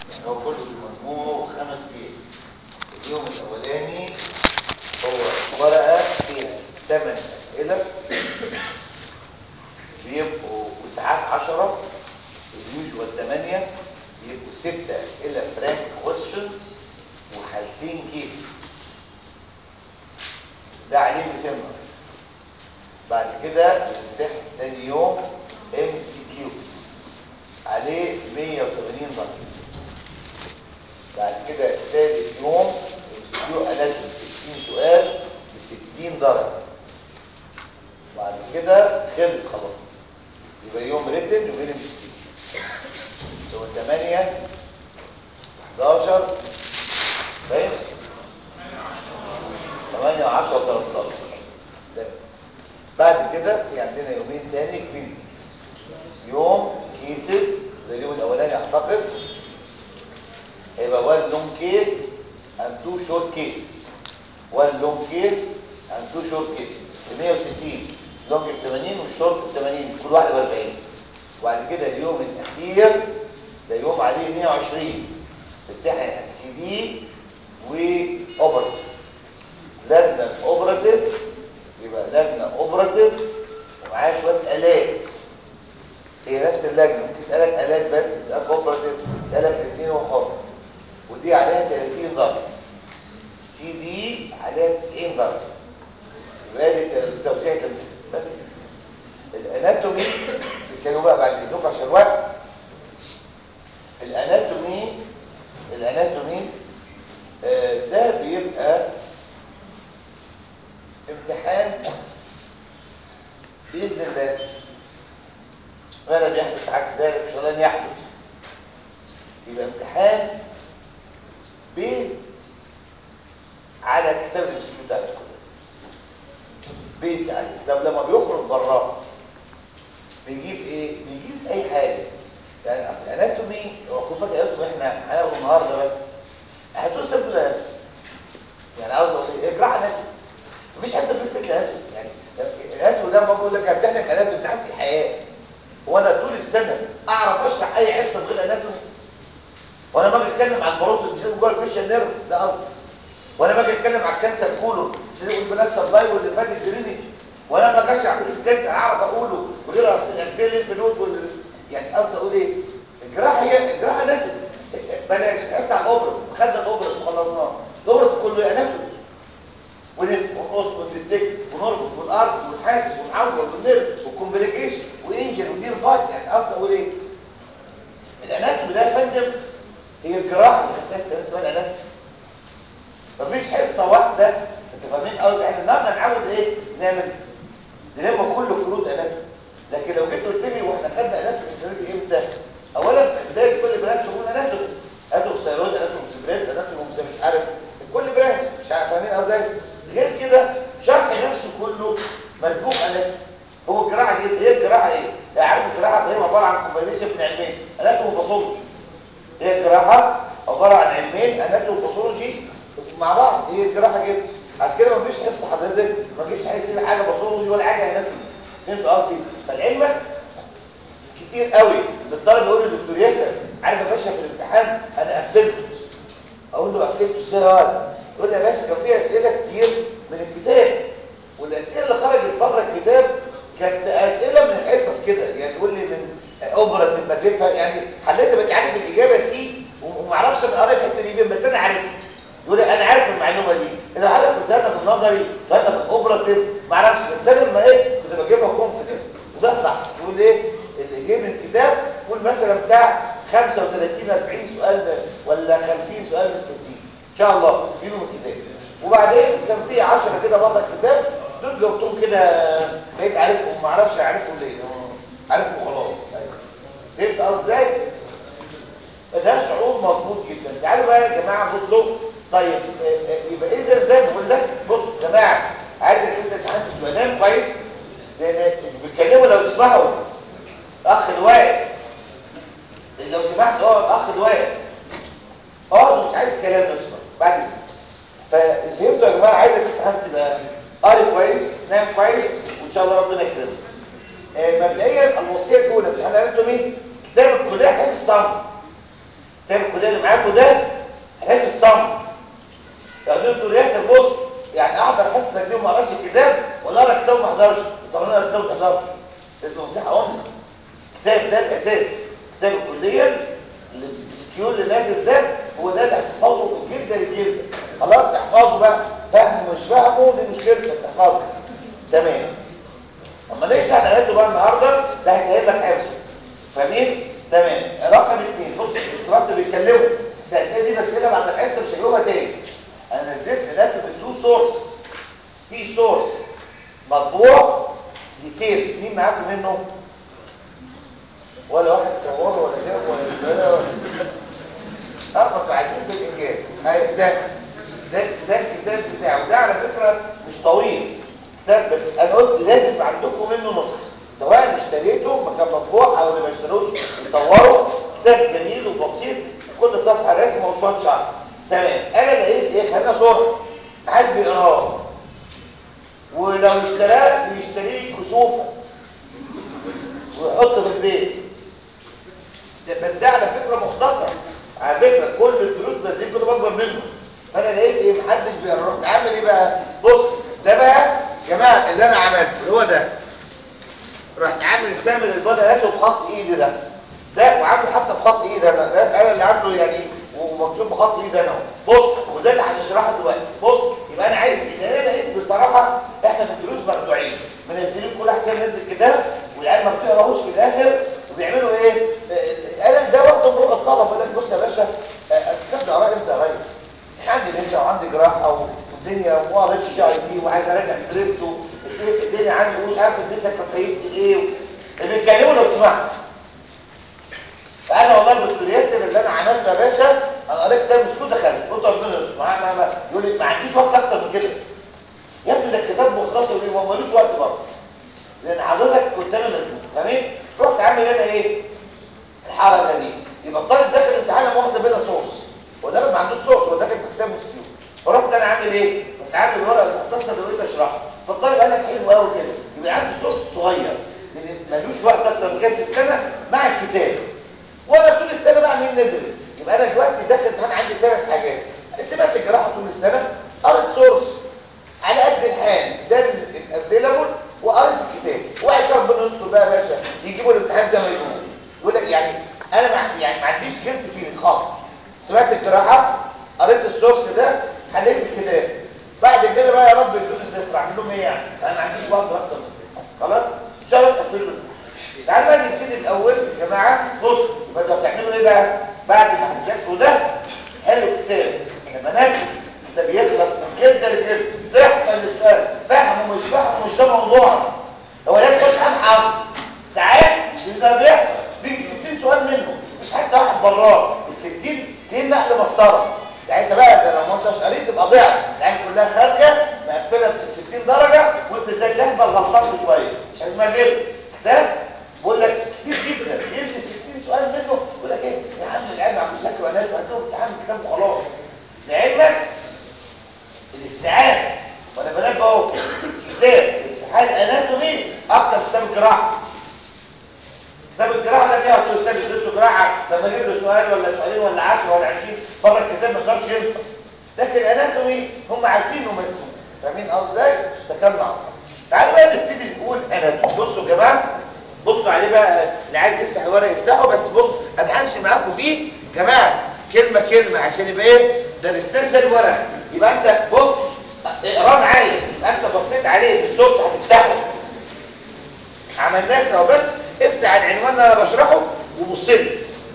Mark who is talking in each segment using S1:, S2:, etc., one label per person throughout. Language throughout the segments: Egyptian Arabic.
S1: هو كله مجموعه خمس ايام اليوم الاولاني هو ورقه فيها ثمان اسئله بيبقوا وساعات 10 اليوجوال 8 بيبقوا ستة اسئله فرانك كويشنز وحالتين كيسز ده عليه 200 درجه بعد كده بنمتحن تاني يوم ام سي كيو عليه 180 درجه بعد كده ثالث يوم ام سي كيو اناتومي 60 سؤال ب 60 درجه بعد كده خلص خلاص يبقى يوم ريتن وبين ام سي كيو يوم 8 11 فاهم 8 10 13 تمام بعد كده في عندنا يومين تاني كبير يوم كيسز زي اليوم الاولاني اعتقد هيبقى وان لونج كيس اند تو شورت كيسز وان لونج كيس اند تو شورت كيسز ب 160 لونج ب 80 والشورت ب 80 كل واحد ب 40 وبعد كده اليوم الاخير ده يوم عليه 120 تمتحن السي دي واوبرتيف لجنه اوبرتيف يبقى لجنه اوبرتيف ومعاها شويه الات هي نفس اللجنه ممكن تسالك الات بس تسالك اوبرتيف تسالك اثنين وحر ودي عليها 30 درجه سي دي عليها 90 درجه يبقى دي توزيع بس الاناتومي كانوا بقى بعد اذنكم عشان الوقت الاناتومي الاناتومي آه ده بيبقى امتحان باذن الله ما لم يحدث عكس ذلك فلن يحدث يبقى امتحان بيز على كتاب المسلم ده بيز عليه طب لما بيخرج براه بيجيب ايه بيجيب اي حاجه يعني اصل اناتومي هو كل فاكر اناتومي احنا هناخده النهارده بس هتقول سيمبل يعني عاوز اقول ايه اجراء اناتومي مفيش حد في السكه اناتومي يعني الاناتومي ده بقول لك هتحتاج اناتومي امتحان في الحياه هو انا طول السنه اعرف اشرح اي حصه بغير اناتومي وانا باجي اتكلم عن البروتين مش لازم جوه الفيشن نيرف ده قصدي وانا باجي اتكلم عن الكانسر كولون مش لازم اقول بلاد سبلاي واللي فات الجريني وانا ما باجي اعمل كانسر اعرف اقوله وغير الاكسيل الفنود وال يعني قصدي اقول ايه الجراحه هي الجراحه اناتومي بلاش حصه على الاوبرا خدنا الاوبرا وخلصناه الاوبرا كله اناتومي ونفهم ونقص ونسك ونربط والارض ونحاسب ونعور ونزل وكومبليكيشن وانجن ودير بايت يعني قصدي اقول ايه الاناتومي ده يا فندم هي الجراحه اللي خدناها السنه اسمها الاناتومي مفيش حصه واحده انتوا فاهمين قوي احنا النهارده نعود ايه نعمل نلم كل فروض اناتومي لكن لو جيت قلت لي واحنا خدنا اناتومي السنه دي امتى اولا بدايه كل برانش شغل اناتومي اناتومي ثيرويد اناتومي سبريس اناتومي مش عارف كل برانش مش عارف فاهمين ازاي غير كده شرح نفسه كله مسبوق اناتومي هو الجراحه ايه هي الجراحه ايه يعني عارف الجراحه هي عباره عن كومبينيشن من علمين اناتومي وباثولوجي هي الجراحه عباره عن علمين اناتومي وباثولوجي مع بعض هي الجراحه كده عشان كده مفيش حصه حضرتك ما تجيش عايز حاجه باثولوجي ولا حاجه اناتومي فهمت قصدي فالعلم كتير قوي للطالب يقول لي دكتور ياسر عارف يا باشا في الامتحان انا قفلته اقول له قفلته ازاي يا ولد يقول لي يا باشا كان في اسئله كتير من الكتاب والاسئله اللي خرجت بره الكتاب كانت اسئله من الحصص كده يعني تقول لي من اوبرا تبقى تفهم يعني حليت بقى عارف الاجابه سي وما اعرفش انا قريت الحته دي فين بس انا عارف يقول لي انا عارف المعلومه دي اذا حضرتك كنت انا في النظري وانا في الاوبراتيف ما اعرفش بس انا لما ايه كنت بجيبها كونفيدنت وده صح يقول ايه اللي جه من الكتاب قول مثلا بتاع 35 40 سؤال ولا 50 سؤال من 60 ان شاء الله يجيبوا من الكتاب وبعدين كان في 10 كده بره الكتاب دول جاوبتهم كده بقيت عارفهم ما اعرفش اعرفهم ليه عارفهم خلاص فهمت قصدي ازاي ده شعور مضبوط جدا تعالوا بقى يا جماعه بصوا طيب يبقى اذا زي ما بقول لك بص يا جماعه عايزك انت تتعلم تبقى نام كويس لان بيتكلموا لو تسمعوا اخ الواقع لو سمحت اقعد اخ الواقع اقعد مش عايز كلام لو سمحت بعد ففهمتوا يا جماعه عايزك تفهم تبقى قاري كويس نام كويس وان شاء الله ربنا يكرمك آه مبدئيا الوصيه الاولى في الحلقه انتم ايه كتاب الكليه حفظ الصم كتاب الكليه اللي معاكم ده حاجات الصمت يا دكتور ياسر بص يعني احضر حصه اليوم ما اقراش الكتاب ولا اقرا الكتاب ما احضرش طب انا اقرا الكتاب ما احضرش لازم مساحه امر كتاب ده الاساس كتاب الكليه السكيول اللي نازل ده هو ده اللي هتحفظه من جلده لجلده خلاص تحفظه بقى فهم مش فاهمه دي مشكلتك تحفظه تمام اما ليش احنا قلته بقى النهارده ده هيسهل لك حفظه فاهمين تمام رقم اثنين بص الاسرائيل بيتكلموا الاسئله دي بسالها بعد الحصه مش هيجيبها تاني انا نزلت دلوقتي بالتو سورس في سورس مطبوع ديتيل مين معاكم منه ولا واحد صوره ولا جاب ولا ولا ولا اه انتوا عايزين في الانجاز هاي ده ده ده الكتاب بتاعه ده على فكره مش طويل ده بس انا قلت لازم عندكم منه نسخه سواء اشتريته مكان مطبوع او اللي ما اشتروش يصوروا كتاب جميل وبسيط كل صفحه رسمه وصوت شعر تمام انا لقيت ايه خلينا صوره عايز بيقراه ولو اشتراه بيشتريه كسوفه ويحطه في البيت بس ده على فكره مختصر على فكره كل الدروس بس دي كتب اكبر منه فانا لقيت ايه محدش بيقرا عامل ايه بقى بص ده بقى يا جماعه اللي انا عملته اللي هو ده رحت عامل سامر البدا لقيته بخط ايدي ده ده وعامله حتى بخط ايدي انا ده انا اللي عامله يعني ومكتوب بخط ايدي انا بص وده اللي هنشرحه دلوقتي بص يبقى انا عايز ايه انا لقيت بصراحه احنا في الدروس مخدوعين منزلين كل واحد كده منزل كتاب والعيال ما بتقراهوش في الاخر وبيعملوا ايه القلم ده واخده من الطلبه يقول لك بص يا باشا الكتاب ده قراءه امتى يا ريس عندي لسه وعندي جراحه والدنيا وما قريتش جي اي بي وعايز اراجع دريفت الدنيا عندي ومش عارف لسه كفايتي ايه اللي بيتكلموا لو سمحت فانا والله دكتور ياسر اللي انا عملته يا باشا انا قريت كتاب مش كده خالص قلت ربنا ما ما يقول لي ما عنديش وقت اكتر من كده يا ابني ده الكتاب مختصر ليه ما ملوش وقت برضه لان حضرتك كنت انا مزنوق تمام رحت عامل انا ايه الحركه دي يبقى الطالب داخل امتحان مؤاخذه بلا سورس هو داخل ما عندوش سورس هو داخل بكتاب مسكين فرحت انا عامل ايه كنت عامل الورقه المختصره اللي قلت اشرحها فالطالب قال لك حلو قوي كده يبقى عنده سورس صغير ملوش وقت اكتر من كده في السنه مع الكتاب وانا طول السنه بقى مين ندرس يبقى انا دلوقتي داخل امتحان عندي ثلاث حاجات سمعت الجراحه طول السنه قريت سورس على قد الحال ده الافيلابل وقريت الكتاب وقعد ربنا يستر بقى يا باشا يجيبوا الامتحان زي ما يقولوا يقول لك يعني انا مع يعني ما عنديش جلد فيه خالص سمعت الجراحه قريت السورس ده حليت الكتاب بعد كده بقى يا رب يدوني صفر اعمل لهم ايه يعني انا ما عنديش وقت اكتر من كده خلاص ان شاء الله تقفل له تعالوا بقى نبتدي الاول يا جماعه بص يبقى انتوا هتعملوا ايه بقى بعد ما هتذاكروا ده حلو الكتاب لما ناجي ده بيخلص من جلد لجلد تحفظ السؤال فاهمه مش فاهمه مش ده موضوعنا هو لازم يكون عن حظ ساعات ده بيحصل بيجي 60 سؤال منه مش حتى واحد براه ال 60 دي نقل مسطره ساعتها بقى ده لو ما انتش قريت تبقى ضيعت العين كلها خارجه مقفله ب 60 درجه وانت زي الجهبه غلطان شويه مش اسمها كده ده بقول لك كتير جدا يجي 60 سؤال منه يقول لك ايه يا عم العلم عم بيذاكر وانا هدوم امتحان كتاب وخلاص لعلمك الاستعانه وانا بنبه اهو كتاب امتحان اناتومي اكتر كتاب الجراحه كتاب الجراحه ده فيها استاذ بيدرسوا جراحه لما اجيب له سؤال ولا سؤالين ولا 10 ولا 20 بره الكتاب ما يقدرش ينطق لكن الاناتومي هم عارفين انه مسموع فاهمين قصدي ازاي؟ تكلم عن تعالوا بقى نبتدي نقول اناتومي بصوا يا جماعه بصوا عليه بقى اللي عايز يفتح الورق يفتحه بس بص انا همشي معاكم فيه يا جماعه كلمه كلمه عشان يبقى ايه درستها زي الورق يبقى انت بص اقراه معايا يبقى انت بصيت عليه بالصوت هتفتحه عملناه سوا بس افتح العنوان اللي انا بشرحه وبص لي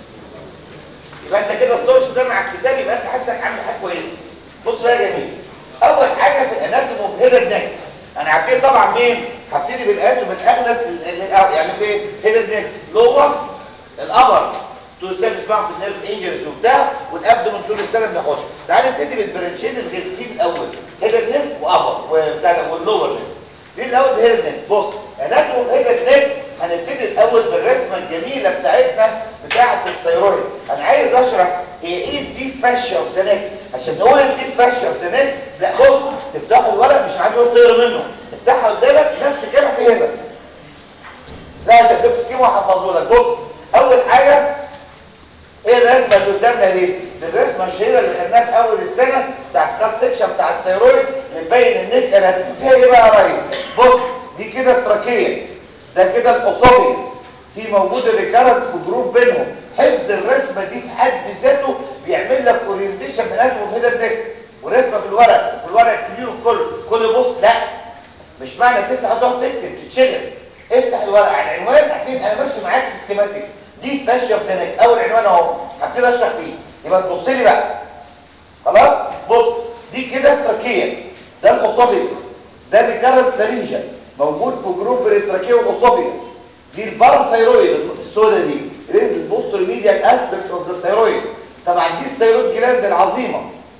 S1: يبقى انت كده السورس ده مع الكتاب يبقى انت حاسك عامل حاجه كويسه بص بقى يا جميل اول حاجه في الاناتوم اوف هيد نيك انا هبتدي طبعا مين هبتدي بالاناتوم الاغلس يعني فين هيد نيك لور الابر طول السنه بنسمعهم في النيرف انجرز وبتاع والابدومن طول السنه بناخدها تعال نبتدي بالبرنشين الغلسين الاول هيد نيك وابر وبتاع واللور نيك دي الاول هيد نيك بص اناتوم هيد نيك هنبتدي الاول بالرسمه الجميله بتاعتنا بتاعه الثيرويد انا عايز اشرح هي ايه الديب فاشيا اوف ذا نيك عشان نقول الديب فاشيا اوف ذا نيك لا بص تفتحوا الورق مش عندي وقت تقرا منه افتحها قدامك نفس الكلام هنا زي عشان تكتب سكيما وهحفظه لك بص اول حاجه ايه الرسمه اللي قدامنا دي دي الرسمه الشهيره اللي خدناها في اول السنه بتاعت كات سيكشن بتاع الثيرويد اللي تبين النك اناتومي فيها ايه بقى يا ريس بص دي كده التراكيه ده كده الاسوفيس في موجود الريكارنت في جروب بينهم حفظ الرسمه دي في حد ذاته بيعمل لك اورينتيشن من اناتومي في النك ورسمه في الورق وفي الورق الكبير كله كل بص لا مش معنى تفتح تقعد تكتب تتشغل افتح الورقه على العنوان هتلاقي انا ماشي معاك سيستماتيك دي فاشيه بتنك اول عنوان اهو هبتدي اشرح فيه يبقى تبص لي بقى خلاص بص دي كده التراكيه ده الاسوفيجس ده الريكارنت لارينجا موجود في جروب التراكيه والاسوفيجس دي الباراسايرويد السوداء دي اللي البوستر ميديال اسبكت اوف ذا ثايرويد طبعا دي الثايرويد جلاند العظيمه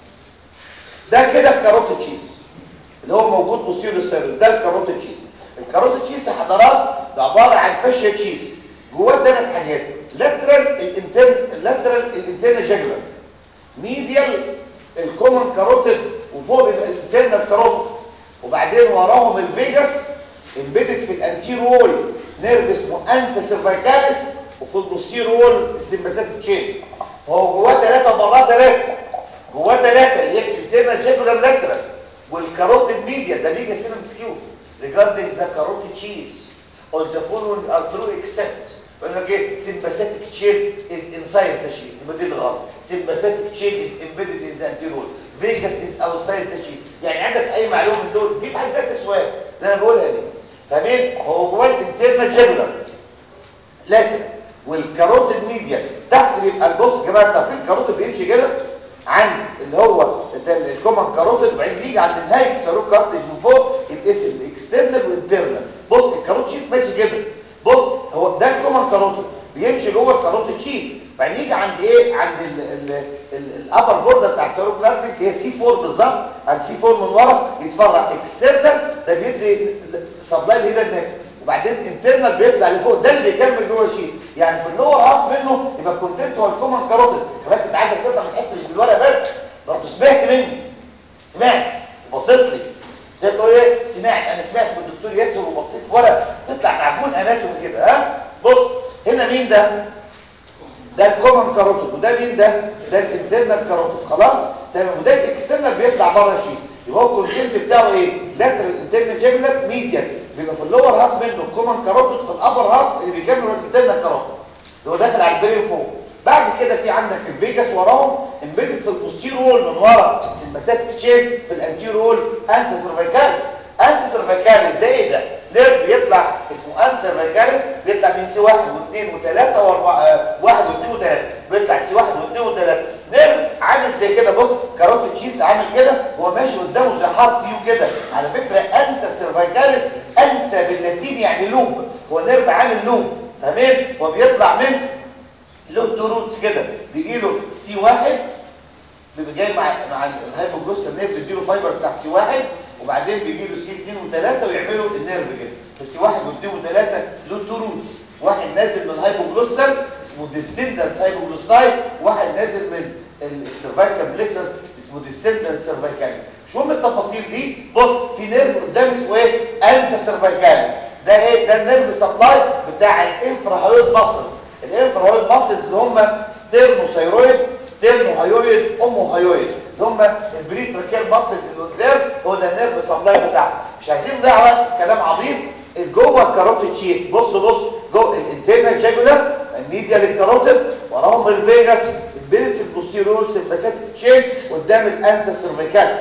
S1: ده كده الكاروتيد تشيز اللي هو موجود بوستيريور الثايرويد ده الكاروتيد تشيز الكاروتيد تشيز يا حضرات ده عباره عن فاشيا تشيز جواه ثلاث حاجات لاترال الانترن اللاترال الانترنال جاجولار ميديال الكومن كاروتيد وفوق بيبقى الانترنال كاروتيد وبعدين وراهم الفيجاس امبيدد في الانتير وول نيرف اسمه انسا سيرفايكاليس وفي البوستير وول السمباثيك تشين فهو جواه ثلاثه وبراه ثلاثه جواه ثلاثه اللي هي الانترنال جاجولار لاترال والكاروتيد ميديا ده بيجي سيرم سكيو regarding the carotid cheese or the following are true except يقول لك ايه sympathetic chain is inside the sheath يبقى دي الغلط sympathetic chain is embedded in the anterior vagus is outside the sheath يعني عندك اي معلومه من دول جيب حاجه ثالثه سؤال ده انا بقولها دي فاهمين هو جواه الانترنال جاجولار لكن والكاروتيد ميديا تحت بيبقى البص يا جماعه تعرفين الكاروتيد بيمشي كده عند اللي هو الكومن كاروتيد وبعدين بيجي عند نهايه الساروك كارتج من فوق يتقسم لاكسترنال وانترنال بص الكاروت شيت ماشي كده بص هو ده الكومن كاروتيد بيمشي جوه الكاروتيد تشيز بعدين يجي عند ايه عند الابر بوردر بتاع الساروك كارتج هي سي 4 بالظبط عند سي 4 من ورا يتفرع اكسترنال ده بيدي سبلاي لهنا النك وبعدين انترنال بيطلع لفوق ده اللي بيكمل جوه الشيت يعني في اللور هاف منه يبقى الكونتنت هو الكومن كاروتيد كمان كنت عايزك تطلع من الحته اللي بالورقه بس برضه سمعت مني سمعت وبصيت لي قلت له ايه سمعت انا سمعت من الدكتور ياسر وبصيت في ورقه تطلع معجون اناتومي كده ها بص هنا مين ده ده الكومن كاروتيد وده مين ده ده الانترنال كاروتيد خلاص تمام وده الاكسترنال بيطلع بره الشيت يبقى هو الكونتنت بتاعه ايه لاترال انترنال جاجولار ميديال بيبقى في اللور هاف منه الكومن كاروتيد في الابر هاف اللي بيكمل الانترنال كاروتيد اللي هو داخل على البرين فوق بعد كده في عندك الفيجاس وراهم امبيدد في البوستير وول من ورا سمباثيك تشين في الانتير وول انسا سيرفيكاليس انسا سيرفيكاليس ده ايه ده نيرف بيطلع اسمه انسا سيرفيكاليس بيطلع من سي 1 و2 و3 و4 1 و2 و3 بيطلع سي 1 و2 و3 نيرف عامل زي كده بص كاروت تشيز عامل كده هو ماشي قدامه زي حرف يو كده على فكره انسا سيرفيكاليس انسا باللاتيني يعني لوب هو نيرف عامل لوب فاهمين هو بيطلع من له تو روتس كده بيجي له سي واحد بيبقى جاي مع مع الهايبوجلوس النيرف بيديله فايبر بتاع سي واحد وبعدين بيجي له سي 2 و3 ويعملوا النيرف كده فسي واحد و2 و3 له تو روتس واحد نازل من الهايبوجلوسال اسمه ديسندنس هايبوجلوساي واحد نازل من السيرفايكال بليكسس اسمه ديسندنس سيرفايكاليس مش مهم التفاصيل دي بص في نيرف قدام اسمه ايه انسا سيرفايكاليس ده ايه ده النيرف سبلاي بتاع الانفراهايود ماسلز الانفراهايود ماسلز اللي هم ستيرنوثايرويد ستيرنوهايويد اموهايويد اللي هم البريتراكيال ماسلز اللي قدام هو ده النيرف سبلاي بتاعهم مش عايزين نضيع وقت في كلام عبيط جوه الكاروتيد تشيس بص بص جوه الانترنال جاجولار الميديا للكاروتيد وراهم الفيجاس البيلت البوستيرول سمباثيك تشين قدام الانسا سيرفيكاليس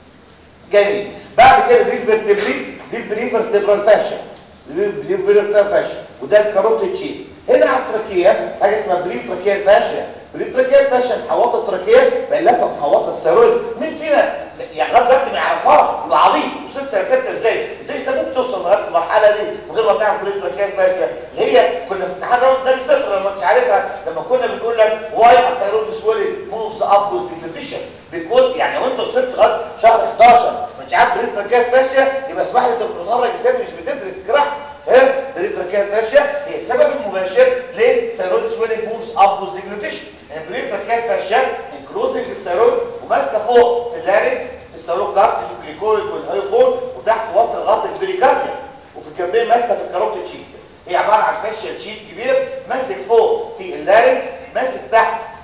S1: جميل بعد كده دي الفرتبري دي البريفرتبرال فاشن دي البريفرتبرال فاشن وده الكاروتيد تشيس هنا على التراكيه حاجه اسمها بريتراكيال فاشن بريتراكيال فاشن حواط التراكيه بقى لفه محوطه الثيرويد مين فينا يعني لغايه دلوقتي ما يعرفهاش يبقى عبيط وصلت سنه سته ازاي ازاي سابوك توصل لغايه المرحله دي من غير ما تعرف بريتراكيال فاشن اللي هي كنا في امتحان راوند ده صفر لما مش عارفها لما كنا بنقول لك واي الثيرويد سويلنج موفز اب وذ ديكليشن بيكون يعني وانت وصلت لغايه شهر 11 مش عارف بريتراكيال فاشن يبقى اسمح لي انت بتتخرج السنه مش بتدرس جراحه ها بريتراكيال فاشيا هي السبب المباشر لثيرويد سويلنج موفز اب وذ ديجلوتيشن ان بريتراكيال فاشيا انكلوزنج الثيرويد وماسكه فوق في اللارنكس في الثيرويد كارتج والجليكويد والهايبول وتحت واصل لغايه البريكارديا وفي الجنبين ماسكه في الكاروتيد تشيز هي عباره عن فاشيا شيت كبير ماسك فوق في اللارنكس ماسك تحت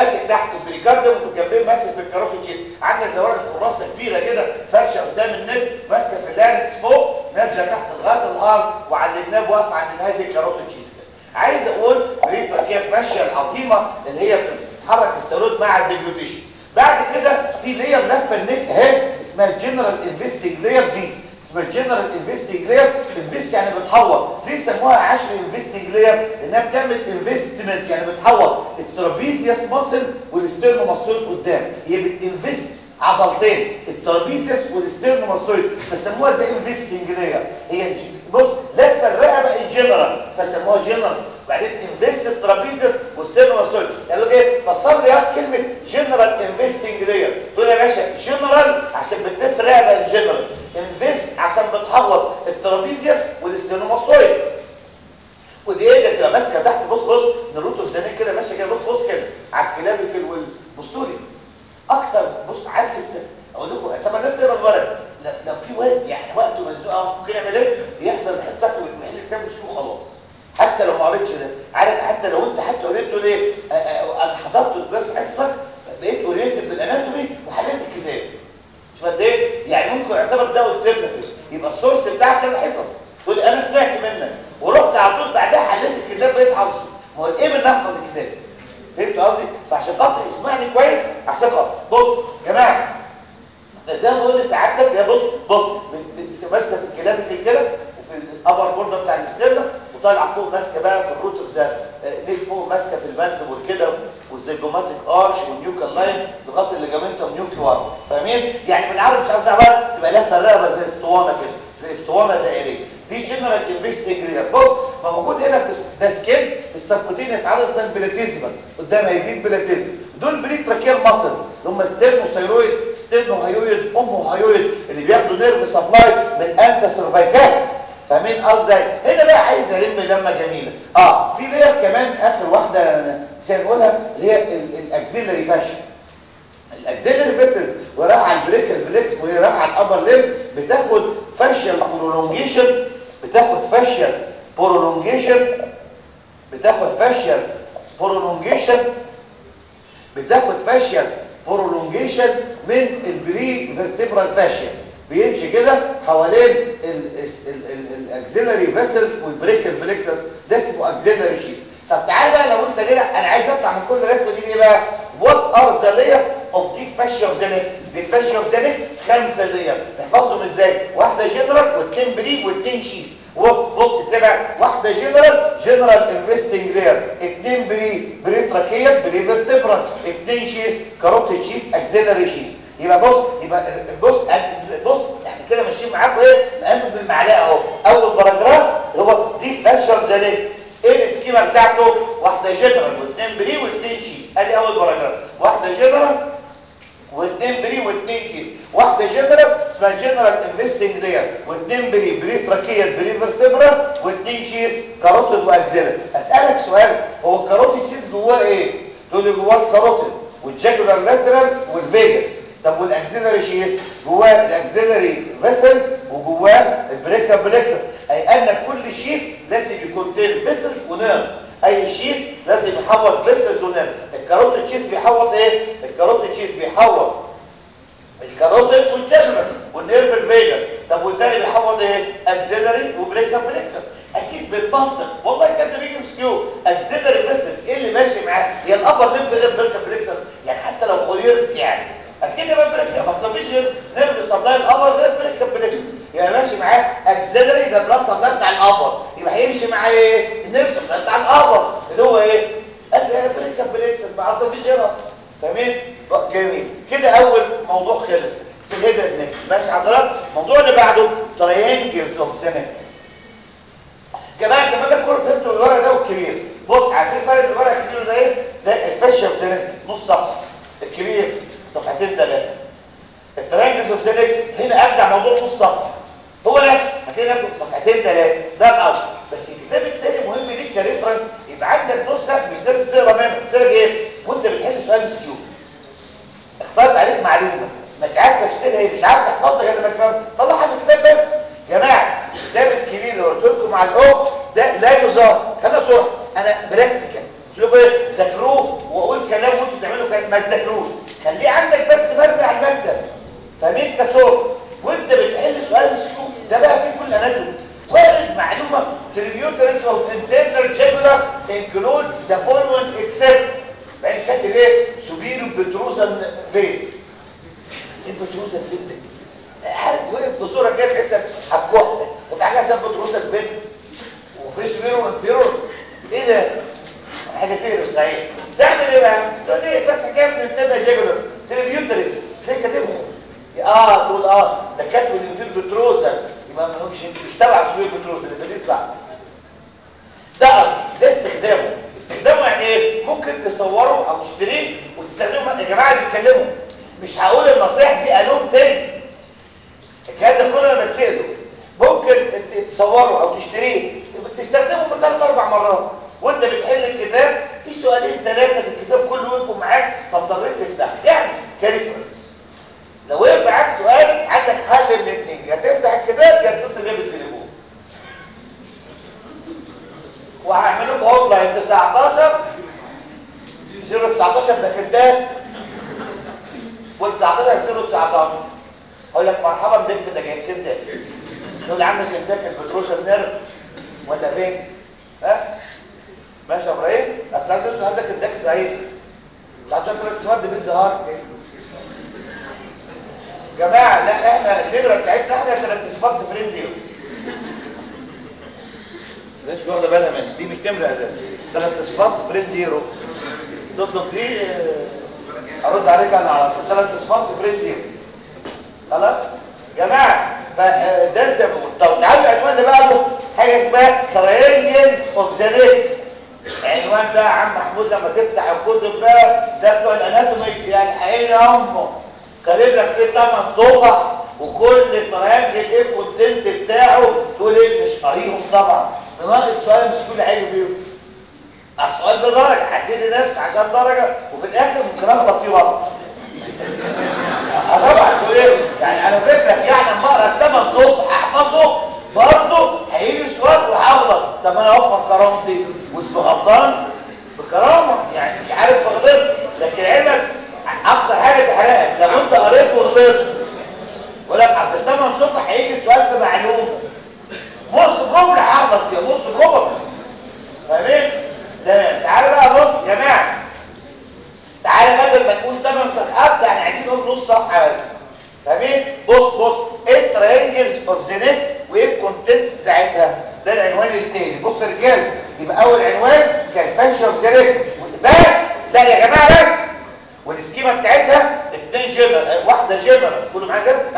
S1: ماسك تحت البريكارديوم وفي الجنبين ماسك في الكاروتيد شيست عامله زي ورقه كراسه كبيره كده فرشه قدام النت ماسكه في اللاركس فوق نازله تحت لغايه الارض وعلى الجناب واقفه عند نهايه الكاروتيد شيست عايز اقول بريتراكيه ماشيه العظيمه اللي هي بتتحرك السيروت مع الديجلوتيشن بعد كده في لير لفه النك اهي اسمها الجنرال انفستنج لير دي اسمها الجنرال انفستنج لير انفست يعني بتحوط ليه سموها 10 انفستنج لير لانها بتعمل انفستمنت يعني بتحوط الترابيزيوس ماسل والستيرنوماسويد قدام هي بتنفست عضلتين الترابيزيوس والستيرنوماسويد فسموها زي انفستنج لير هي بص لفه الرقبه ان جنرال فسموها جنرال وبعدين انفست الترابيزيوس والستيرنوماسويد قالوا ايه فسر لي كلمه جنرال انفستنج لير تقول يا باشا جنرال عشان بتلف الرقبه ان جنرال انفست عشان بتحوط الترابيزيوس والستيرنوماسويد ودي ايه ده تبقى ماسكه تحت بص بص نروتو في زمان كده ماشيه كده بص بص كده على الكلابيكل والبصوا لي اكتر بص عارف انت اقول لكم طب انا تقرا الورق لو في واد يعني وقته مزنوق قوي ممكن يعمل ايه يحضر الحصه بتاعته ويحل الكتاب ويسيبه خلاص حتى لو ما قريتش ده عارف حتى لو انت حتى قريت له ليه انا حضرت الدرس حصه بقيت اورينتد بالاناتومي وحليت الكتاب شوف قد ايه يعني ممكن يعتبر ده الترناتيف يبقى السورس بتاعك كان حصص تقول انا سمعت منك ورحت على طول بعدها حليت الكتاب بقيت حافظه ما هو ايه من احفظ الكتاب فهمت قصدي فعشان خاطر اسمعني كويس عشان خاطر بص يا جماعه زي ما بقول لسعادتك يا بص بص ماسكه في الكلابيكل كده وفي الابر بورده بتاع الاسترنا وطالعه فوق ماسكه بقى في الروت اوف ذا ليك فوق ماسكه في الماندبل كده والزيجوماتيك ارش والنيوكال لاين لغايه الليجامنتم نيوكليوار فاهمين يعني بالعربي مش عايز بقى تبقى لفه الرقبه زي اسطوانه كده زي اسطوانه دائريه دي جنرال انفستنج رير بص موجود هنا في ده سكين في السبكوتينيس عدد اسمها البلاتيزما قدام هيدين بلاتيزما دول بريتراكيال ماسلز اللي هم ستيرنوسيرويد ستيرنوهايويد اموهايويد اللي بياخدوا نيرف سبلاي من انسا سيرفايكالس فاهمين قصدي هنا بقى عايز الم لمه جميله اه في لير كمان اخر واحده نسيت نقولها اللي هي الاكسيلري فاشن الاكسيلري فيسلز وراها على البريكال فليكس وراها على الابر ليم بتاخد فاشل برولونجيشن بتاخد فاشل برولونجيشن بتاخد فاشل برولونجيشن بتاخد فاشل برولونجيشن من البري فيرتبرال فاشل بيمشي كده حوالين الاكسيلري فيسل والبريكال فليكسس ده اسمه اكسيلري شيز طب تعال بقى لو انت كده انا عايز اطلع من كل رسمه دي ايه بقى وات ار ذا لاير اوف دي فاشيا اوف ذا نيك دي فاشيا اوف ذا نيك خمسه لاير نحفظهم ازاي واحده جنرال واثنين بري واثنين شيز بص ازاي بقى واحده جنرال جنرال انفستنج لاير اثنين بري بري تراكيه بري فيرتبرال اثنين شيز كاروتيد شيز اكسيلري شيز يبقى بص يبقى بص بص احنا كده ماشيين معاكم ايه مقامل بالمعلقه اهو اول باراجراف اللي هو دي فاشيا اوف ذا نيك ايه السكيما بتاعته واحده جنرال واثنين بري واثنين شيز ادي اول باراجراف واحده جنرال واثنين بري واثنين كيس واحده جنرال اسمها جنرال انفستنج لير واثنين بري بري تراكيه بري فيرتبرا واثنين شيز كاروتيد واكزيلر اسالك سؤال هو الكاروتيد شيز جواه ايه تقول لي جواه الكاروتيد والجاكولار لاترال والفيجاس طب والاكزيلري شيز جواه الاكزيلري فيسلز وجواه البريكا بليكسس اي ان كل شيز لازم يكون فيسل ونيرف اي شيز لازم يحوط فيسلز ونيرف الكاروتيد شيز بيحوط ايه الكاروتيد شيز بيحوط الكاروتيد والجنرال والنيرف الفيجاس طب والتاني بيحوط ايه اكسلري وبريكا بليكسس اكيد بالمنطق والله كان بيجي في سكيو اكسلري فيسلز ايه اللي ماشي معاه هي الابر ليمب غير بريكا بليكسس يعني حتى لو خيرت يعني اكيد يبقى بريكا ما تصابيش نيرف سبلاي الابر غير بريكا بليكسس يبقى ماشي معاه اكسلري ده بلس سبلاي بتاع الابر يبقى هيمشي معاه ايه النيرف سبلاي بتاع الابر اللي هو ايه بريكا بليكسس ما تصابيش غيرها تمام جميل كده اول موضوع خلص في الهيدر نيك ماشي حضرتك الموضوع اللي بعده تريانجلز اوف ذا نيك جماعه كمان الكل فهمتوا الورق ده والكبير بص عارفين فرق الورق الكبير ده ايه ده الفشه اوف ذا نيك نص صفحه الكبير صفحتين ثلاثه التريانجلز اوف ذا نيك هنا ابدع موضوع نص صفحه هو ده هتلاقي نفسه صفحتين ثلاثه ده الاول بس الكتاب الثاني مهم ليك كريفرنس يبقى عندك نسخه مثال تقرا منها تقرا ايه وانت بتحل سؤال مسيو اختارت عليك معلومه ما عارف تفسيرها ايه مش عارف تحفظها غير لما تفهم طلعها من الكتاب بس يا جماعه الكتاب الكبير اللي قلت لكم على الاو ده لا يزار خلينا صراحه انا براكتيكال قلت لكم ايه ذاكروه واقول كلام وانتوا تعملوا ما ما تذاكروش خليه عندك بس مرمي على المكتب فاهمين كسور وانت بتحل سؤال مسكوك ده بقى فيه كل اناتومي وارد معلومه tributaries of internal jugular include the following except بعدين كاتب ايه سوبيرو بتروزن فين ايه بتروزن فين ده عارف وقف بصوره كده تحس هتكح وفي حاجه اسمها بتروزن فين وفي سوبيرو انفيرور ايه ده حاجه تقرف صحيح تعمل ايه بقى تقول لي فتح كام من ابتدى جيجولر تريبيوتريز ليه كاتبهم اه تقول اه ده كاتب الانفير بتروزن يبقى ما هوش مش تبع سوبر بتروزن يبقى دي صح ده قصدي ده استخدامه استخدامه يعني ايه ممكن تصوره او تشتريه وتستخدمه يا جماعه اللي بيتكلموا مش هقول النصيحه دي الوم تاني الكلام ده كله انا بتساله ممكن تصوره او تشتريه تستخدمه من ثلاث اربع مرات وانت بتحل الكتاب في سؤالين ثلاثه في الكتاب كله وقفوا معاك فاضطريت تفتح يعني كريفرنس لو وقف معاك سؤال عندك حل من الاثنين يا تفتح الكتاب يا تتصل بيه بالتليفون وهعمل لكم هوت لاين 19 019 ده كتاب و19 019 اقول لك مرحبا بك في دجاجتين ده تقول لي عم كنتاك البتروسه نيرف ولا فين ها ماشي يا ابراهيم اتصل عندك كنتاك صحيح 19 ثلاث سواد بيت زهار جماعه لا احنا النمره بتاعتنا احنا ثلاث صفار صفرين زيرو ليش واخده بالها منها دي مش نمره اساسا ثلاث صفار صفرين زيرو تطلب دي ارد عليك انا على طول ثلاث صفار صفرين زيرو خلاص جماعه فده زي ما قلت طب تعالوا العنوان اللي بعده حاجه اسمها ترينجلز اوف ذا نيك عنوان بقى يا عم محمود لما تفتح الكتب بقى ده بتوع الاناتومي يعني حقيقي يا امه كاتب لك فيه ثمان صفح وكل ترينجل ايه الكونتنت بتاعه تقول ايه مش قاريهم طبعا ناقص سؤال مش كل حاجه فيهم السؤال بدرجه هتدي نفسك عشان درجه وفي الاخر ممكن اغلط فيه برضه طبعا تقول ايه يعني انا فكرك يعني اما اقرا الثمان صفح احفظه برضه هيجي السؤال وهغلط طب انا اوفر كرامتي واسمه غلطان بكرامه يعني مش عارف غلطت لكن علمك اكتر حاجه تحرقك لو انت قريت وغلطت يقول لك اصل الثمان صفح هيجي السؤال في معلومه نص جمله هغلط فيها نص جمله فاهمين؟ تمام تعالوا بقى بص يا جماعه تعالى بدل ما نقول 8 صفحات يعني عايزين نقول نص صفحه بس فاهمين بص بص ايه الترينجلز اوف ذا نيك وايه الكونتنتس بتاعتها ده العنوان الثاني بص يا رجاله يبقى اول عنوان كان فاشن اوف ذا نيك بس لا يا جماعه بس والسكيما بتاعتها اثنين جنرال واحده جنرال كله معايا كده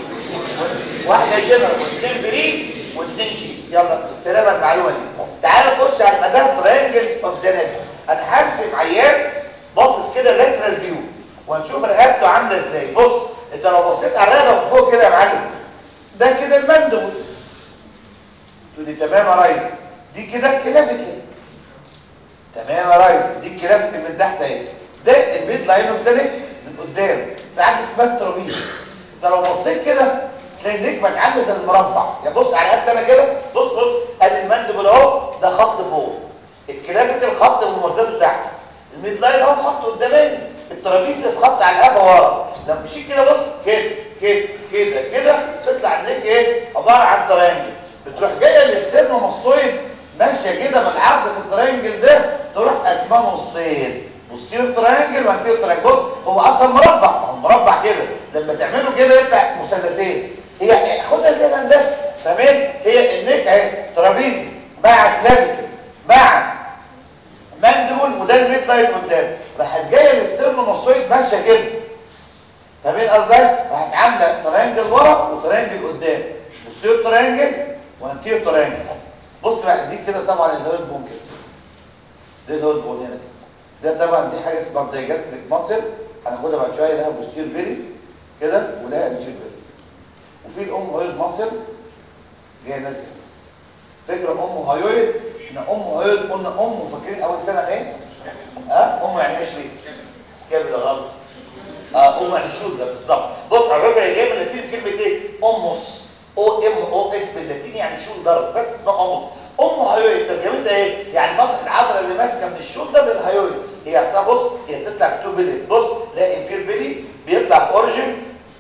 S1: واحده جنرال واثنين بري واثنين شيز يلا السلامه المعلومه دي تعالوا نبص على مدار ترينجلز اوف ذا نيك انا هرسم عيان باصص كده لاترال فيو وهنشوف رقبته عامله ازاي بص انت لو بصيت على الرقبه من فوق كده يا معلم ده كده المندبل تقول لي تمام يا ريس دي كده الكلافيكل تمام يا ريس دي الكلافيكل من تحت اهي ده البيت لاين اوف ذا من قدام في حاجه اسمها الترابيز انت لو بصيت كده تلاقي نجمك عامله زي المربع يا بص على قد انا كده بص بص ادي المندبل اهو ده خط فوق الكلافيكل خط ومميزاته تحت الميد لاين اهو خط قدامي الترابيزه خط على الهبه ورا لما مشيت كده بص كده كده كده كده تطلع النيك ايه عباره عن ترينجل بتروح جايه الاسترنوماستويد ماشيه كده من عرض الترينجل ده تروح قسمها نصين بوستيريور ترينجل وانتيريور ترينجل بص هو اصلا مربع هو مربع كده لما تعمله كده يطلع مثلثين هي خدها زي الهندسه فاهمين هي النيك اهي ترابيزه مع كلافيكل مع مندبل وده الميد لاين قدام راحت جايه الاسترنوماستويد ماشيه كده فاهمين قصدي راحت عامله ترينجل ورا وترينجل قدام بوستيريور ترينجل وانتيريور ترينجل بص بقى دي كده طبعا الهيد بون كده ده الهيد بون هنا ده طبعا دي حاجه اسمها دايجاستريك ماسل هناخدها بعد شويه لها بوستيريور بيري كده ولها انتيريور بيري وفي الام هيد ماسل جايه نازله فكره ام هايويد احنا ام هايويد قلنا ام فاكرين اول سنه ايه ها ام يعني ايه شريك سكابل غلط اه ام يعني شولدر بالظبط بص على فكره جايه من اللاتيني كلمه ايه اموس او ام او اس باللاتيني يعني شولدر بس اسمها اموس ام هايويد ترجمتها ايه يعني منطقه العضله اللي ماسكه من الشولدر للهايويد هي اصلا بص هي بتطلع بتو بيليز بص لا انفير بيلي بيطلع باوريجن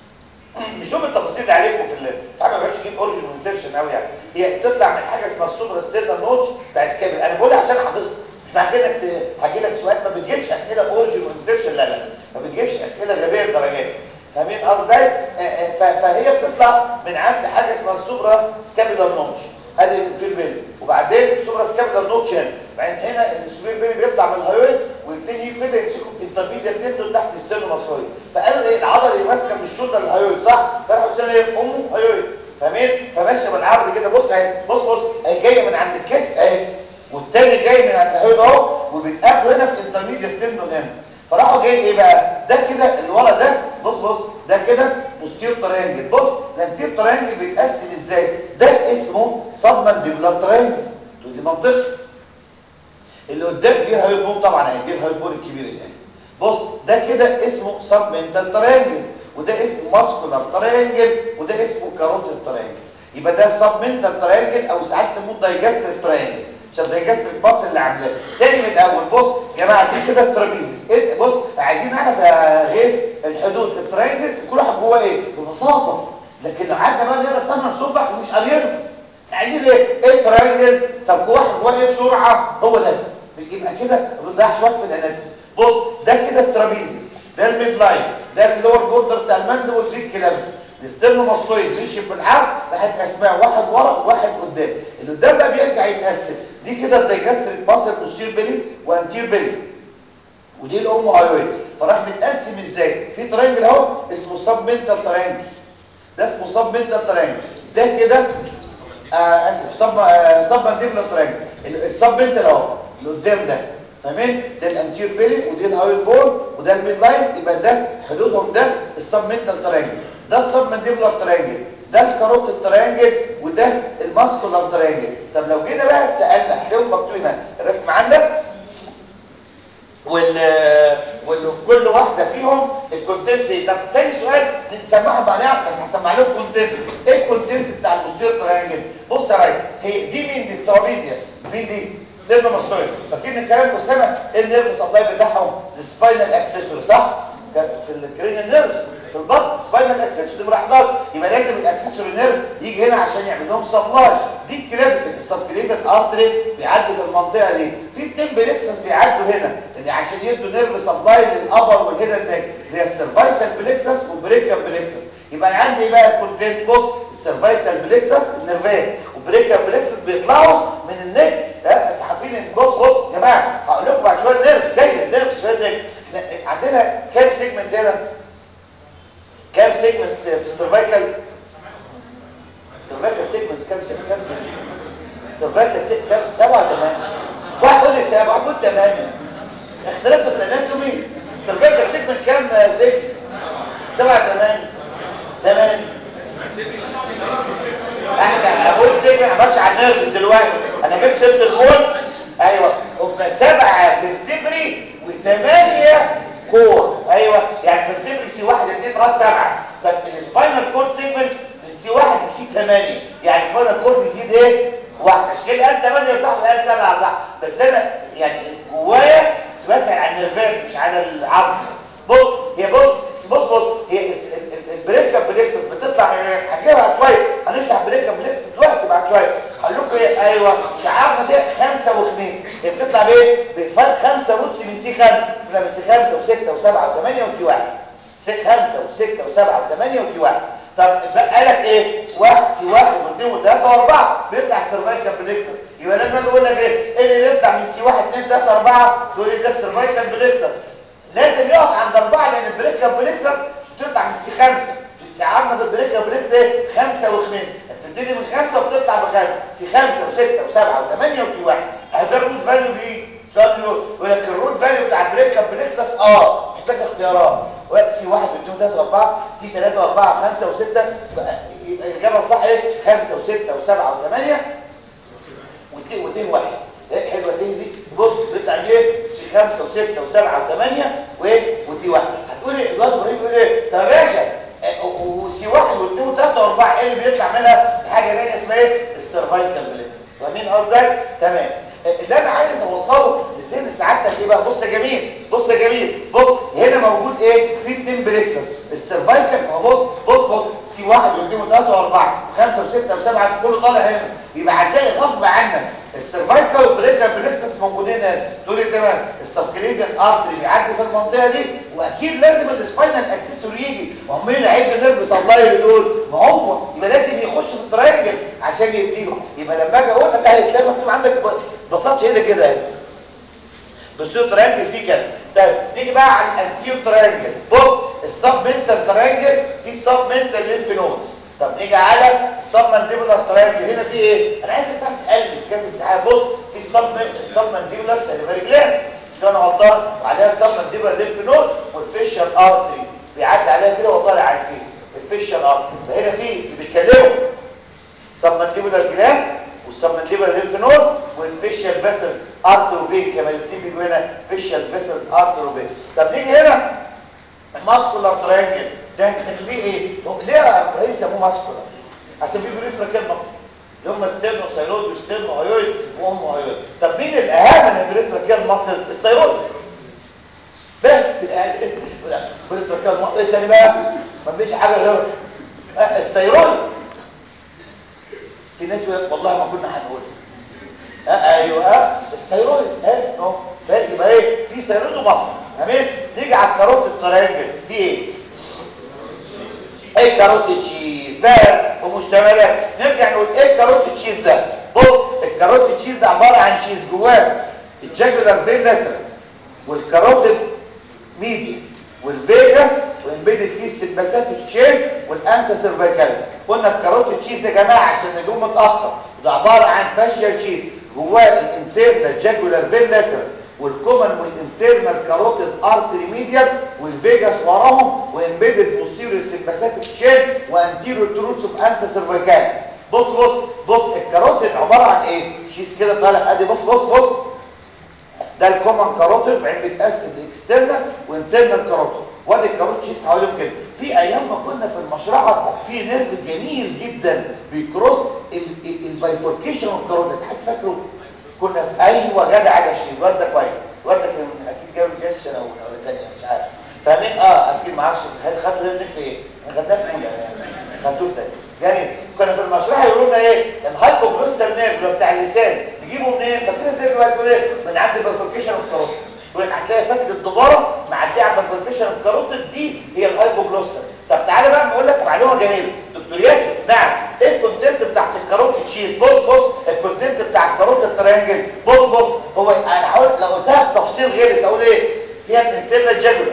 S1: نشوف التفاصيل اللي عليكم في الليل طبعا ما بقاش اجيب اوريجن وانسرشن قوي يعني هي بتطلع من حاجه اسمها السوبر ستيرنال نوتش بتاع سكابل انا بقولها عشان حافظها مش معنى كده انك هجي لك سؤال ما بتجيبش اسئله اوريجن وانسرشن لا لا ما بتجيبش اسئله غبيه الدرجات فاهمين ازاي فهي بتطلع من عند حاجه اسمها السوبرا سكابيلار نوتش ادي في البيل وبعدين سوبرا سكابيلار نوتش هنا بعدين هنا السوبر بيل بيطلع من الهايويد والاثنين يجوا كده يمسكوا في الانترميديت تندون تحت الستيرنوماسويد فقالوا ايه العضله اللي ماسكه من الشولدر للهايويد صح فراحوا قالوا ايه امه هايويد فاهمين فماشيه بالعرض كده بص اهي بص بص اهي جايه من عند الكتف اهي والتاني جاي من عند الهايويد اهو وبيتقابلوا هنا في الانترميديت تندون هنا فراحوا جاي ايه بقى ده كده اللي ورا ده بص بص ده كده بوستير ترينجل بص الانتير ترينجل بيتقسم ازاي ده اسمه سبمنديبولار ترينجل دي منطقه اللي قدام دي هايبون طبعا هي دي الهايبون الكبيره دي بص ده كده اسمه سبمنتال ترينجل وده اسمه ماسكولار ترينجل وده اسمه كاروتيد ترينجل يبقى ده سبمنتال ترينجل او ساعات يسموه دايجاستريك ترينجل عشان دايجاستريك باص اللي عاملاه تاني من الاول بص يا جماعه دي كده الترابيزيس إيه بص عايزين نعرف يا غيث الحدود الترينجل كل واحد جواه ايه ببساطه لكن لو قعدنا بقى نقرا ثمان صبح ومش قاريينه عايزين ايه ايه الترينجل طب جواه جواه ايه بسرعه هو ده يبقى كده ما بنضيعش وقت في الاناتومي بص ده كده الترابيزيس ده الميد لاين ده اللور بوردر بتاع المندبل في الكلام الاسترنوماستويد مشي بالعرض راحت اسماء واحد ورا وواحد قدام اللي قدام بقى بيرجع يتقسم دي كده الدايجاستريك ماسل بوستير بيلي وانتير بيلي ودي الام هايويد فراح متقسم ازاي في ترينجل اهو اسمه سبمنتال ترينجل ده اسمه سبمنتال ترينجل ده كده آه اسف سب آه سبمنديبولار ترينجل السبمنتال اهو اللي قدام ده فاهمين ده الانتير بيلي ودي الهايويد بون وده الميد لاين يبقى ده حدودهم ده السبمنتال ترينجل ده السبمنديبولار ترينجل ده الكاروتيد ترينجل وده الماسكولار ترينجل طب لو جينا بقى سالنا هتلاقوا مكتوب هنا الرسم عندك وال واللي في كل واحده فيهم الكونتنت ايه طب تاني سؤال نسمعهم بعدها بس هسمع لكم كونتنت ايه الكونتنت بتاع البوستير ترينجل بص يا ريس هي دي مين دي الترابيزيوس مين دي ستيرنوماستويد فاكرين الكلام والسنه ايه النيرف سبلاي بتاعهم السباينال اكسسوري صح كان في الكرينيال نيرفز في البطن سباينال اكسسوري دي مراحلات يبقى لازم الاكسسوري نيرف يجي هنا عشان يعمل لهم سبلاي دي الكلافيكال السبكليفيك ارتري بيعدي في المنطقه دي في اتنين بليكسس بيعدوا هنا اللي عشان يدوا نيرف سبلاي للابر والهيدن نيك اللي هي السيرفايكال بليكسس والبريكال بليكسس يبقى عندي ايه بقى الكونتنت بص السيرفايكال بليكسس النيرفات والبريكال بليكسس بيطلعوا من النك ها انتوا عارفين بص بص يا جماعه هقول لكم بعد شويه نيرفز جايه نيرفز شويه عندنا كام سيجمنت هنا كام سيجمنت في السيرفايكال سيرفايكال سيجمنت كام سيجمنت كام سيجمنت سيرفايكال سيجمنت كام سبعة ثمانية واحد يقول لي سبعة قلت ثمانية اختلفت في الاناتومي سيرفايكال سيجمنت كام سيجمنت سبعة ثمانية ثمانية احنا اقول سيجمنت ماشي على النيرفز دلوقتي انا جبت سيره البول ايوه هم سبعة فيرتبري وثمانية كور ايوه يعني فيرتبري سي واحد اثنين لغايه سبعة طب السباينال كورد سيجمنت من سي واحد لسي ثمانية يعني السباينال كورد بيزيد ايه؟ واحد عشان كده قال ثمانية صح وقال سبعة صح بس انا يعني جوايا بسأل عن النيرفات مش على العظم بص هي بص بص بص هي البريكا بليكسس بتطلع من هنجيبها بعد شويه هنشرح بريكا بليكسس دلوقتي بعد شويه هقول لكم ايه ايوه شعارنا ده خمسه وخميس هي بتطلع بايه؟ بفرق خمسه روتس من سي خمسه بتطلع من سي خمسه وسته وسبعه وثمانيه وتي واحد سي خمسه وسته وسبعه وثمانيه وتي واحد طب بقى لك ايه؟ واحد سي واحد واثنين وثلاثه واربعه بيطلع السيرفايكال بليكسس يبقى لما اجي اقول لك ايه؟ ايه اللي بيطلع من سي واحد اثنين ثلاثه اربعه تقول لي ده السيرفايكال بليكسس لازم يقف عند أربعة لأن البريكا بريكسر بتطلع من سي خمسة استعارنا في البريكا بريكس ايه؟ خمسة وخمسة بتبتدي من خمسة وبتطلع بخمسة سي خمسة وستة وسبعة وثمانية وفي واحد هذا الروت فاليو دي سؤال يقول لك الروت فاليو بتاع البريكا بريكسس اه محتاج اختيارات سي واحد واثنين وثلاثة وأربعة في ثلاثة وأربعة خمسة وستة يبقى الإجابة الصح ايه؟ خمسة وستة وسبعة وثمانية ودين واحد ايه حلوة دي دي بص بيطلع ايه؟ سي خمسة وستة وسبعة وثمانية ودي واحد هتقولي الواد ابراهيم يقول ايه؟ طب يا باشا وسي واحد واثنين وثلاثة واربعة ايه اللي بيطلع منها حاجة ثانيه اسمها ايه؟ السيرفايكال بليكسس فاهمين قصدك؟ تمام اللي انا عايز اوصله لسن سعادتك ايه بقى؟ بص يا جميل بص يا جميل بص هنا موجود ايه في اتنين بريكسس السيرفايكال ما هو بص بص بص سي واحد واثنين وثلاثه واربعه وخمسه وسته وسبعه كله طالع هنا يبقى هتلاقي غصب عنك السيرفايكال والبريكال بريكسس موجودين هنا تقول لي تمام السبكليفيان ارتري بيعدي في المنطقه دي واكيد لازم السباينال اكسسور يجي ما هم مين هيدي نيرف سبلاي دول ما هو يبقى لازم يخش في التراينجل عشان يديهم يبقى لما اجي اقول لك اهي تلاقي مكتوب عندك بساطه هنا كده اهي بصوا ترينجل فيه كذا طيب نيجي بقى على الانتيو ترينجل بص السب منتال ترينجل فيه سب منتال لينف نودز طب نيجي على السب مانديبولار ترينجل هنا في ايه انا عايزك تعرف قلبي كام امتحان بص في السب السب مانديبولار سيلفري جلاند مش انا غلطان وعليها السب مانديبولار لينف نود والفيشال ارتري بيعدي عليها كده وطالع على الفيس الفيشال ارتري هنا في اللي بيتكلموا سب مانديبولار جلاند والسبمنديبال لينف نود والفيشال فيسلز ارتر وفين كما الاثنين بيجوا هنا فيشال فيسلز ارتر وفين طب نيجي هنا الماسكولار ترينجل ده تسميه ايه هو ليه يا ابراهيم سموه ماسكولار عشان في بريتراكيال ماسلز اللي هم ستيرنو سايرويد وستيرنو هايويد وام هايويد طب مين الاهم من البريتراكيال ماسلز السايرويد بس البريتراكيال ماسلز ايه تاني بقى مفيش حاجه غير السايرويد في ناس يقول والله ما كنا هنقول اه ايوه الثيرويد ها اهو يبقى ايه في ثيرويد ومصل تمام نيجي على الكاروت الترينجل في ايه ايه الكاروت تشيز بقى ومشتملات نرجع نقول ايه الكاروت تشيز ده بص الكاروت تشيز ده عباره عن شيز جواه الجاكولار فين لاترال والكاروتيد ميديا والفيجاس وامبيدد فيه السباسات الشين والانسا سيرفيكال قلنا الكاروت تشيز يا جماعه عشان نجوم متاخر ده عباره عن فاشيال تشيز جواه الانترنال جاكولار فين لاترال والكومن والانترنال كاروتيد ارتري ميديال والفيجاس وراهم وامبيدد بوستيريور السباسات الشين وانتيريور تروتس اوف انسا سيرفيكال بص بص بص الكاروتيد عباره عن ايه شيز كده طالع ادي بص بص بص ده الكومن كاروتيد بعدين بيتقسم لاكسترنال وانترنال كاروتيد وادي الكاروت شيس حواليهم كده في ايام ما كنا في المشرحه في نيرف جميل جدا بيكروس البايفوركيشن اوف كاروتيد حد فاكره كنا في ايوه جدع ده الشيء الواد ده كويس الواد ده كان اكيد جاب الجيش سنه اولى ولا ثانيه مش عارف فاهمين اه اكيد ما اعرفش هل خدوا ده في ايه خدناه في اولى خدوه في جميل كنا في المشرحه يقولوا لنا ايه الهايبوجلوستال نيرف بتاع اللسان نجيبه منين فاكرين زي دلوقتي يقول ايه من عند البايفوركيشن اوف كاروتيد يقول هتلاقي فتله الدباره معديه على البرفوركيشن الكاروتيد دي هي الهايبوجلوسال طب تعالى بقى نقول لك معلومه جميله دكتور ياسر نعم ايه الكونتنت بتاعت الكاروتيد شيز بص بص الكونتنت بتاع الكاروتيد ترينجل بص بص هو انا هقول لو قلتها بتفصيل غلس اقول ايه فيها الانترنال جاجولار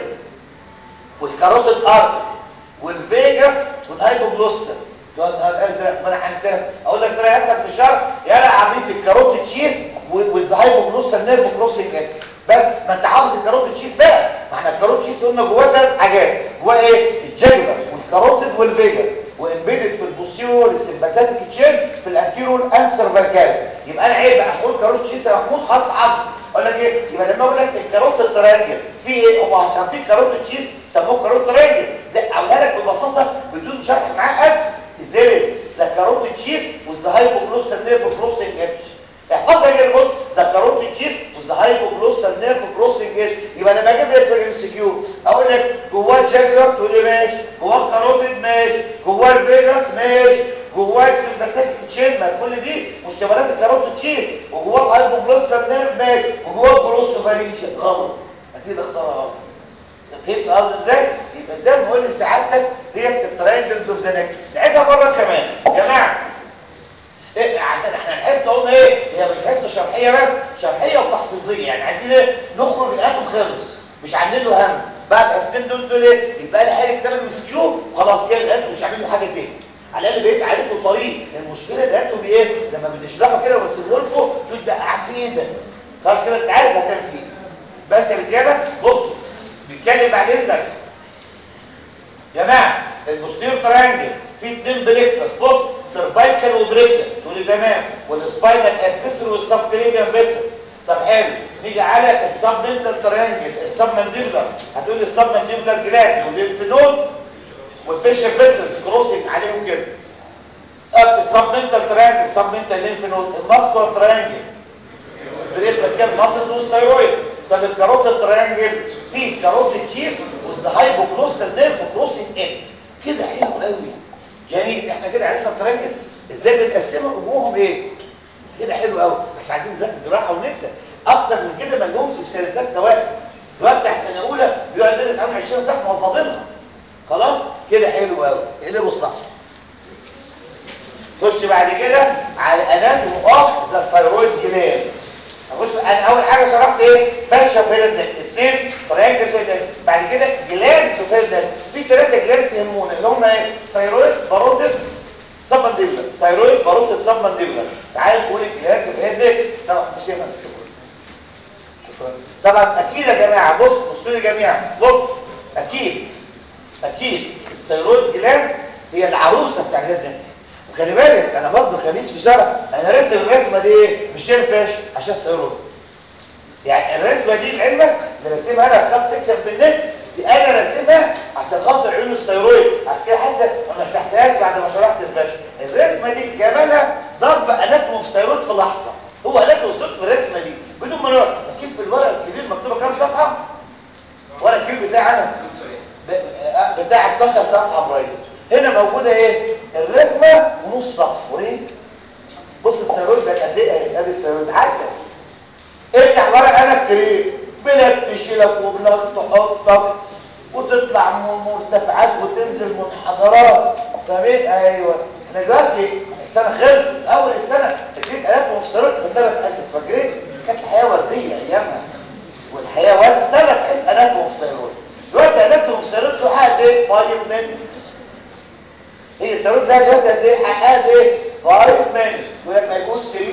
S1: والكاروتيد ارتري والفيجاس والهايبوجلوسال ده الازرق ما انا هنساه اقول لك ترى اسهل في الشرح يلا عمليه الكاروتيد شيز والهايبوجلوسال نيرف كروسنج بس ما انت حافظ الكاروتيد شيز بقى ما احنا الكاروتيد شيز قلنا جواه ثلاث حاجات جواه ايه الجاجولار والكاروتيد والفيجاس وامبيدد في البوستيرور السمباثيك تشين في الانتيرور انسر فالكال يبقى انا عيب اقول كاروتيد شيز يا محمود خلاص حافظ اقول لك ايه يبقى لما اقول لك الكاروتيد ترانجل في ايه هم عشان كاروتيد شيز سموه كاروتيد ترانجل لا اقولها لك ببساطه بدون شرح معقد ازاي ذا كاروتيد شيز والزهايبوجلوسال نيرف كروسنج اتش احفظها كده بص ذا كاروتيد شيز والزهايبوجلوسال نيرف كروسنج اتش يبقى لما اجيب لك في الام سي كيو اقول لك جواه جاجولار تقول لي ماشي جواه الكاروتيد ماشي جواه الفيجاس ماشي جواه السمباثيك تشين ما كل دي مشتملات الكاروتيد شيز وجواه الهايبوجلوسال نيرف ماشي وجواه الجلوسوفارينجيال غلط اكيد اختارها غلط فهمت قصدي ازاي يبقى زي ما بقول لسعادتك ديت التراينجلز اوف ذا نيك نعيدها مره كمان يا جماعه إيه عشان احنا الحصه قلنا ايه هي مش حصه شرحيه بس شرحيه وتحفيظيه يعني عايزين ايه نخرج الاتوم خلص مش عاملين له هم بعد اسنين دول دول ايه يبقى لي حاجه كتاب المسكيو وخلاص كده الاتوم مش عاملين له حاجه تاني على الاقل بقيت عارف له طريق المشكله الاتوم ايه لما بنشرحه كده ونسيبه لكم تقول ده قاعد في ايه ده خلاص كده انت عارف هتعمل فيه بس يا رجاله بصوا بيتكلم بعد اذنك يا جماعه البوستير ترانجل فيه اثنين بريكسس بص سيرفايكال وبريكال تقول لي تمام والسباينال اكسسور والسبكليفيان فيسل طب حلو نيجي على السبمنتال ترانجل السبمنديبلر هتقول لي السبمنديبلر جلاند والليمفنود والفيشر فيسلز كروسنج عليهم كده طب السبمنتال ترانجل سبمنتال ليمفنود الماسكولار ترانجل بريكال كان مافلس والثايرويد طب الكاروتيد ترانجل في كاروتيد تشيس والهايبوكلوستال نيرف كروسنج اند كده حلو قوي جميل احنا كده عرفنا الترانجل ازاي بنقسمها وجوههم ايه كده حلو قوي مش عايزين نذاكر جراحه وننسى اكتر من كده ما لهمش سلسلات دوائر الواد بتاع سنه اولى بيقعد يدرس عنه 20 صفحه وفاضلها خلاص كده حلو قوي اقلبوا الصفحه خش بعد كده على اناتومي اوف ذا ثايرويد جلاند اخش انا اول حاجه شرحت ايه فاشا فيلد اثنين تريانجل فيلد بعد كده جلاند فيلد في ثلاثه جلاند يهمونا اللي هم ايه ثايرويد باروتيد سبمنديبلر ثايرويد باروتيد سبمنديبلر تعال نقول الجلاند فيلد طبعا مش هيفهم شكرا شكرا طبعا اكيد يا جماعه بص بصوا لي جميعا بص اكيد اكيد الثايرويد جلاند هي العروسه بتاع الهيد وخلي بالك انا برضه خميس في شرح انا رسم الرسمه دي ايه مش شايفاش عشان الثايرويد يعني الرسمه دي لعلمك اللي رسمها انا في كات سيكشن بالنت دي انا راسمها عشان خاطر عيون الثايرويد عشان كده حتى ما مسحتهاش بعد ما شرحت الفشل الرسمه دي جمالها ضرب اناتوم في الثايرويد في لحظه هو اناتوم في الرسمه دي بدون ما نقعد اكيد في الورق الكبير مكتوبه كام صفحه ورق الكبير بتاعي انا بتاع 12 صفحه برايت هنا موجوده ايه الرسمه ونص صفحه وريني بص الثايرويد ده قد ايه ادي الثايرويد عكسه افتح ورق انا كريم بلاد تشيلك وبلاد تحطك وتطلع من مرتفعات وتنزل منحدرات فاهمين ايوه احنا دلوقتي السنه خلصت اول السنه اديت الاف مفترض في ثلاث حصص فاكرين كانت الحياه ورديه ايامها والحياه وزن ثلاث حصص الاف مفترض دلوقتي الاف مفترض له حاجه ايه 5 مينت هي الثارويد ده دلوقتي قد ايه حقها ايه 5 مينت يقول لك ما يجوز 3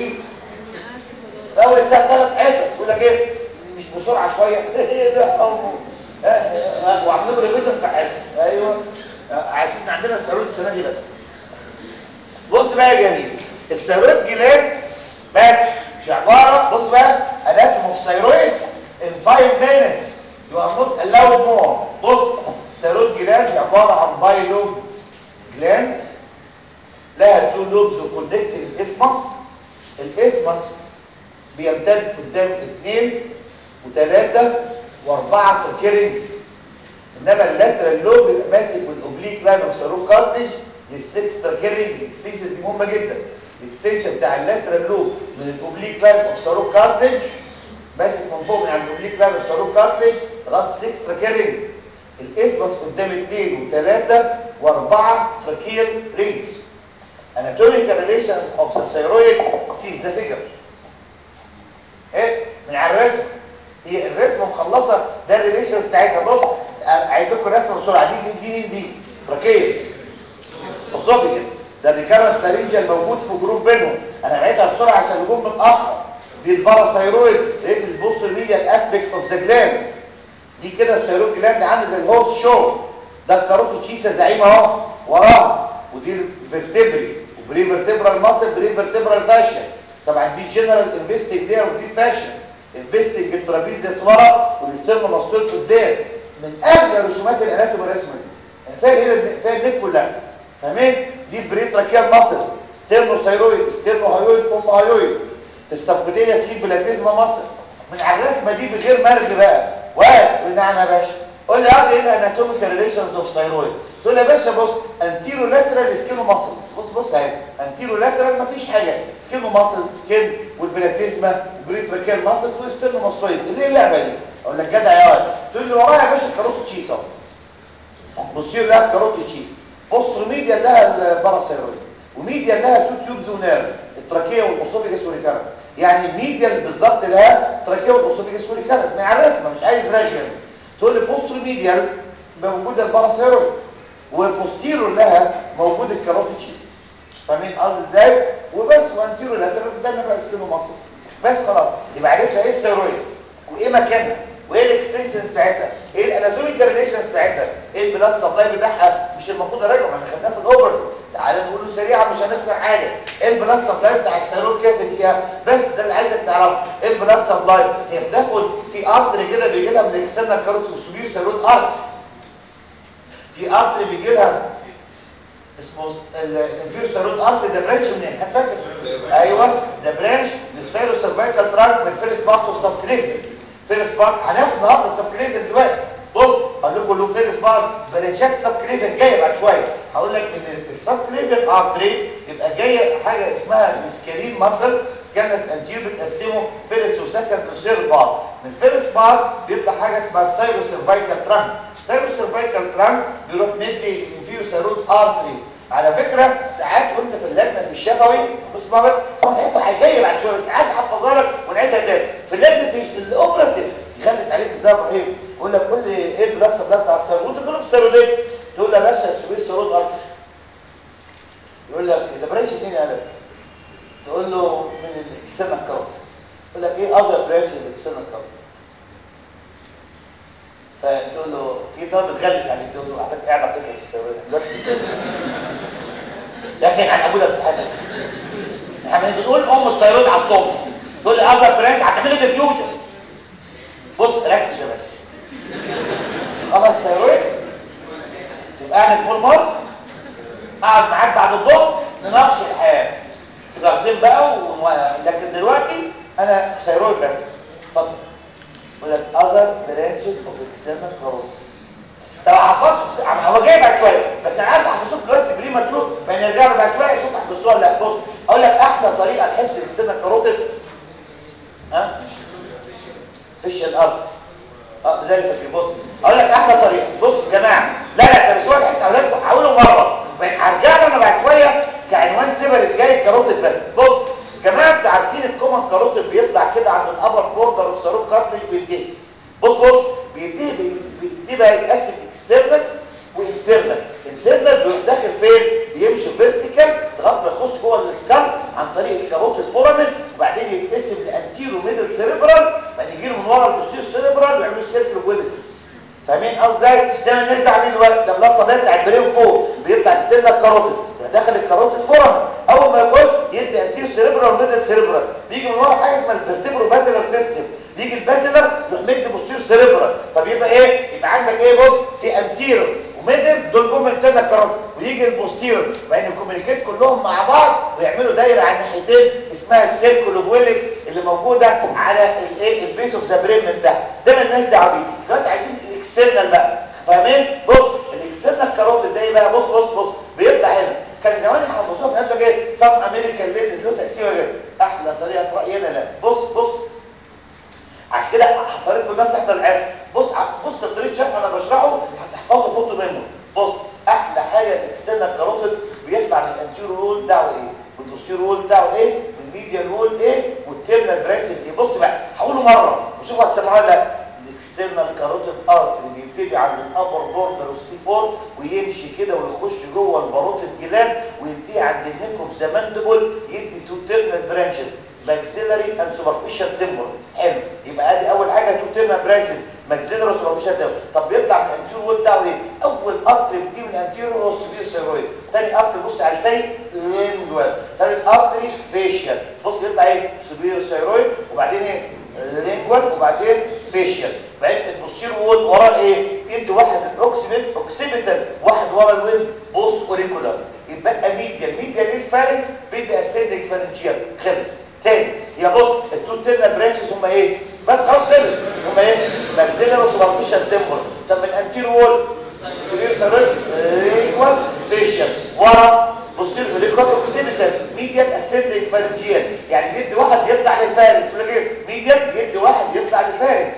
S1: في اول ساعه ثلاث حصص يقول لك ايه مش بسرعه شويه ايه ده وعاملين ريفيجن بتاع حصص ايوه عايزين عندنا الثارويد السنه دي بس بص بقى يا جميل الثارويد جلاند بس في عباره بص بقى اناتوم اوف ثايرويد in 5 minutes you are not allowed more بص الثارويد جلاند عباره عن بايلوب جلاند لها تو لوبز وكونكت الاسمس الاسمس بيمتد قدام اثنين وثلاثة واربعة تركيرنجز انما اللاترال لوب بيبقى ماسك بالاوبليك لاين اوف ساروك كارتج للسكس تركيرنج الاكستنشن دي مهمة جدا الاكستنشن بتاع اللاترال لوب من الاوبليك لاين اوف ساروك كارتج ماسك من فوق من عند الاوبليك لاين اوف ساروك كارتج لغايه 6 تركيرنج الاسمس قدام اثنين وثلاثة واربعة تراكيال رينجز anatomical relation of the thyroid see the figure ايه من على الرسم هي الرسمه مخلصه ده الريليشن بتاعتها بص عايز لكم رسمه بسرعه دي دي دي دي تراكيه اسوفيجس ده الريكارنت فارنجال موجود في جروب بينهم انا بعيدها بسرعه عشان نكون متاخر دي الباراثايرويد ريت البوستر ميديال اسبيكت اوف ذا جلاند دي كده الثايرويد جلاند عامل زي الهورس شو ده الكاروتو تشيسا زعيم اهو وراها ودي الفرتبري وبري فيرتبرال ماسل بري فيرتبرال فاشن طبعا دي جنرال انفستنج دي ودي فاشن انفستنج الترابيزيس ورا والاسترنو ماسل قدام من اغلى رسومات الاناتومي الرسمه دي يعني فيها هنا فيها النك كلها فاهمين دي بريتراكيال ماسل ستيرنو ثايرويد ستيرنو هايويد ام هايويد في السبكودينيا في بلاتيزما ماسل من على الرسمه دي بغير مرج بقى واحد نعم يا باشا قول لي اه ايه الاناتوميكال ريليشنز اوف ثايرويد تقول يا باشا بص انتيرو لاترال سكينو ماسلز بص بص اهي انتيرو لاترال مفيش حاجه سكينو ماسلز سكين والبلاتيزما بريتراكيال ماسلز والستيرنو ماستويد ايه اللعبه دي اقول لك جدع يا واد تقول لي ورايا يا باشا كاروت تشيز اهو بصير لها كاروت تشيز بوستر ميديا لها الباراسيرويد وميديا لها تو تيوبز ونيرف التراكيه والاسوفيجاس والريكارنت يعني ميديا بالظبط لها تراكيه والاسوفيجاس والريكارنت مع الرسمه مش عايز راجل تقول لي بوستر ميديال موجود الباراسيرويد وبوستيرو لها موجود الكاروتيتشيز فاهمين قصدي ازاي وبس وانتيرو لاترال ده انا بقى سكينو ماسل بس خلاص يبقى عرفنا ايه الثيرويد وايه مكانها وايه الاكستنشنز بتاعتها ايه الاناتوميكال ريليشنز بتاعتها ايه البلاد سبلاي بتاعها مش المفروض اراجعه ما احنا خدناه في الاوفر تعالى نقوله سريعا مش هنخسر حاجه ايه البلاد سبلاي بتاع الثيرويد كده دقيقه بس ده اللي عايزك تعرفه ايه البلاد سبلاي هي بتاخد في ارتري كده بيجي لها من الاكسترنال كاروتيد والسوبير ثيرويد ارتري في ارتري بيجي لها اسمه الانفير ثيرويد ارتري ده برانش منين حد فاكر ايوه ده برانش للسيرو سيرفايكال تراك من فيرست باس اوف سب كليفر فيرست بارت هناخد النهارده سبكليفن دلوقتي بص هقول لكم له فيرست بارت برانشات سبكليفن جايه بعد شويه هقول لك ان السبكليفن ارتري يبقى جايه حاجه اسمها السكالين ماسل سكانس انتير بتقسمه فيرست وسكند وثيرد بارت من الفيرست بارت بيطلع حاجه اسمها السايرو سيرفايكال ترانك السايرو سيرفايكال ترانك بيروح مدي الانفيرو سيرود ارتري على فكرة ساعات وانت في اللجنة في الشفوي بص ما بس صحيح هيجي بعد شوية بس عايز احفظها لك ونعيدها تاني في اللجنة الاوبراتيف يخلص عليك ازاي ابراهيم يقول لك قول لي ايه البلاستر ده بتاع السيرود وانت تقول له في السيرود ايه تقول له يا باشا السوبر سيرود ارتر يقول لك ده برانش منين يا باشا تقول له من الاكسترنال كارت يقول لك ايه اذر برانش الاكسترنال كارت فتقول له في طالب بتغلس عليك تقول له اعطيك قاعد اعطيك السيرود لكن عن ابونا بتحدث احنا بنقول ام السيرود على الصوت تقول لي اذر برانش هتعمل لي ديفيوجن بص ركز يا باشا خلاص سيرويد تبقى قاعد فول مارك اقعد معاك بعد الظهر نناقش الحياه سيجارتين بقى و... لكن دلوقتي انا سيرويد بس اتفضل يقول لك اذر برانشز اوف اكسترنال كاروتيد طب حفظت هو جاي بعد شويه بس انا عايز احفظه دلوقتي بري ماتور فنرجع له بعد شويه اشوف حفظتوه ولا لا بص اقول لك احلى طريقه لحفظ الاكسترنال كاروتيد ها فيش الارض اه ذلك فاكر بص اقول لك احلى طريقه بص يا جماعه لا لا ده مش واحد حته اولادكم حاولوا مره هرجع له انا بعد شويه كعنوان سيبر جاي كاروتيد بس بص يا جماعه انتوا عارفين الكومن كاروتيد بيطلع كده عند الابر بوردر والصاروخ كارتلج وينتهي بص بص بينتهي بينتهي بقى يتقسم اكسترنال وانترنال انترنال بيروح داخل فين بيمشي فيرتيكال لغايه ما يخش جوه السكال عن طريق الكاروتيد فورامين وبعدين يتقسم لانتيرو ميدل سيريبرال بعدين يجي له من ورا البوستيرو سيريبرال ويعملوا سيركل ويلس فاهمين قصدي ده الناس ده عاملين الوقت ده بلاصه بيطلع البرين فوق بيطلع التيلا الكاروتيد داخل الكاروتيد فورامين اول ما يخش يدي انتيرو سيريبرال وميدل سيريبرال بيجي من ورا حاجه اسمها الفيرتيبرو بازلر سيستم يجي البازلر يروح مدي بوستيرو سيريبرال طب يبقى ايه يبقى عندك ايه بص في انتيرو وميدل دول جم من تانا كاروت ويجي البوستيرو وبعدين الكوميونيكيت كلهم مع بعض ويعملوا دايره على الناحيتين اسمها السيركل اوف ويلس اللي موجوده على الايه البيس اوف ذا برين من تحت ده من الناس دعوه بيه دلوقتي عايزين الاكسترنال بقى فاهمين بص الاكسترنال كاروت ده ايه بقى بص بص بص بيطلع هنا كان زمان حفظوها في قد ايه سام امريكان ليتس له تقسيمه كده احلى طريقه في رايي انا لا بص بص عشان كده حصلت الناس تحضر العزم بص بص الطريق شرح انا بشرحه هتحفظه خطه منه بص احلى حاجه الاكسترنال كاروتيد بيطلع من الانتيرو رول بتاعه ايه والبوستيرو رول بتاعه ايه والميديال رول ايه والتيرنال برانشز ايه بص بقى هقوله مره وشوفوا هتسمعوها لا الاكسترنال كاروتيد ارتري بيبتدي عند الابر بوردر والسي 4 ويمشي كده ويخش جوه الباروت الجلاد وينتهي عند النيك اوف ذا ماندبل يدي تو تيرنال برانشز maxillary and superficial temporal حلو يبقى ادي اول حاجه تو تيرنال برانشز maxillary superficial temporal طب بيطلع من الانتيرو وول بتاعه ايه اول ارتري بيجي من الانتيرو والسوبير سيرويد ثاني ارتري بص على زي لينجوال ثالث ارتري فيشيال بص يطلع ايه سوبير سيرويد وبعدين ايه لينجوال وبعدين فيشيال بعدين البوستيرو وول وراه ايه يدي واحد الاوكسيمنت اوكسيمنتال واحد ورا الويند بوست اوريكولار يبقى ميديال ميديال للفارنكس بيدي اسيدك فارنجيال خلص تاني يا بص التو تيرنا برانشز هم ايه بس خلاص خلص هم ايه ماكسيلر وسوبرفيشال تمبر طب من الانتير وول سوبير سيرويد ايكوال فيشيال ورا بوستير فيليكوال اوكسيمنتال ميديال اسيدك فارنجيال يعني بيدي واحد يطلع للفارنكس ولا ايه ميديال بيدي واحد يطلع للفارنكس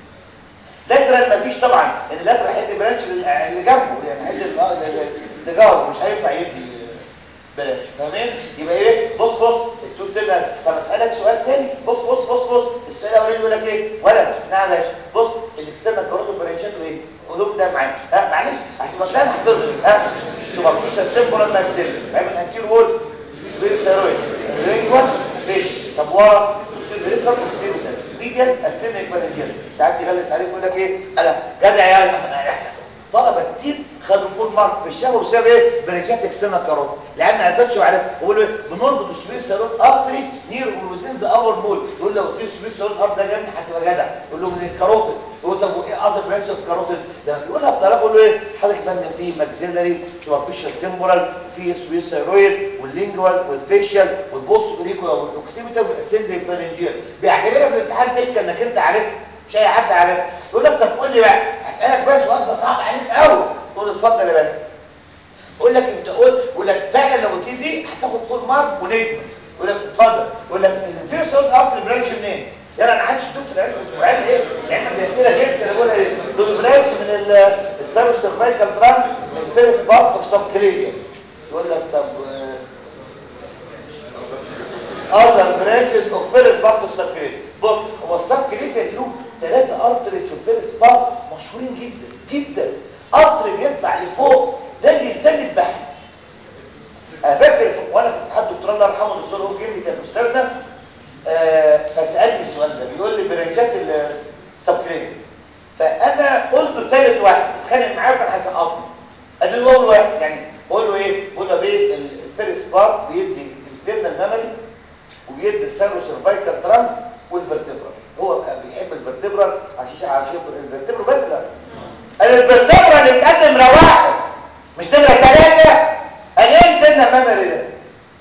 S1: لاترال مفيش طبعا اللاترال هيدي برانش اللي جنبه يعني هيدي اللي جنبه مش هينفع يدي برانش فاهمين يبقى ايه بص بص التوت تبقى طب اسالك سؤال تاني بص بص بص بص السؤال الاولاني يقول لك ايه ولد نعم ماشي بص اللي كسبنا الكاروت برانشاته ايه قولوا ده معاك ها معلش عشان ما كان حضرتك ها سوبرفيشال تمبورال ماكسيل هيعمل انتير وول زي الثيرويد رينجوال فيش طب ورا الريكارد اوكسيمتال ميديال السيميك فالنجيال ساعات يغلس عليك يقول لك ايه انا جدع يا طلبه كتير خدوا فول مارك في الشهر بسبب ايه بريشات اكسترنال كاروت لان ما عرفتش وعرف بيقولوا ايه بنربط السويس سالون ارتري نير وزين ذا اور بول يقول لو في السويس سالون ارتري ده جنب هتبقى جدع يقول له من الكاروتيد يقول طب وايه اذر برانش اوف كاروتيد لما بيقولها بطريقه يقول له ايه حضرتك فندم فيه ماكسيلري سوبرفيشال تمبورال وفي سويس ثيرويد واللينجوال والفيشال والبوست اوريكولا والاوكسيميتال والاسندي فارنجيال بيعتبرها في الامتحان تلك انك انت عارف مش اي حد عارف يقول لك طب قول لي بقى هسالك بس سؤال ده صعب عليك قوي تقول اتفضل يا باشا يقول لك انت قول يقول لك فعلا لو قلت دي هتاخد فول مارك ونجم يقول لك اتفضل يقول لك الفيرست اورد افter برانش منين يلا انا عايز اشوف في العلم السؤال ايه يعني احنا بنحكي لك انا بقول ايه دول برانش من السيرفس سيرفايكال ترانك الفيرست بارت اوف سب كلينيك يقول لك طب اذر برانشز اوف فيرست بارت اوف سب كلينيك بص هو السب كلينيك له ثلاثه ارتريز في الفيرست بارت مشهورين جدا جدا قطر بيطلع لفوق ده اللي يتسند بحث افكر وانا في اتحاد الدكتور الله يرحمه الدكتور هو جيمي كان استاذنا آه فسالني السؤال ده بيقول لي برانشات السبكلينيك فانا قلت له ثالث واحد اتخانق معاه كان هيسقطني قال له اول واحد يعني بقول له ايه بقول له بيه الفيرست بارت بيدي الانترنال ميموري وبيدي السيرو سيرفايكال ترانك والفرتبرال هو كان بيحب الفرتبرال عشان عشان الفرتبرال بس لا الفرتبرال اللي بتقدم نمره واحد مش نمره ثلاثه اجين سنه ميموري ده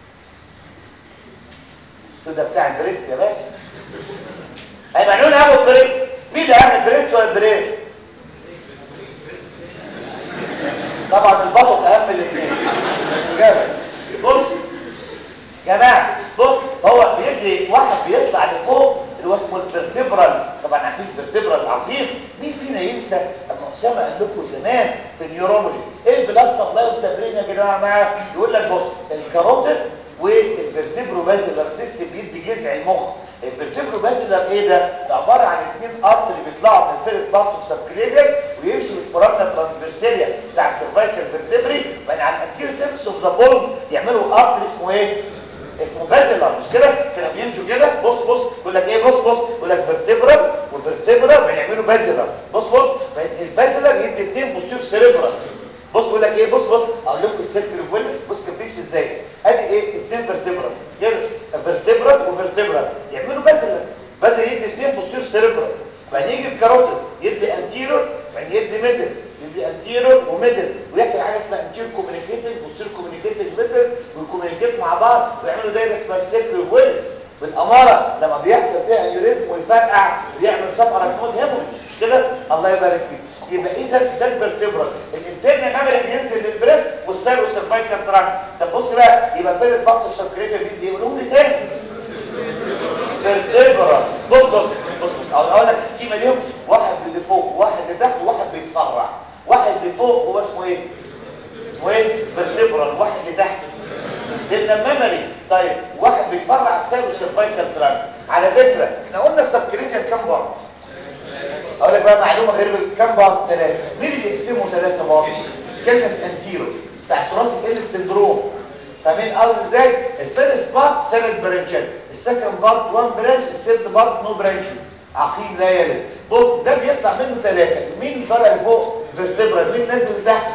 S1: ده بتاع البريست يا باشا هيمعنون ابو البريست مين اللي اهم البريست ولا البريست طبعا البطن اهم الاثنين الاجابه بص يا جماعه بص هو بيدي واحد بيطلع لفوق اللي هو اسمه الفرتبرال طبعا عارفين الفرتبرال العظيم مين فينا ينسى اما اسامه قال لكم زمان في النيورولوجي ايه البلاد سبلاي وسابرين يا جماعه معاه يقول لك بص الكاروتيد والفرتبرو بازلر سيستم بيدي جذع المخ الفرتبرو بازلر ايه ده؟ ده عباره عن اثنين ارتري بيطلعوا من الفيرست بارت اوف سبكليفير ويمشي بالفرامنا ترانسفيرسيليا بتاع السيرفايكال فيرتبري وبعدين على الانتير سيرفس اوف ذا بولز يعملوا ارتري اسمه ايه؟ اسمه بازلر مش كده كانوا بيمشوا كده بص بص يقول لك ايه بص بص يقول لك فيرتبرال وفيرتبرال بيعملوا بازلر بص بص البازلر يدي اثنين بوستير سيريبرال بص يقول لك ايه بص بص اقول لكم السيركل فويلس بص كان بيمشي ازاي ادي ايه اثنين فيرتبرال كده فيرتبرال وفيرتبرال يعملوا بازلر بازلر يدي اثنين بوستير سيريبرال بعدين يجي الكاروتيد يدي انتيرور بعدين يدي ميدل يدي انتيرور وميدل ويحصل حاجه اسمها انتيرور كوميونيكيتنج بوستير كوميونيكيتنج ميثود ويكوميونيكيت مع بعض ويعملوا دايره اسمها السيركل فويلس بالاماره لما بيحصل فيها انيوريزم ويفرقع بيعمل سب اراكنود هيموريج مش كده الله يبارك فيك يبقى اذا ده الفرتبرال الانترنال ميموري بينزل للبريست والسيرو سيرفايكال ترانك طب بص بقى يبقى فين الضغط السكريتي بيدي يقولوا لي تاني فيرتبرال بص بص بص اقول لك السكيما ليهم واحد اللي فوق وواحد اللي تحت وواحد بيتفرع واحد اللي فوق هو اسمه ايه اسمه ايه فيرتبرال واحد اللي تحت لان ميموري طيب واحد بيتفرع السيرو سيرفايكال ترانك على فكره احنا قلنا السبكريتيال كام بار اقول لك بقى معلومه غير كام بار ثلاثه مين اللي يقسموا ثلاثه بار سكيلنس انتيرو بتاع ثوراسيك ايلت سندروم فاهمين قصدي ازاي الفيرست بارت ثلاث برانشات السكند بارت 1 برانش الثيرد بارت نو برانشز عقيم لا يلد بص ده بيطلع منه ثلاثه مين اللي طالع لفوق فيرتبرال مين نازل لتحت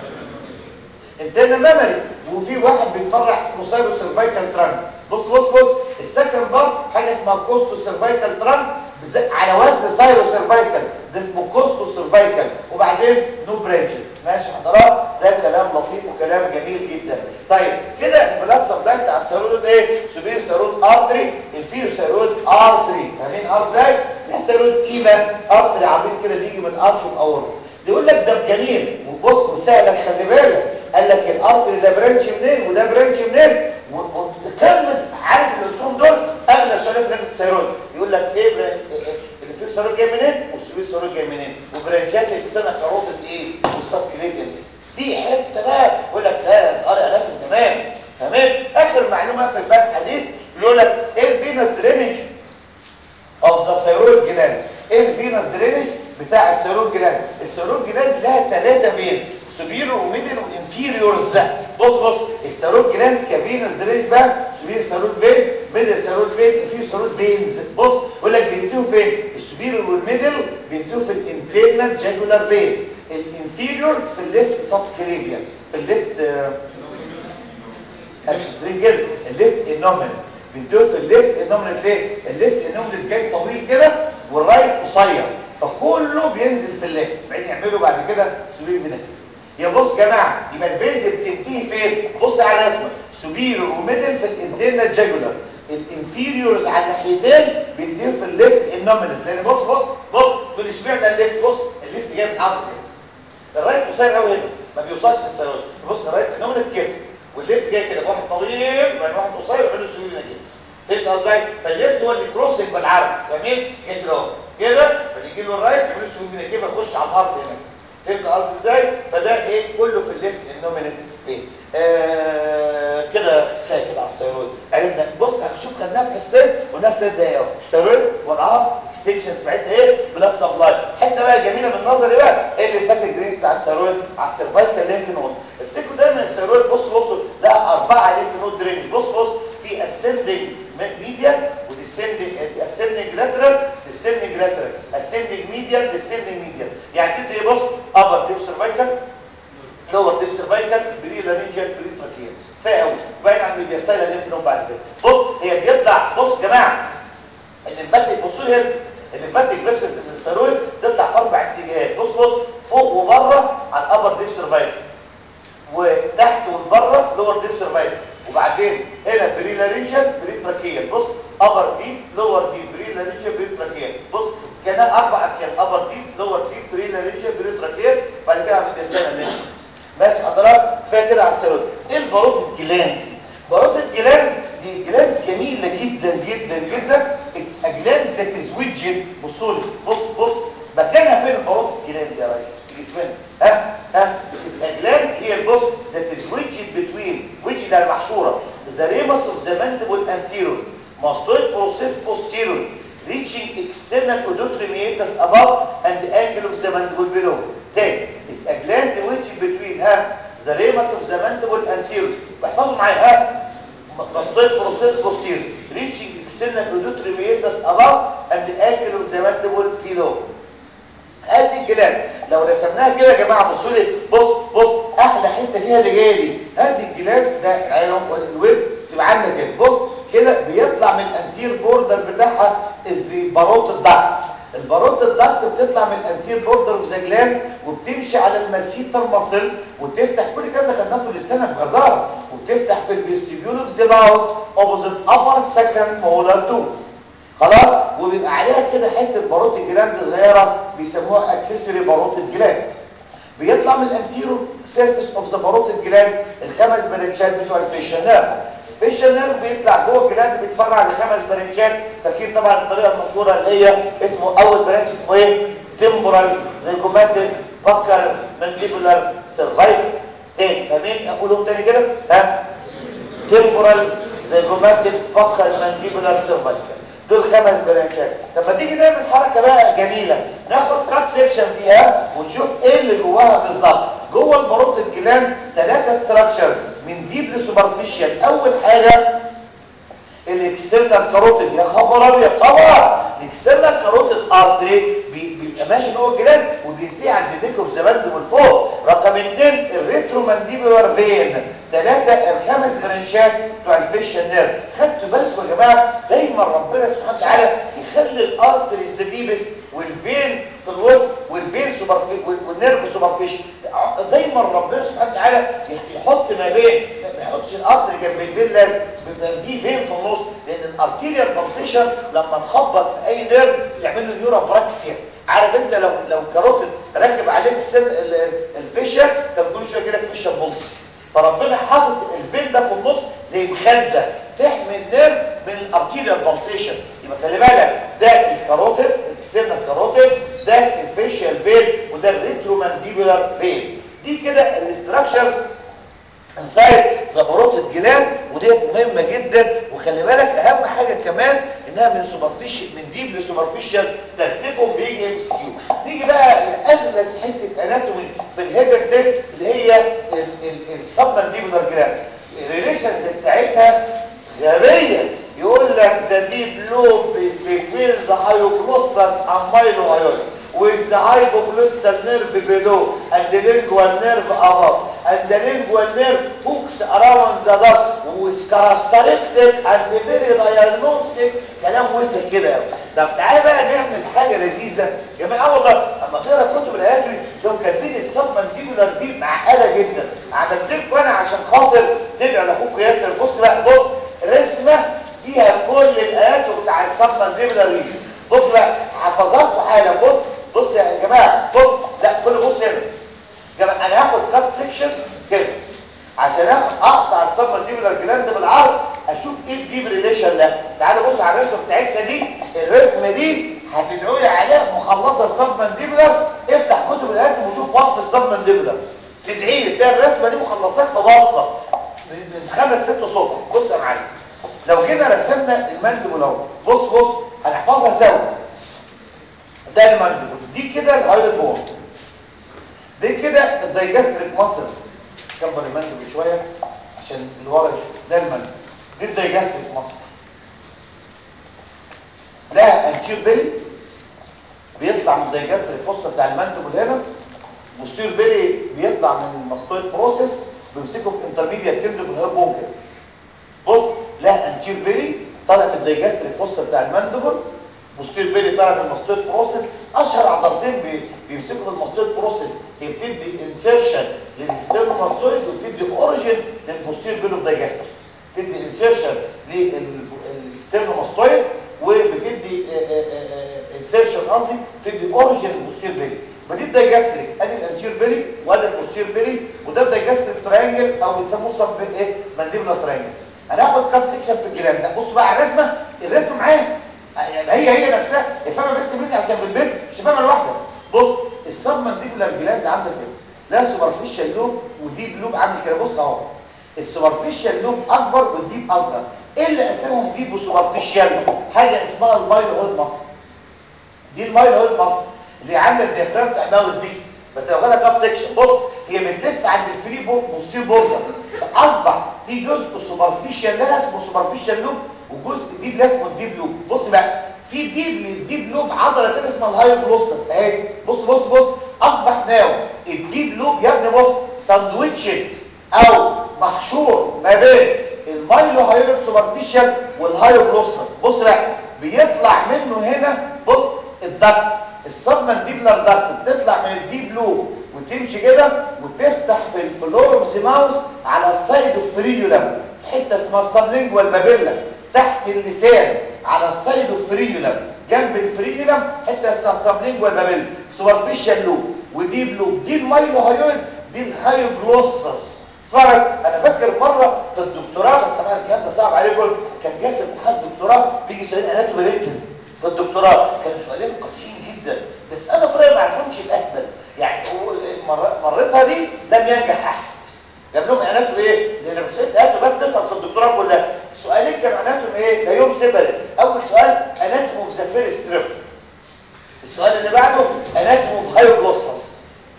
S1: انترنال ميموري وفي واحد بيتفرع اسمه سايرو سيرفايكال ترانك بص بص بص السكند بارت حاجه اسمها كوستو سيرفايكال ترانك على وزن سايرو سيرفايكال ده اسمه كوستو سيرفايكال وبعدين نو برانشز ماشي حضرات ده كلام لطيف وكلام جميل جدا طيب كده البلاد سبلاي بتاع السيرود ايه سوبير سيرود ارتري الفيرو سيرود ارتري فاهمين ارتري في سيرود ايما ارتري عظيم كده بيجي من ارش الاورط يقول لك ده جميل وبص وسهلك خلي بالك قال لك الارتري ده برانش منين وده برانش منين وتكمل عارف الاثنين دول اغلى سؤال في لجنه السيرود يقول لك ايه اللي فيه السيرود جاي منين والسوبير سيرود جاي منين وبرانشات السنه كاروتد ايه والسب كليفيان دي حته بقى يقول لك لا قاري علاج تمام تمام اخر معلومه في الباب الحديث يقول لك ايه الفينس درينج اوف ذا ثيرويد جلاند ايه الفينس درينج بتاع الثيرويد جلاند الثيرويد جلاند لها ثلاثه فينز سوبيرو وميدل وانفيريورز بص بص الثيرويد جلاند كفينس درينج بقى سوبير ثيرويد فين ميدل ثيرويد فين انفير ثيرويد فينز بص يقول لك بيدوه فين السوبيرو والميدل بيدوه في الانترنال جاجولار فين الانفيريورز في الليفت سب كليفيا في الليفت اكشن كده الليفت انومن بيدوه في الليفت انومن ليه الليفت انومن جاي طويل كده والرايت قصير فكله بينزل في الليفت بعدين يعملوا بعد كده سوبير ميدل يا بص يا جماعه يبقى البيز بتنتهي فين بص على الرسمه سوبيرو وميدل في الانترنال جاجولار الانفيريورز على الناحيتين بيديه في الليفت النومينال لان بص بص بص دول اشمعنى الليفت بص الليفت جاي من عضله كده الرايت قصير قوي هنا ما بيوصلش للثيرويد بص الرايت النومينال كده والليفت جاي كده واحد طويل وبعدين واحد قصير وبعدين الشمال هنا كده فهمت قصدي فالليفت هو اللي كروسنج بالعرض فاهمين جاي كده اهو كده فيجي له الرايت يعمل له الشمال هنا كده يخش على الهارت هنا فهمت قصدي ازاي فده ايه كله في الليفت النومينال ايه آه كده كفايه كده على الثيرويد عرفنا بص هنشوف خدناها في حصتين وقلناها في ثلاث دقايق اهو الثيرويد والعصب اكستنشنز بتاعتها ايه بلاد سبلاي الحته بقى الجميله من نظري بقى ايه اللي فاكر جريس بتاع الثيرويد على السيرفايكال لينف نود افتكروا دايما الثيرويد بص بصوا لا اربعه لينف نود درينج بص بص في اسندنج ميديا وديسندنج اسندنج لاترال ديسندنج لاترال اسندنج ميديا ديسندنج ميديا يعني تدي ايه بص ابر ديب سيرفايكال لور ديب سيرفايكال بري لارنجال بري تراكيال كفايه قوي بعيد عن الميدياستايل لينف نود بعد كده بص هي بيطلع بص يا جماعه الليمفاتيك بصوا لي هنا الليمفاتيك فيسلز من الثيرويد تطلع في اربع اتجاهات بص بص فوق وبره على الابر ديب سيرفايكال وتحت وبره لور ديب سيرفايكال وبعدين هنا بري لارنجال بري تراكيال بص ابر ديب لور ديب بري لارنجال بري تراكيال بص كان اربع اركان ابر ديب لور ديب بري لارنجال بري تراكيال بعد كده عم تستنى ماشي حضرتك كفايه كده على الثيرويد ايه الباروت الجلاند باروت الجلاند دي جلاند جميله جدا جدا جدا اتس ا جلاند ذات از ويدجت بصوا لي بص بص مكانها فين الباروت الجلاند يا ريس في جسمنا ها ها اتس ا جلاند هي البص ذات از ويدجت بتوين ويدجت على المحشوره ذا ريمس اوف ذا ماندبل انتيرور mastoid process posterior reaching external auditory meatus above and the angle of the mandible below. Then, it's a gland which between ها the ramus of the mandible anterior. بحفظوا معايا ها mastoid process posterior reaching external auditory meatus above and the angle of the mandible below. هذه الجلاند لو رسمناها كده يا جماعه بصوا لي بص بص احلى حته فيها اللي جايه دي هذه الجلاند ده العين والويب تبقى عامله كده بص كده بيطلع من الانتير بوردر بتاعها الباروت الضغط الباروت الضغط بتطلع من الانتير بوردر اوف ذا جلاند وبتمشي على المسيتر ماسل وتفتح كل الكلام ده خدناه طول السنه بغزاره وبتفتح في الفيستيبيول اوف ذا ماوث اوبوزيت ابر سكند مولر 2 خلاص وبيبقى عليها كده حته باروت الجلاند صغيره بيسموها اكسسوري باروت الجلاند بيطلع من الانتيرو سيرفيس اوف ذا باروت الجلاند الخمس برانشات بتوع الفيشن نيرف الفيشن نيرف بيطلع جوه الجلاند بيتفرع لخمس برانشات فاكرين طبعا الطريقه المشهوره اللي هي اسمه اول برانش اسمه ايه تمبورال ريجوماتيك بكر مانديبولار سيرفايكل تاني فاهمين اقولهم تاني كده ها تمبورال ريجوماتيك بكر مانديبولار سيرفايكل دول خمس برانشات طب ما تيجي نعمل حركه بقى جميله ناخد كات سيكشن فيها ونشوف ايه اللي جواها بالظبط جوه الباروت الجلاند ثلاثه ستراكشر من ديب لسوبرفيشال اول حاجه الاكسترنال كاروتيد يا خبر ابيض طبعا الاكسترنال كاروتيد ارتري بيبقى ماشي جوه الجلاند وبينتهي عند الديك اوف زمان من فوق رقم اثنين الريترو مانديبولار فين ثلاثه الخمس برانشات بتوع الفيشن نيرف خدتوا بالكم يا جماعه دايما ربنا سبحانه وتعالى يخلي الارتريز ديبس والفين في الوسط والفين سوبرفي والنيرف سوبرفيشن دايما ربنا سبحانه وتعالى يحط ما بين ما يحطش الارتري جنب الفين لازم بيبقى دي فين في النص لان الارتيريال بالسيشن لما تخبط في اي نيرف تعمل له نيورا براكسيا عارف انت لو لو كاروتيد راكب عليك سن الفيشر كان كل شويه كده فيشر بولس فربنا حاطط الفين ده في النص زي مخده تحمي النيرف من الارتيريال بالسيشن يبقى خلي بالك ده الكاروتيد الاكسترنال كاروتيد ده الفيشال فين وده الريترومانديبولار فين دي كده الاستراكشرز انسايد ذا باروتيد جلاند وديت مهمه جدا وخلي بالك اهم حاجه كمان انها من سوبرفيشال من ديب لسوبرفيشال ترتيبهم بيجي ام سي كيو نيجي بقى لاغلس حته اناتومي في الهيدر تيك اللي هي السبمانديبولار جلاند الريليشنز بتاعتها غبيه يقول لك ذا ديب لوب از بين ذا هايوجلوسس اند مايلو هايوس with the hypoglossal nerve below and the lingual nerve above and the lingual nerve hooks around the duct with characteristic and very diagnostic كلام وسع كده قوي طب تعالى بقى نعمل حاجه لذيذه يا جماعه والله اما تقرا كتب الادبي لو كاتبين السبمنديبولار دي معقده جدا عملت لكم انا عشان خاطر تدعي لاخوك ياسر بص بقى بص رسمه فيها مانديبولار ريجن بص بقى حفظات وحاله بص بص يا جماعه بص لا كل بص هنا جماعة انا هاخد كات سيكشن كده عشان اقطع السب مانديبولار جلاند بالعرض اشوف ايه الديب ريليشن ده تعالوا بص على الرسمه بتاعتنا دي الرسمه دي هتدعوا لي عليها مخلصه السب مانديبولار افتح كتب الهاتف وشوف وصف السب مانديبولار تدعي لي تلاقي الرسمه دي مخلصاك في بصه من خمس ست صفح بص يا معلم لو كده رسمنا المانديبول اهو بص بص هنحفظها سوا ده المانديبول دي كده الهايلايت بون دي كده الدايجاستريك ماسل كبر المانديبول شويه عشان اللي ورا يشوف ده المانديبول دي الدايجاستريك ماسل لها انتير بيلي بيطلع من الدايجاستريك فوسا بتاع المانديبول هنا مستير بيلي بيطلع من الماستويد بروسيس بيمسكه في انترميديت كيندو في الهير بون كده بص لها انتير بيلي طالع في الدايجاستريك فوسا بتاع المانديبول مستير بيلي طالع من الماستويد بروسيس اشهر عضلتين بيمسكوا في الماستويد بروسيس هي بتدي انسيرشن للستيرنوماستويد وبتدي اوريجين للمستير بيلو دايجاستريك بتدي انسيرشن للستيرنوماستويد وبتدي انسيرشن قصدي بتدي اوريجين للمستير بيلي فدي الدايجاستريك ادي الانتير بيلي وادي المستير بيلي وده الدايجاستريك تراينجل او بيسموه سب ايه مانديبولار تراينجل هناخد كات سيكشن في الجلاد ده بصوا بقى على الرسمه الرسمه معايا يعني هي هي نفسها افهمها بس مني عشان في البيت مش فاهمها لوحدك بص السب مانديبولار جلاند عندك كده لا سوبرفيشال لوب وديب لوب عامل كده بص اهو السوبرفيشال لوب اكبر والديب اصغر ايه اللي قسمهم ديب وسوبرفيشال حاجه اسمها المايل هود مصر دي المايل هود مصر اللي عامله الديافرام بتاع الماوس دي بس لو جالك كاب سيكشن بص هي بتلف عند الفري بورد بوستير بوردر فاصبح في جزء سوبرفيشال لا اسمه سوبرفيشال لوب وجزء ديب لا اسمه الديب لوب بص بقى في ديب للديب لوب عضله كده اسمها الهايوجلوسس اهي بص بص بص اصبح ناو الديب لوب يا ابني بص ساندويتشد او محشور ما بين المايلو هايلوت سوبرفيشال والهايوجلوسس بص بقى بيطلع منه هنا بص الضغط السبمنديبلر داكت بتطلع من الديب لوب وتمشي كده وتفتح في الفلورمز ماوس على السايد الفرينيولم في حته اسمها السبلينجوال بابيلا تحت اللسان على السايد الفرينيولم جنب الفرينيولم حته اسمها السبلينجوال بابيلا سوبرفيشال لوب وديب لوب دي المايلو هايويد دي الهايوجلوسس اسمعك انا فاكر مره في الدكتوراه بس طبعا الكلام ده صعب عليكم كان جاي في امتحان الدكتوراه بيجي سؤال اناتومي ريتن في الدكتوراه كانوا سؤالين قاسيين جدا بس انا في رايي ما عرفهمش الاهبل يعني مرتها دي لم ينجح احد جاب لهم اعلاناتهم ايه لان الرسالة قالوا بس تسال في الدكتوراه كلها السؤالين كانوا اعلاناتهم ايه لا يوم سيبرت اول سؤال اناتوم اوف ذا فيرست ستريب السؤال اللي بعده اناتوم اوف هايوجلوسس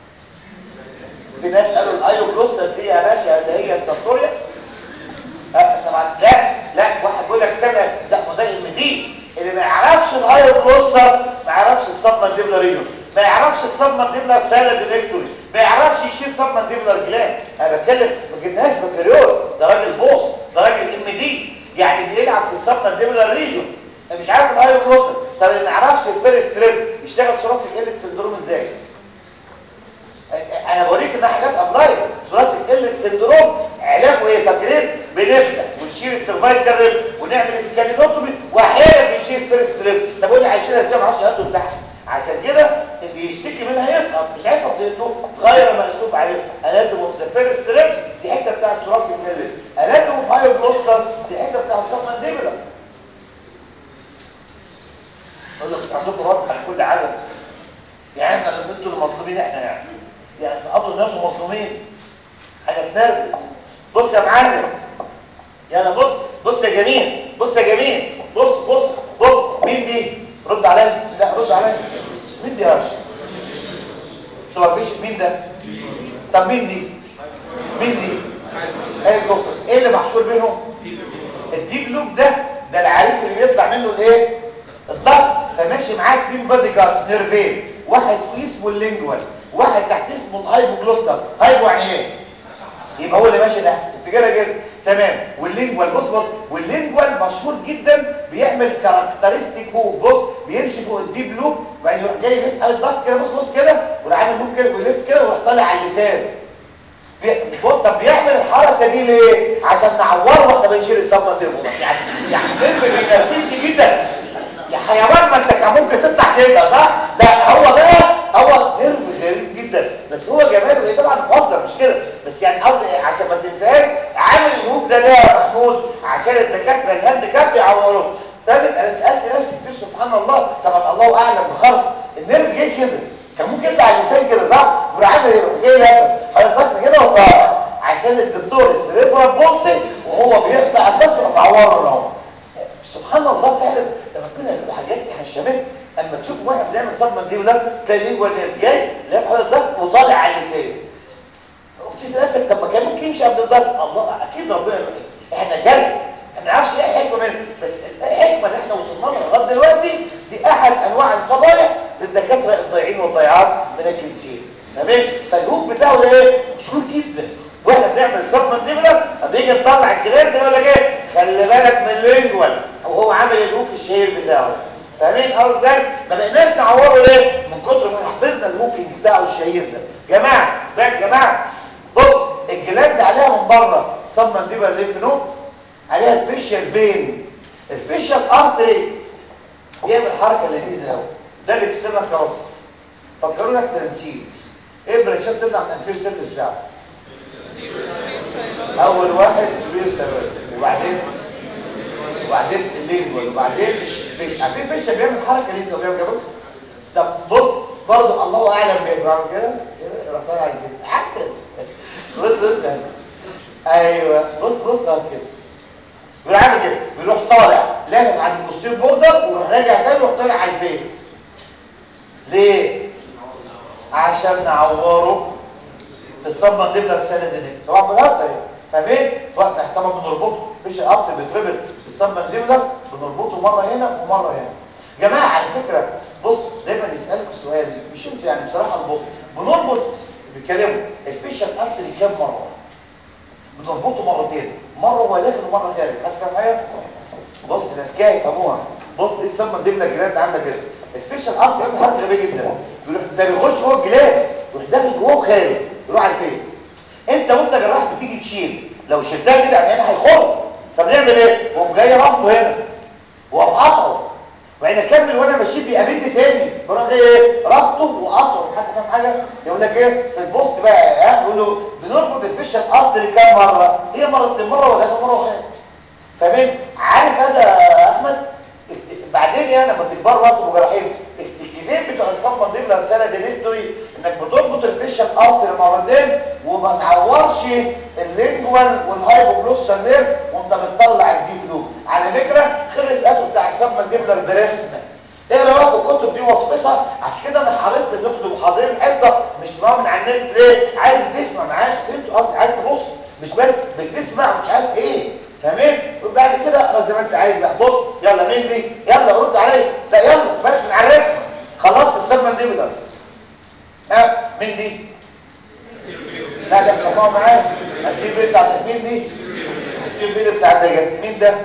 S1: في ناس قالوا الايوجلوسس دي يا باشا اللي هي السنتوريا أه طبعا لا لا واحد بيقول لك سنه لا ما ده ام دي اللي ما يعرفش الهايوجلوسس ما يعرفش السبمنديبلر ريجون ما يعرفش السبمنديبلر سالا ديريكتوري ما يعرفش يشيل سبمنديبلر جلاند انا بتكلم ما جبناهاش بكالوريوس ده راجل بوس ده راجل ام دي يعني بيلعب في السبمنديبلر ريجون مش عارف الهايوجلوسس طب اللي ما يعرفش الفيرست تريب يشتغل ثوراسيك إلت سندروم ازاي انا بوريك انها حاجات ابلايد ثوراسيك إلت سندروم علاجه ايه فاكرين بنفتح ونشيل السيرفايكال ريب ونعمل سكالينوتومي واحيانا بنشيل الفيرست ريب طب قول لي هيشيلها ازاي ما اعرفش هاته بتاعها عشان كده اللي يشتكي منها يسقط مش عارف اصيلته غير منسوب عليه اناتوم اوف ذا فيرست ريب دي حته بتاع الثوراسيك إلت اناتوم اوف هايوجلوسس دي حته بتاع السبمنديبلر اقول لك عندكم رد على كل عدد يعني احنا انتوا اللي مظلومين احنا يعني يعني سقطوا الناس ومظلومين حاجه تنرفز بص يا معلم يلا بص بص يا جميل بص يا جميل بص بص بص مين دي رد عليا لا رد عليا مين دي يا هاشم سوبرفيشن مين ده طب مين دي مين دي ايه القصه ايه اللي محشور بينهم الديب لوب ده ده العريس اللي بيطلع منه الايه الضغط فماشي معاك اتنين بادي جارد نيرفين واحد فوق اسمه اللينجوال واحد تحت اسمه الهايبوجلوسال هايبو يعني ايه يبقى هو اللي ماشي ده التجاره كده تمام واللينجوال بص بص واللينجوال مشهور جدا بيعمل كاركترستيك هو بص بيمشي فوق الديب لوب وبعدين يروح جاي يلف على الضغط كده بص بص كده ويروح عامل لوب كده ويلف كده ويروح طالع على اللسان بص طب بيعمل الحركه دي ليه عشان نعوره واحنا بنشيل الصمه دي يعني يعني فيلم بينرفزني جدا يا حيوان ما انت كان ممكن تطلع كده صح لا هو بقى هو نيرف غريب جدا بس هو جماله ايه طبعا مفضل مش كده بس يعني قصدي إيه؟ عشان ما تنساش عامل الهوب ده ليه يا محمود عشان الدكاتره الهاند كاب يعوروه راجل انا سالت نفسي كتير سبحان الله طبعا الله اعلم بخلق النيرف جه كده كان ممكن يطلع اللسان كده صح يروح عامل ايه جاي لفت هيضغط كده وطالع عشان الدكتور السريبرال بولسي وهو بيقطع الضغط يروح معوره اهو سبحان الله فعلا ربنا يقول حاجات حشمات اما تشوف واحد بيعمل صدمه دي ولا تلاقي ليه ولا جاي لا حاطط الضغط وطالع على اللسان وبتسال نفسك طب ما كان ممكن يمشي قبل الضغط الله اكيد ربنا يقول احنا جاي ما نعرفش ايه الحكمه منه بس الحكمه اللي احنا وصلنا لها لغايه دلوقتي دي احد انواع الفضايح للدكاتره الضايعين والضيعات من الجنسيه تمام فالهوك بتاعه ده ايه مشهور جدا واحنا بنعمل صدمه ديبلر بيجي نطلع الجلاد ده يقول لك ايه خلي بالك من اللينجوال وهو عامل الهوك الشهير بتاعه فاهمين قصدي ازاي ما بقيناش نعوره ليه من كتر ما حفظنا الهوكينج بتاعه الشهير ده جماعه بقى يا جماعه بص الجلاد عليها من بره صدمه ديبلر ليف نود عليها الفيشيال فين الفيشيال ارتري بيعمل حركه لذيذه قوي ده الاكسترنال كاروت فكروا لك سنسيت ايه برانشات تطلع من الانتير سيرفيس بتاعه اول واحد سبيل سيرفيس وبعدين وبعدين اللينجوال وبعدين الفيش عارفين الفيش بيعمل حركه لذيذه وبيعمل جابوس طب بص برضه الله اعلم بيعمل كده كده يروح طالع الجنس عكس بص بص ايوه بص بص كده بيروح عامل كده بيروح طالع لازم عند البوستير بوردر ويروح راجع تاني ويروح طالع على الفيس ليه عشان نعوره في الصدمه دي رساله دي طبعا بهزر تمام وقت طبعا بنربطه مفيش قط بيتربط في الصدمه دي بنربطه مره هنا ومره هنا جماعه على فكره بص دايما يسالكوا سؤال مش انتوا يعني بصراحه البط بنربط بيتكلموا الفيشل ارتري كام مره بنربطه مرتين مره وهو داخل ومره خارج هتفهم حاجه بص الاذكياء يفهموها بص دي السمه دي الجلاند عندك كده الفيشل ارتري عنده حركه غبيه جدا يروح ده بيخش جوه الجلاند يروح داخل جوه وخارج يروح على الفين انت وانت جراح بتيجي تشيل لو شلتها كده يعني هيخر فبنعمل ايه وقوم جاي ربطه هنا وقوم قطعه وبعدين اكمل وانا ماشي بيقابلني تاني بروح ايه ربطه وقطعه حد فاهم حاجه يقول لك ايه في البوست بقى ها يقول له بنربط الفيشل ارتري كام مره هي مرتين مره ولا مره وخارج فاهمين عارف هذا يا احمد بعدين يعني لما تكبروا وقت مجرحين التكنيكين بتوع الصمم دي رساله ديليكتوري انك بتربط الفيشل ارتري مرتين وما تعورش اللينجوال والهايبوجلوسال نيرف وانت بتطلع الديب لوب على فكره خلص اسود بتاع الصمم ديبلر برسمه اقرا بقى في الكتب دي وصفتها عشان كده انا حريصت انكم تبقوا حاضرين الحصه مش تسمعوا من على النت ليه عايز تسمع معايا فهمتوا قصدي عايز تبص مش بس بتسمع ومش عارف ايه تمام وبعد كده اقرا زي ما انت عايز بقى بص يلا مين دي يلا رد عليا لا يلا بلاش من على الرسمه خلصت الصمم ديبلر ها مين دي لا لا سمعوا معايا الديب بيه بتاع مين دي الديب بيه بتاع الدجاج مين ده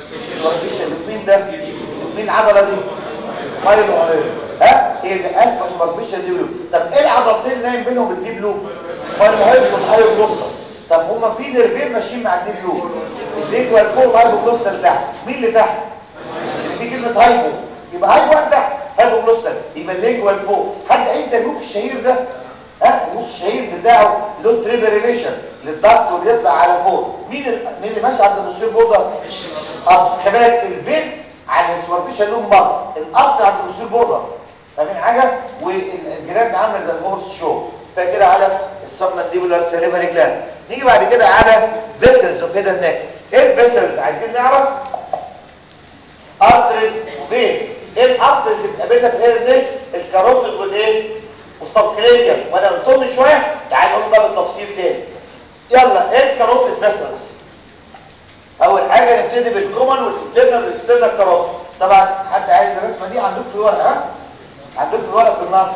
S1: مين ده مين العضله دي مايلو ها ايه اللي اسفل سوبرفيشال دي لوب طب ايه العضلتين اللي نايم بينهم الديب لوب مايلو هايب والهايب جلوسس طب هما في نيرفين ماشيين مع الديب لوب الديب والفوق الهايب جلوسس تحت مين اللي تحت في كلمه هايبو يبقى هايبو تحت هايبو جلوسس يبقى اللينجوال فوق حد عايز الهوك الشهير ده ها الهوك الشهير بتاعه له تريبل ريليشن للضغط وبيطلع على فوق مين ال... مين اللي ماشي عند المصير بوردر اه كمان البين على السوبرفيشال لون مره الارض عند المصير بوردر فاهمين حاجه والجراند عامله زي الهورس شو فكده على السبمنديبولار سيليفري جلاند نيجي بعد كده على فيسلز اوف هيد نيك ايه الفيسلز عايزين نعرف ارتريز وفينز ايه الارتريز اللي بتقابلنا في الهيد نيك الكاروتيد والايه والسبكليفيا وانا قلتهم من شويه تعالوا نقول بقى بالتفصيل تاني يلا ايه الكاروتيد فيسلز اول حاجه نبتدي بالكومن والانترنال والاكسترنال كاروتيد طبعا حد عايز الرسمه دي عندكم في ورقه ها عندكم في ورقه بالنص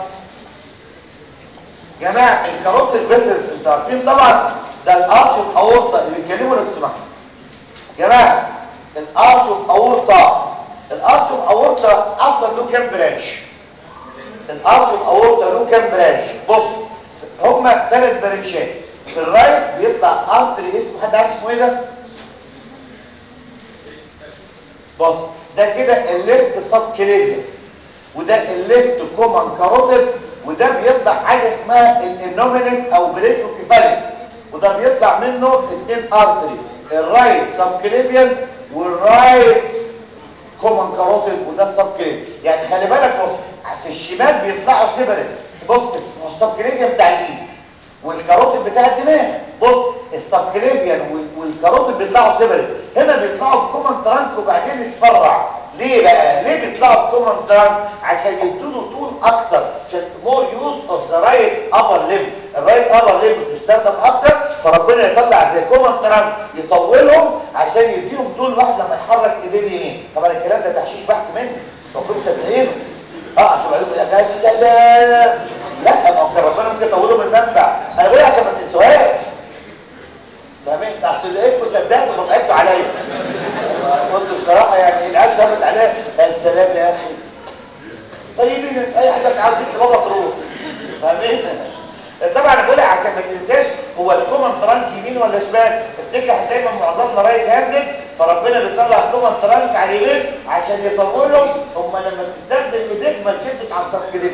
S1: جماعه الكاروتيد فيسلز انتوا عارفين طبعا ده الارش اوف اورطه اللي بيتكلموا لو تسمعوا جماعه الارش اوف اورطه الارش اوف اورطه اصلا له كام برانش الارش اوف اورطه له كام برانش بص هما ثلاث برانشات في الرايت بيطلع ارتري اسمه حد عارف اسمه ايه ده بص ده كده الليفت سب كليفيان وده الليفت كومن كاروتيد وده بيطلع حاجه اسمها الانومينيت او بريتو كيفاليك وده بيطلع منه اثنين ارتري الرايت سب كليفيان والرايت كومن كاروتيد وده السب كليفيان يعني خلي بالك بص في الشمال بيطلعوا سيبريت بص السب كليفيان بتاع الايد والكاروتيد بتاع الدماغ بص السبكليفيان والكاروتيد بيطلعوا سيبريت هنا بيطلعوا بكومن ترانك وبعدين يتفرع ليه بقى ليه بيطلعوا بكومن ترانك عشان يدوا طول اكتر عشان مور يوز اوف ذا رايت ابر ليمب الرايت ابر ليمب بيستخدم اكتر فربنا يطلع زي كومن ترانك يطولهم عشان يديهم طول واحد لما يحرك ايديه اليمين طبعا الكلام ده تحشيش بحت مني المفروض مصدقينه اه عشان بعدين يقول لك يا سلام لا ما هو كان ربنا ممكن يطوله من المنبع انا بقول عشان ما تنسوهاش فاهمين اصل لقيتكم صدقتوا فضحكتوا عليا قلت بصراحه يعني العيال ثبت عليا يا سلام يا اخي طيبين انت اي حاجه عاوز تجيب بابا تروح فاهمين طبعا بقولها عشان ما تنساش هو الكومن ترانك يمين ولا شمال افتكر دايما معظمنا رايت هاندد فربنا بيطلع الكومن ترانك على اليمين عشان يطولهم هم لما تستخدم ايديك ما تشدش على السبكريت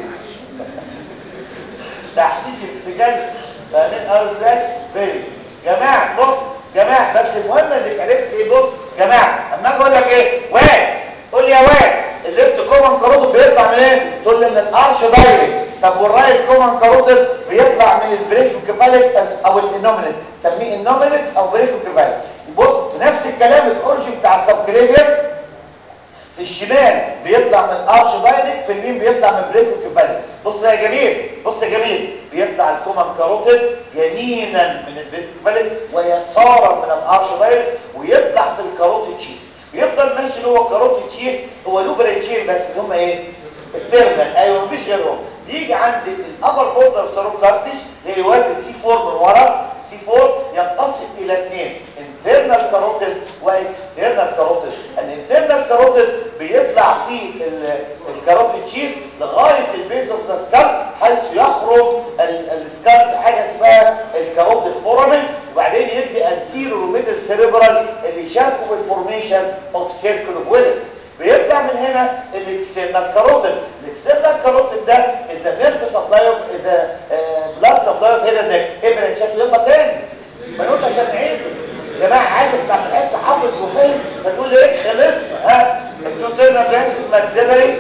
S1: تحشيش ارتجال فاهمين قصدي ازاي فيري جماعه بص جماعه بس المهم انك عرفت ايه بص جماعه اما اجي اقول لك ايه واد قول لي يا واد الليفت كومن كاروتيد بيطلع من ايه تقول لي من الارش دايركت طب والرايت كومن كاروتيد بيطلع من البريكوكيفاليك او الانومينيت سميه انومينيت او بريكوكيفاليك بص نفس الكلام الاورج بتاع السبكليفيان في الشمال بيطلع من الارش دايركت في اليمين بيطلع من بريكوكيفاليك بص يا جميل بص يا جميل بيطلع الكومن كاروتيد يمينا من البريكوكيفاليك ويسارا من الارش دايركت ويطلع في الكاروتيد شيس بيفضل ماشي اللي هو الكاروتيد شيس هو له برانشين بس اللي هم ايه التيرمال ايوه مفيش غيرهم يجي عند الابر بوردر سيروكارتيش اللي يوازي سي 4 من ورا سي 4 ينقسم الى اثنين انترنال كاروتيد واكسترنال كاروتيد الانترنال كاروتيد بيطلع في الكاروتيد شيس لغايه البيز اوف ذا سكال حيث يخرج السكال بحاجه اسمها الكاروتيد فورامين وبعدين يدي انتيرو ميدل سيريبرال اللي يشاركوا في الفورميشن اوف سيركل اوف ويلز بيطلع من هنا الاكسترنال كاروتيد الاكسترنال كاروتيد ده اذا نيرف سبلاي اوف اذا بلاد سبلاي اوف هنا ده ايه برانشات يلا تاني بنقول عشان نعيد يا جماعه عايزك بتاع الحس حافظ وفاهم فتقول ايه خلصنا ها بتقول سيرنا برانشز ماكسيلري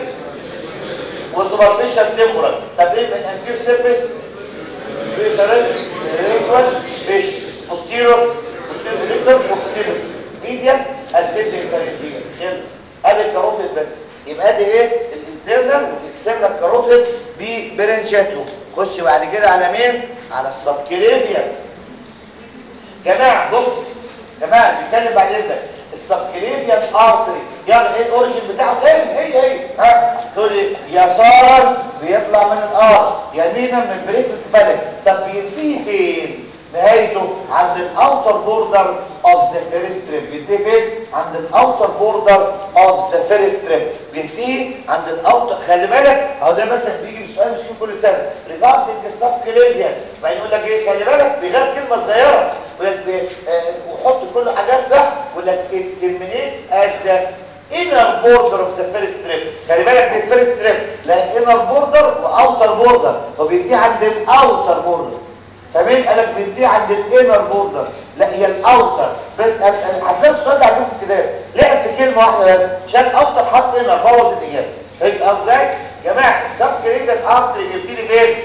S1: وسوبرفيشال تمبرال طب ايه من انتير سيرفيس ريترال ريكوال فيش بوستيرور بوستيرور وكسيبل ميديان اسيتيك كاريتيا خلص ادي الكاروتيد بس يبقى ادي ايه الانترنال والاكسترنال كاروتيد ببرنشاتهم خش بعد كده على مين على السبكليفيا جماعه بص جماعه بنتكلم بعد اذنك السبكليفيان ارتري يلا ايه الاوريجن بتاعه تاني هي هي ها تقول لي يسارا بيطلع من الار يمينا من بريك الفلك طب بينتهي فين نهايته عند الاوتر بوردر اوف ذا فيرست تريب بينتهي فين عند الاوتر بوردر اوف ذا فيرست تريب بينتهي عند الاوتر خلي بالك اهو ده مثلا بيجي بسؤال مش كل سنه ريجاردنج السبكليفيان بعدين يقول لك ايه خلي بالك بيغير كلمه صغيره يقول لك وحط كل حاجات صح يقول لك it terminates at the inner border of the first strip خلي بالك دي الفيرست ستريب لا inner border واوتر بوردر فبينتهي عند الاوتر بوردر فمين قالك بينتهي عند الانر بوردر لا هي الاوتر بس هتلاقي السؤال ده عندكم في الكتاب لعب في كلمه واحده بس شال اوتر حط انر بوظ الاجابه فهمت ازاي يا جماعه السب كريدال ارتري بيبتدي فين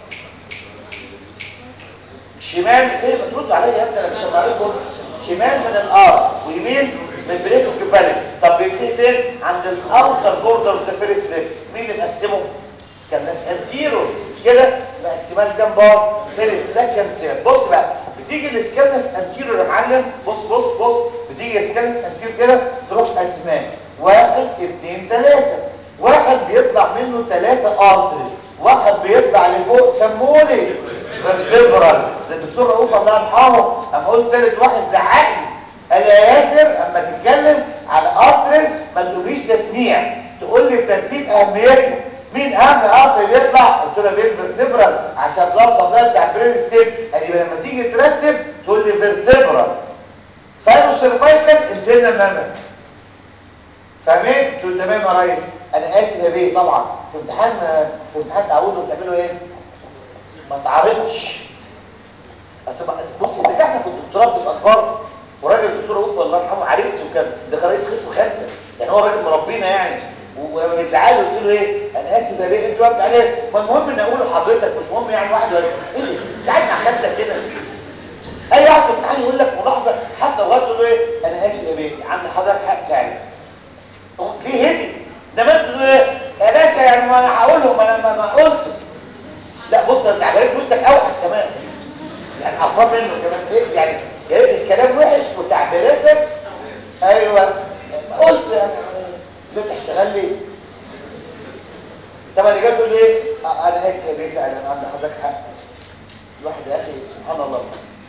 S1: شمال فين بترد عليا يا ابني انا مش هبعرفكم شمال من الار ويمين من بريك وكفالك طب بيبتدي فين عند الاوتر بوردر اوف ذا فيرست ستريب مين اللي مقسمه سكالناس انتيرو مش كده مقسماه لكام بار فيرست سكند سير بص بقى بتيجي السكالناس انتيرو يا معلم بص بص بص بتيجي السكالناس انتيرو كده تروح اسماء واحد اثنين ثلاثه واحد بيطلع منه ثلاثه ارتريز واحد بيطلع لفوق سمولي فيرتبرال الدكتور رؤوف الله يرحمه اما قلت ثالث واحد زعقني قال يا ياسر اما تتكلم على ارتريز ما تقوليش تسميع تقول لي بترتيب اهميته مين اهم ارتري بيطلع قلت له فيرتبرال عشان ده صدر بتاع برين ستيب يعني لما تيجي ترتب تقول لي فيرتبرال سايرو سيرفايكال انترنال مامل فاهمين قلت له تمام يا ريس انا اسف يا بيه طبعا في امتحان في امتحان تعودوا بتعملوا ايه ما تعرضش بس بص اذا كان كنت دكتوراه في الاخبار وراجل الدكتور اوف الله يرحمه عرفني وكان ده كان رئيس قسم خمسه يعني هو راجل مربينا يعني ولما بيزعلوا قلت له ايه انا اسف يا بيه انت وقت عليه ما المهم ان اقول لحضرتك مش مهم يعني واحد ولا ايه ساعات مع خدتك كده اي واحد في الامتحان يقول لك ملاحظه حتى لغايه تقول له ايه انا اسف يا بيه يا عم حضرتك حق فعلا ليه هدي انما انت تقول ايه يا باشا يعني ما انا هقولهم انا ما, ما قلت لا بص انت عملت وشك اوحش كمان يعني افضل منه كمان ايه يعني يا ريت الكلام وحش وتعبيراتك ايوه ما قلت يعني انت بتشتغل لي طب اللي جاب له ايه آه انا اسف يا بيه فعلا عند حضرتك حق الواحد يا اخي سبحان الله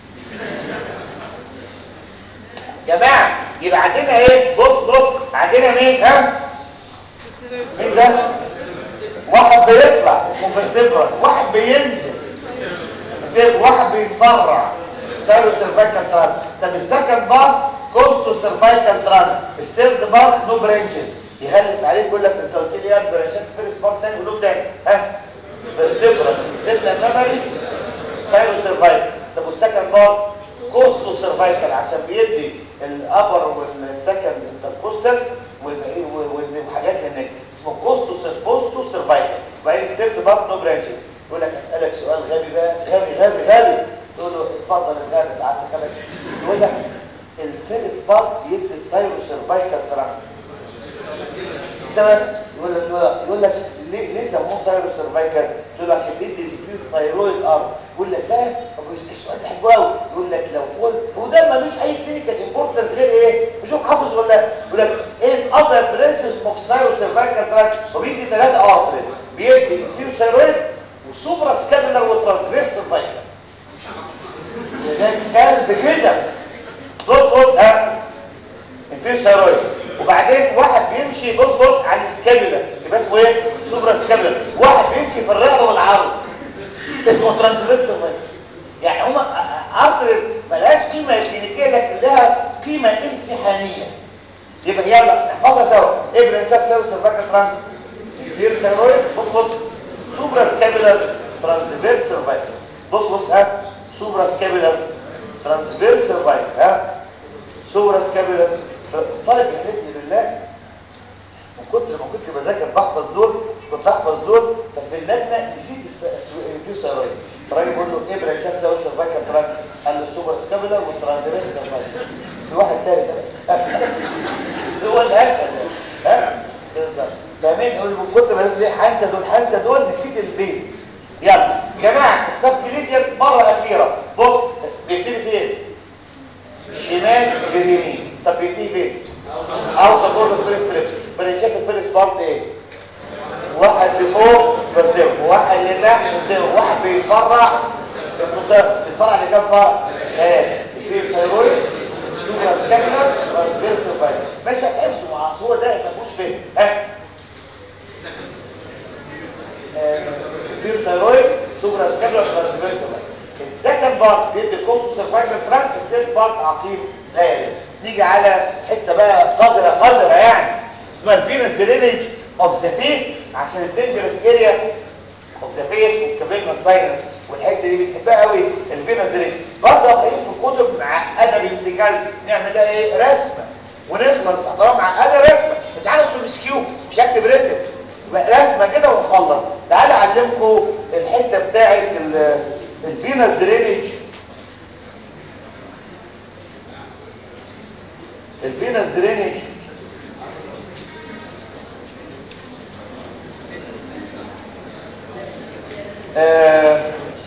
S1: جماعه يبقى عندنا ايه بص بص عندنا مين ها مين ده واحد بيطلع اسمه فيرتبرال واحد بينزل واحد بيتفرع سيرو سيرفايكال تران طب السكند بار كوستو سيرفايكال تران الثيرد بار نو برانشز يغلس عليك يقول لك انت قلت لي ايه برانشات فيرست بار تاني قول تاني ها فيرتبرال تبدا ميموري سيرو سيرفايكال طب والسكند بار كوستو سيرفايكال عشان بيدي الابر والسكند انتركوستال وحاجات هناك اسمه كوستو كوستو سيرفايكال وبعدين الثيرد بار نو برانشز يقول لك اسالك سؤال غبي بقى غبي غبي غبي تقول له اتفضل الغبي ساعات خلك يقول لك الفيرس بارت يدي السايرو سيرفايكال ترانك تمام يقول لك يقول لك ليه ليه سموه سايرو سيرفايكال تقول له عشان بيدي الفير ثايرويد ارم يقول لك لا طب السؤال ده حلو قوي يقول لك لو قلت وده ملوش اي كلينيكال امبورتنس غير ايه بشوف حافظ ولا يقول لك ايه الاذر برنسز اوف سايرو سيرفايكال ترانك وبيدي ثلاثه ارترز بيدي الفير ثايرويد وسوبرا سكابلر وترانسفيرس فايكال كان بجزم بص بص ها الفير ثايرويد وبعدين واحد بيمشي بص بص على السكابلر يبقى اسمه ايه سوبرا سكابلر واحد بيمشي في الرقبه والعرض اسمه ترانسفيرس فايكال يعني هما ارترز ملهاش قيمه كلينيكيه لكن لها قيمه امتحانيه يبقى يلا نحفظها سوا ايه برنسات سوا سيرفاكال ترانس الفير ثايرويد بص بص سوبرا سكابلر ترانسفيرس سيرفايكال بص بص ها سوبرا سكابلر ترانسفيرس سيرفايكال ها سوبرا سكابلر طالب يحلفني بالله من كتر ما كنت بذاكر بحفظ دول كنت بحفظ دول ففي اللجنه نسيت الفيو سيرويد الراجل بيقول له ايه برانشات سيرويد سيرفايكال ترانس قال له سوبرا سكابلر والترانسفيرس سيرفايكال في واحد تاني ده هو الاسهل ها بالظبط فاهمين يقول من كتر ما ليه هنسى دول هنسى دول نسيت البيز يلا جماعه السبكليديان مره اخيره بص بس بيبتدي فين شمال باليمين طب بيبتدي فين اوت بورد فيرست تريب برنشات الفيرست بارت ايه واحد لفوق بردم وواحد لتحت بردم واحد بيتفرع اسمه ده بيتفرع لكام فرع ايه في ثايرويد سوبر سكابلر ترانسفيرس فايبر ماشي حفظه مع هو ده ما فيهوش فين ها في ثايرويد سوبر سكابلر ترانسفيرس فايبر السكند بارت بيدي كوستو سيرفايكال ترانك الثيرد بارت عقيم غير نيجي على حته بقى قذره قذره يعني اسمها الفينس درينج اوف ذا فيس عشان الدنجرس اريا اوف ذا فيس والكابينال ساينس والحته دي بتحبها قوي الفينس درينج برضه قريب في الكتب معقده بالانتجال نعمل لها ايه رسمه ونخلص طالما معقده رسمه تعالوا سو سكيو مش هكتب ريتم رسمه كده ونخلص تعالوا اعلمكم الحته بتاعه الفينس درينج الفينس درينج آه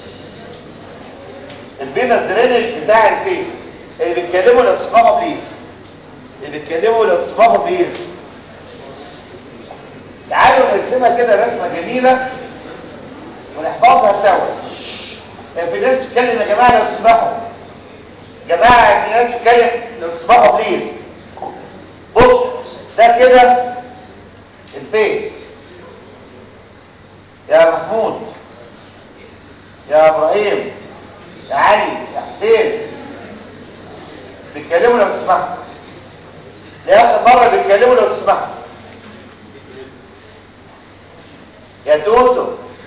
S1: الفينس درينج بتاع الفيس اللي بيتكلموا لو تسمعوا بليز اللي بيتكلموا لو تسمعوا بليز تعالوا نرسمها كده رسمه جميله ونحفظها سوا يعني في ناس بتتكلم يا جماعه لو تسمحوا جماعه في ناس بتتكلم لو تسمحوا بليز بص ده كده الفيس يا محمود يا ابراهيم يا علي يا حسين بيتكلموا لو تسمحوا لاخر مره بيتكلموا لو تسمحوا يا توتو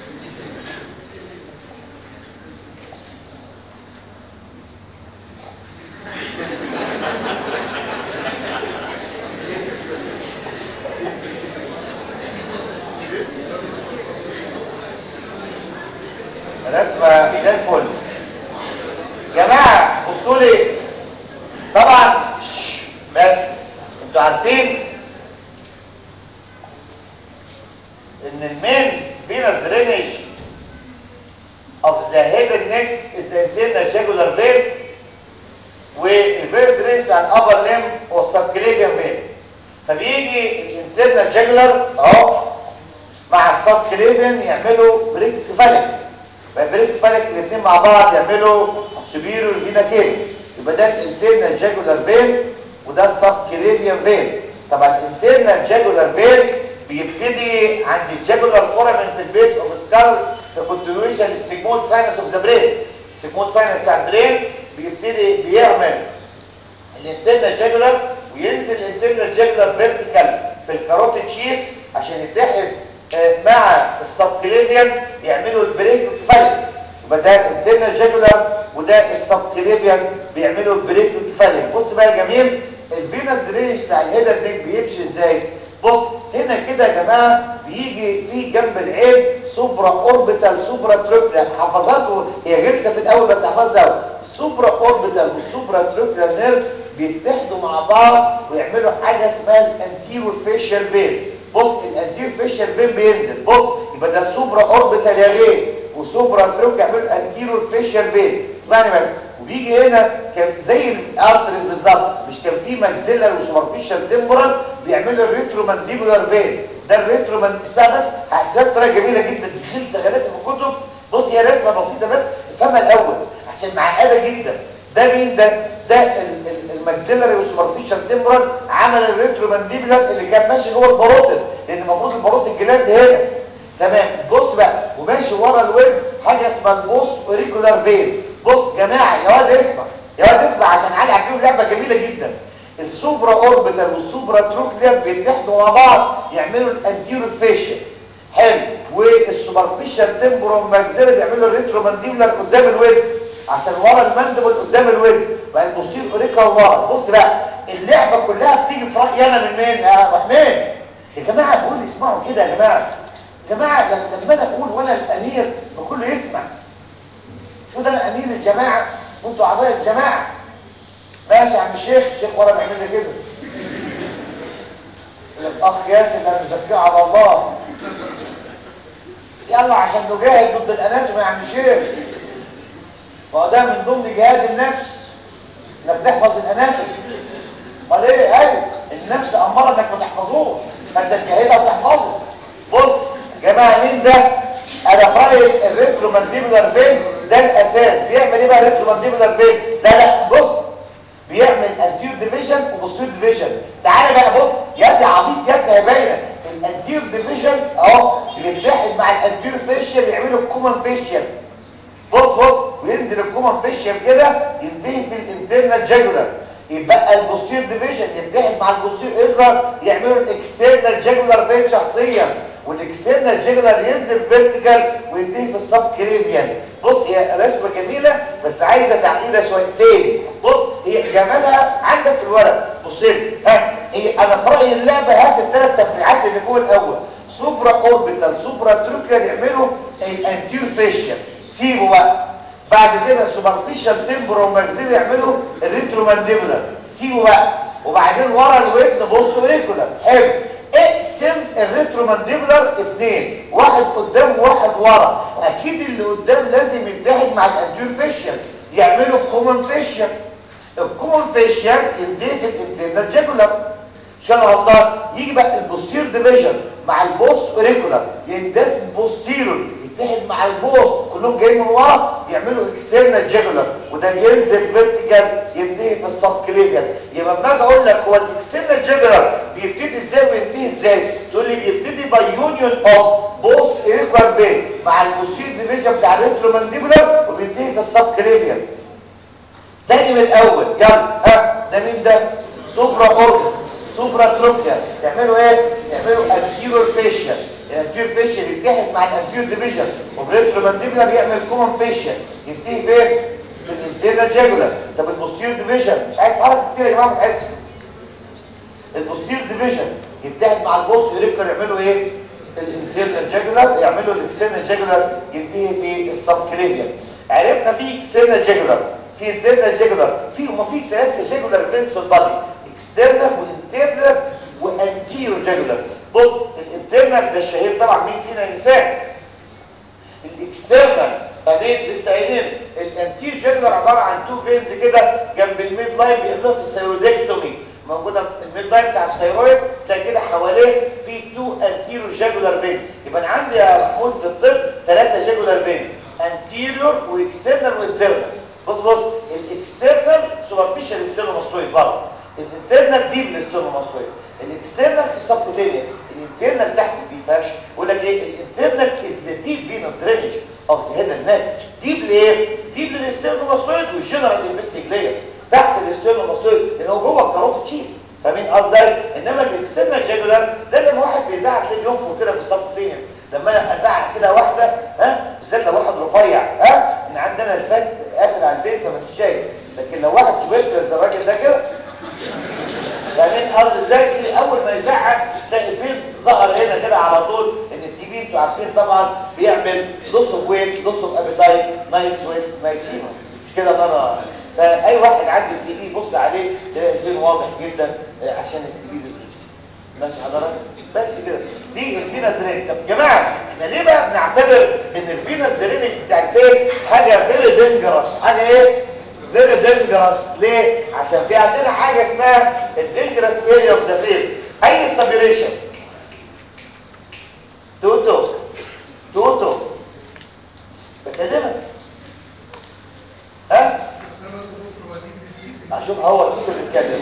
S1: رسمة زي الفل جماعة بصوا لي طبعا شش، بس انتوا عارفين ان المين venous drainage of the head and neck is the internal jugular vein والفيرس درينج بتاع الابر ليم هو السبكليفيان فين فبيجي الانترنال جاجولار اهو مع السبكليفيان يعملوا بريك كفالك بريك كفالك الاثنين مع بعض يعملوا سبيرو فينا كيف يبقى ده الانترنال جاجولار فين وده السبكليفيان فين طبعا الانترنال جاجولار فين بيبتدي عند الجاجولار فورامين في البيت اوف سكال في كونتينيويشن للسيجمويد ساينس اوف ذا برين السيجمويد ساينس بتاع البرين بيبتدي بيعمل الانترنال جاجولار وينزل الانترنال جاجولار فيرتيكال في الكاروتيد شيس عشان يتحد آه، مع السبكليفيان يعملوا البريك كفالك يبقى ده الانترنال جاجولار وده السبكليفيان بيعملوا البريك كفالك بص بقى يا جميل الفينس درينج بتاع الهيدر ديك بيمشي ازاي بص هنا كده يا جماعه بيجي في جنب العين سوبرا اوربيتال سوبرا تروكلير حفظاته هي غلسه في الاول بس حفظها قوي السوبرا اوربيتال والسوبرا تروكلير نيرف بيتحدوا مع بعض ويعملوا حاجه اسمها الانتيرو فيشال بين بص الانتيرو فيشال بين بينزل بص يبقى ده السوبرا اوربيتال يا غيث وسوبرا تروك يعملوا انتيرو فيشال بين اسمعني بس وبيجي هنا كان زي الارتريز بالظبط مش كان في ماكسيلر وسوبرفيشال تمبرال بيعملوا الريترو مانديبولار فين ده الريترو مان اسمها بس هحسبها بطريقه جميله جدا دي خلصه غلاسه في الكتب بص هي رسمه بسيطه بس افهمها الاول عشان معقده جدا ده مين ده ده ال- ال- الماكسيلري والسوبرفيشال تمبرال عمل الريترو مانديبولار اللي كان ماشي جوه الباروتid لان المفروض الباروتid جلاند هنا تمام بص بقى وماشي ورا الويب حاجه اسمها البوست اوريكولار فين بص جماعه يا واد اسمع يا واد اسمع عشان علي فيهم لعبه جميله جدا السوبرا اوربيتال والسوبرا تروكلير بيتحدوا مع بعض يعملوا الانتيرو فيشن حلو والسوبرفيشال تمبرو ماكسيلر بيعملوا الريترو مانديبولار قدام الويب عشان ورا الماندبل قدام الويب بقى البوستير اوريكا ورا بص بقى اللعبه كلها بتيجي في رايي انا من مين يا ابو حميد يا جماعه بقول اسمعوا كده يا جماعه يا جماعه لما انا اقول وانا الامير بكله يسمع شو ده انا امير الجماعه وانتوا اعضاء الجماعه ماشي يا عم الشيخ الشيخ ورا بيعمل لي كده الاخ ياسر اللي مزكيه على الله يلا عشان نجاهد ضد الاناتومي يا عم الشيخ ما هو ده من ضمن جهاد النفس انك تحفظ الاناتومي امال ايه ايوه النفس اماره انك ما تحفظوش فانت تجاهدها وتحفظه بص يا جماعه مين ده انا رايي الريترو مانديبولار فين ده الاساس بيعمل ايه بقى الريترو مانديبولار فين لا لا بص بيعمل انتير ديفيجن وبوستير ديفيجن تعالى بقى بص يا دي عبيط يا ابني باينه الانتير ديفيجن اهو بيتحد مع الانتير فيشل يعملوا الكومن فيشل بص بص وينزل الكومن فيشل كده ينتهي في الانترنال جاجولار يبقى البوستير ديفيجن يتحد مع البوستير ايرلر يعملوا الاكسترنال جاجولار فين شخصيا والاكسترنال جاجولار ينزل فيرتيكال وينتهي في السب كريبيان بص هي رسمه جميله بس عايزه تعقيده شويتين بص هي جمالها عندك في الورق بص لي ها هي انا في رايي اللعبه هات الثلاث تفريعات اللي فوق الاول سوبرا اوربيتال سوبرا تروكيال يعملوا الانتير فيشيال سيبوا بقى بعد كده السوبرفيشال تمبرو ماكسيل يعملوا الريترو مانديبولار سيبوا بقى وبعدين ورا الودن بوست اوريكولار حلو اقسم الريترو مانديبولار اثنين واحد قدام وواحد ورا اكيد اللي قدام لازم يتحد مع الانتير فيشيال يعملوا الكومن فيشيال الكومن فيشيال ينتهي في الانترنال جاكولار عشان غلطان يجي بقى البوستير ديفيجن مع البوست اوريكولار يندس بوستيرور يتحد مع البوست كلهم جايين من ورا يعملوا اكسترنال جاكولار وده بينزل فيرتيكال ينتهي في السب كليفيال يبقى لما اجي اقول لك هو الاكسترنال جاكولار بيبتدي ازاي وينتهي ازاي تقول لي بيبتدي باي يونيون اوف بوست اوريكولار بين مع البوستير ديفيجن بتاع الريترومانديبولار وبينتهي في السب كليفيال تاني من الاول يلا ها ده مين ده سوبرا اوربت سوبرا تروكيا يعملوا ايه يعملوا انتيرور فيشيال الانتيور فيشل يتحد مع الانتيور ديفيجن وبريترو مانديبولار يعمل كومن فيشل ينتهي فين في الانترنال جاجولار طب البوستيريور ديفيجن مش عايز حركه كتير يا جماعه بتحس البوستيريور ديفيجن يتحد مع البوست يريكر يعملوا ايه الانترنال جاجولار يعملوا الاكسترنال جاجولار ينتهي في السبكليفيا عرفنا في اكسترنال جاجولار في انترنال جاجولار في هما في ثلاثه جاجولار فينس في البادي اكسترنال وانترنال وانتيرو جاجولار بص الانترنال ده الشهير طبعا مين فينا ينساه الاكسترنال بعدين لسه قايلين الانتير جاجولار عباره عن تو فينز كده جنب الميد لاين بيعملوها في الثيرويدكتومي موجوده الميد لاين بتاع الثيرويد تلاقي كده حواليه في تو انتيرو جاجولار فينز يبقى انا عندي يا محمود في الطب ثلاثه جاجولار فينز انتيريور واكسترنال وانترنال بص بص الاكسترنال سوبرفيشال ستيرنوماستويد برضه الانترنال ديب ستيرنوماستويد الاكسترنال في السبكوتينيوس الانترنال تحت دي فاش يقول لك ايه الانترنال از ذا ديب فينوس درينج اوف ذا هيد اند نيك ديب ليه ديب للستيرنوماستويد والجنرال انفستيجلير تحت الستيرنوماستويد لان هو جوه الكاروت تشيز فاهمين قصدي انما الاكسترنال جاجولار ده لما واحد بيزعق تلاقيه بينفخ كده في السبكوتينيوس لما انا ازعق كده واحده ها بالذات لو واحد رفيع ها ان عندنا الفك قافل على البيت فما شايف لكن لو واحد شويه زي الراجل ده كده فاهمين قصدي ازاي في اول ما يزعق تلاقي فين ظهر هنا كده على طول ان التي بي انتوا عارفين طبعا بيعمل لوس اوف ويت لوس اوف ابيتايت نايت سويتس نايت فيفر مش كده مره فاي واحد عنده التي بي يبص عليه تلاقي الفين واضح جدا عشان التي بي بيزيد ماشي حضرتك بس كده دي الفينس درينج طب يا جماعه احنا ليه بقى بنعتبر ان الفينس درينج بتاع الفيس حاجه فيري دينجرس حاجه ايه فيري دينجرس ليه عشان في عندنا حاجه اسمها الدينجرس اريا اوف ذا فيس اي سبيريشن توتو توتو بكلمك ها اشوف هو توتو اللي بيتكلم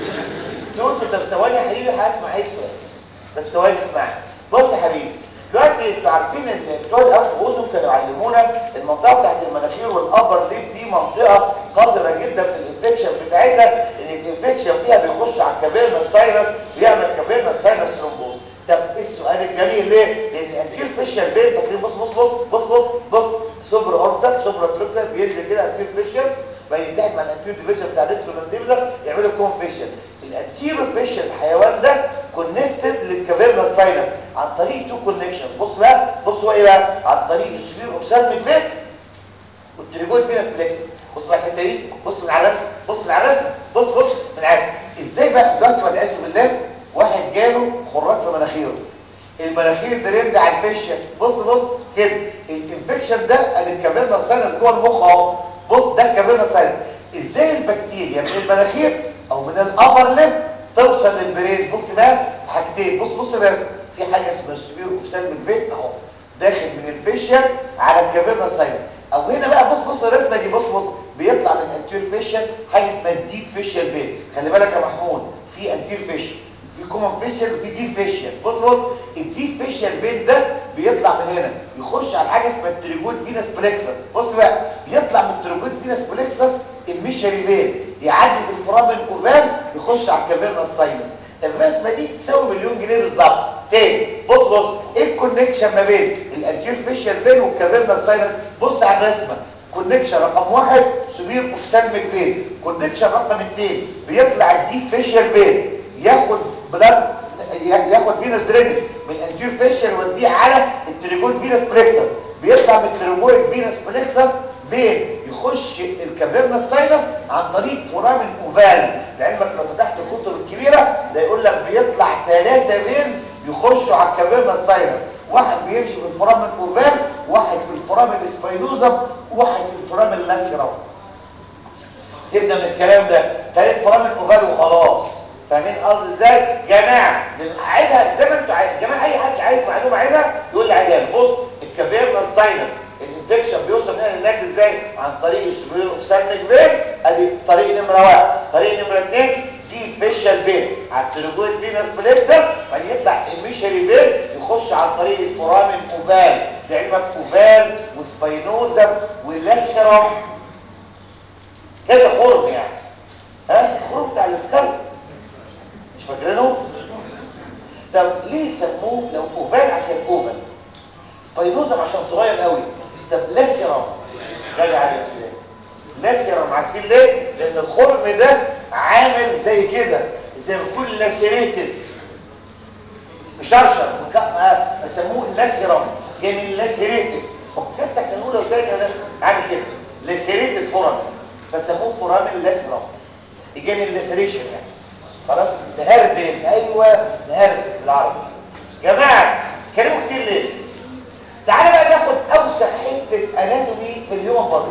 S1: توتو طب ثواني يا حبيبي هسمع ايه السؤال بس ثواني اسمعني بص يا حبيبي دلوقتي انتوا عارفين ان بتوع الانف واذن كانوا يعلمونا المنطقه بتاعت المناخير والابر ليب دي منطقه قذره جدا في الانفكشن بتاعتها ان الانفكشن فيها بيخش على الكابيرنا الساينس ويعمل كابيرنا الساينس ثرومبوز طب ايه السؤال الجميل ليه؟ لان الانتير فيشال بين فاكرين بص بص بص بص بص بص سوبر اورتا سوبر تروكلر بينزل كده انتير فيشال بينتهي مع الانتير ديفيجن بتاع الانترومانديبلر يعملوا كوم فيشال الانتيرو فيشال الحيوان ده كونكتد للكابيرنا الساينس عن طريق تو كونكشن بص بقى بص هو ايه بقى عن طريق السبير اوبسالميك فين والتريجويد فينس بلكسس بص بقى الحته دي بص من على الرسم بص من على الرسم بص بص من على الرسم ازاي بقى دلوقتي والعياذ بالله واحد جاله خراج في مناخيره المناخير ده يرجع على الفيشن بص بص كده الانفكشن ده ادي الكابيرنا الساينس جوه المخ اهو بص ده الكابيرنا الساينس ازاي البكتيريا من المناخير او من الابر ليب توصل للبرين بص بقى حاجتين بص بص بس في حاجه اسمها السبير اوف سالمك فين اهو داخل من الفيشن على الكافيرنا ساينس او هنا بقى بص بص الرسمه دي بص بص بيطلع من الانتير فيشن حاجه اسمها الديب فيشل بين خلي بالك يا محمود في انتير فيشن في كومن فيشل وفي ديب فيشل بص بص الديب فيشل بين ده بيطلع من هنا يخش على حاجه اسمها التريجود فينس بلكسس بص بقى بيطلع من التريجود فينس بلكسس الميشري فين يعدي في الفرامل الاوفال يخش على الكافيرنا الساينس الرسمه دي تساوي مليون جنيه بالظبط تاني بص بص ايه الكونكشن ما بين الانتير فيشل بين والكافيرنا الساينس بص على الرسمه كونكشن رقم واحد سبير اوفسالميك فين كونكشن رقم اثنين بيطلع الديب فيشل فين ياخد بلاد ياخد فينس درينج من الانتير فيشل يوديه على التريجويد فينس بلكسس بيطلع من التريجويد فينس بلكسس فين يخش الكافيرنا الساينس عن طريق فورامين اوفال لعلمك لو فتحت الكتب الكبيره ده يقول لك بيطلع ثلاثه فينز يخشوا على الكافيرنا الساينس واحد بيمشي في الفورامين اوفال واحد في الفورامين سباينوزم وواحد في الفورامين لاسيرم سيبنا من الكلام ده ثلاث فورامين اوفال وخلاص فاهمين قصدي ازاي جماعه اعيدها زي ما انتوا عايزين جماعه اي حد عايز معلومه عينها يقول لي عيان بص الكافيرنا الساينس الانفكشن بيوصل هنا هناك ازاي عن طريق السبير اوبسالميك فين ادي طريق نمره واحد طريق نمره اثنين دي فيشال فين على التريجويد فينس بليكسس بعدين يطلع الميشري فين يخش عن طريق الفورامين اوفال لعلمك اوفال وسباينوزم ولاسيرم كذا خرم يعني ها الخرم بتاع الاسكال مش فاكرينه طب ليه سموه لو اوفال عشان اوفال صغير قوي لاسيرم راجع على الكلام لاسيرم عارفين ليه لان الخرم ده عامل زي كده زي ما يكون لاسيريتد مشرشر بيسموه لاسيرم يعني لاسيريتد كانت احسن اولى وثانيه ده عامل كده لاسيريتد فورامين فسموه فورامين لاسيرم يجي من اللاسيريشن يعني خلاص نهربل ايوه نهربل بالعربي جماعه كلموا كتير ليه تعالى بقى ناخد اوسخ حته اناتومي في الهيومن بادي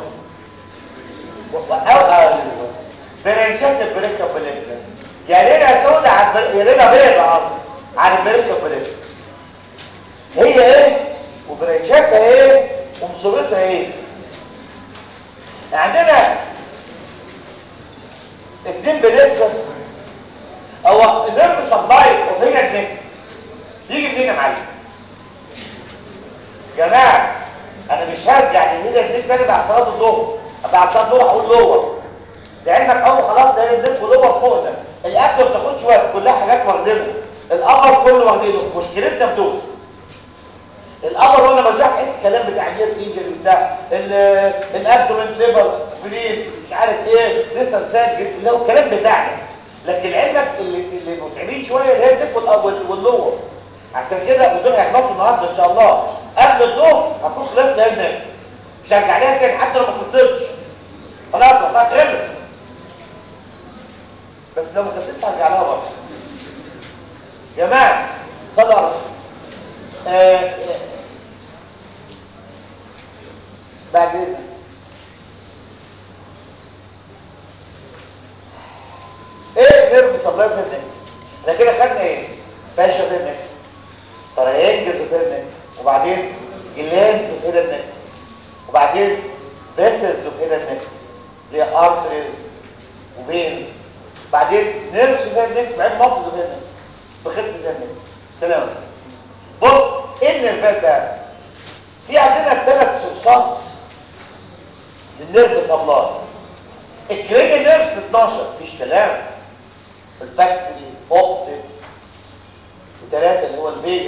S1: او برنشات البريكا بليكلا يا ليلة سودة على يا ليلة بيضة على البريكا بليكلا هي ايه وبرنشاتها ايه ومصيبتها ايه عندنا اتنين بليكسس هو النيرف سبلاي اوف هنا اتنين يجي منين يا معلم جماعه انا مش هرجع لهنا اتنين تاني بعد صلاه الظهر بعد صلاه الظهر هقول لور لعلمك اول خلاص ده النيرف لور فوق ده الاكل ما بتاخدش وقت كلها حاجات واخدينها القمر كله واخدينه مشكلتنا في دول القمر وانا بشرح احس كلام بتاع النيرف انجري بتاع الابدومين ليفر سبلين مش عارف ايه لسه ساجل اللي هو الكلام بتاعنا لكن علمك اللي اللي متعبين شويه اللي هي الدب والاول واللور عشان كده ودول هيخلصوا النهارده ان شاء الله قبل الظهر هكون خلصت هنا مش هرجع لها تاني حتى لو ما خلصتش خلاص وقتها خلص بس لو ما خلصتش هرجع لها برضه يا جماعه صلوا على الرسول آه آه بعد اذنك ايه نيرف سبلاي في النك احنا كده خدنا ايه فاشا في النك تريانجل في النك وبعدين جلاند في النك وبعدين فيسلز في النك اللي هي ارتريز وفين بعدين نيرف في النك بعدين مفصل في النك بخلص في النك سلام بص ايه النيرفات بقى في عندنا ثلاث صوصات للنيرف سبلاي الكريني نيرفز 12 مفيش كلام الفاكتوري اوبتيك وثلاثه اللي هو الفيجاس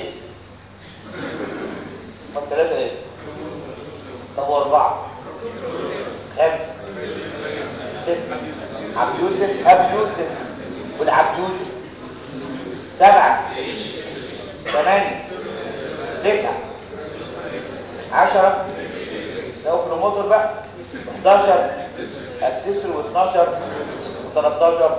S1: ما الثلاثه ايه طب هو اربعه خمسه سته عبيوتس ابيوتس والعبيوتس سبعه ثمانيه تسعه عشرة لو كروموتور بقى 11 اكسسوري و12 و13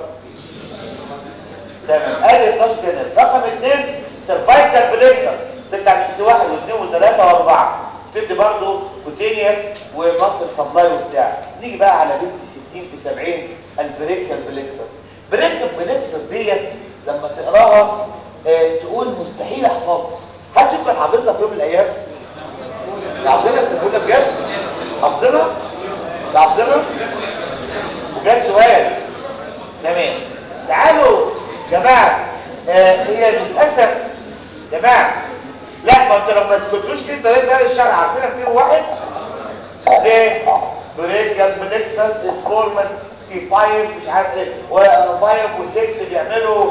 S1: تمام ادي 12 كده رقم 2 سيرفايكال بليكسس بتاع السي 1 و2 و3 و4 تدي برضه كوتينيوس ومصل سبلاي وبتاع نيجي بقى على بنت 60 في 70 البريكال بليكسس بريكال بليكسس ديت لما تقراها اه تقول مستحيل احفظها حد يمكن حافظها في يوم من الايام حافظينها سيبونا بجد حافظينها حافظينها وجات سؤال تمام تعالوا جماعه آه هي للاسف جماعه لا ما انتوا لو ما سكتوش في الطريق ده الشرع عارفين كتير واحد ليه بريكال بلكسس اسفورمن سي 5 مش عارف ايه و5 و6 بيعملوا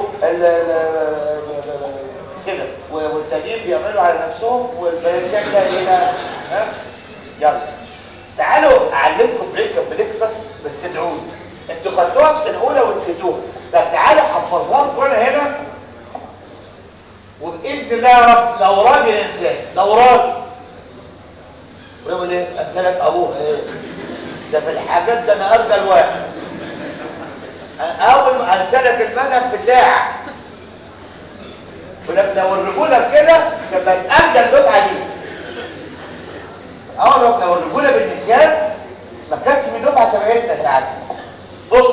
S1: كده والتانيين بيعملوا على نفسهم والبريكال ده هنا ها يلا تعالوا اعلمكم بريكال بلكسس بس تدعوني انتوا خدتوها في سنه اولى ونسيتوها طب تعالوا حفظها لكم انا هنا وباذن الله يا رب لو راجل انسان لو راجل ويقول ايه انسانك ابوه ايه ده في الحاجات ده انا ارجل واحد اول ما انسانك المنهج في ساعه ولما لو الرجوله بكده تبقى ارجل دفعه دي اول لو الرجوله بالنسيان ما كانش من دفعه سبقتنا ساعتها بص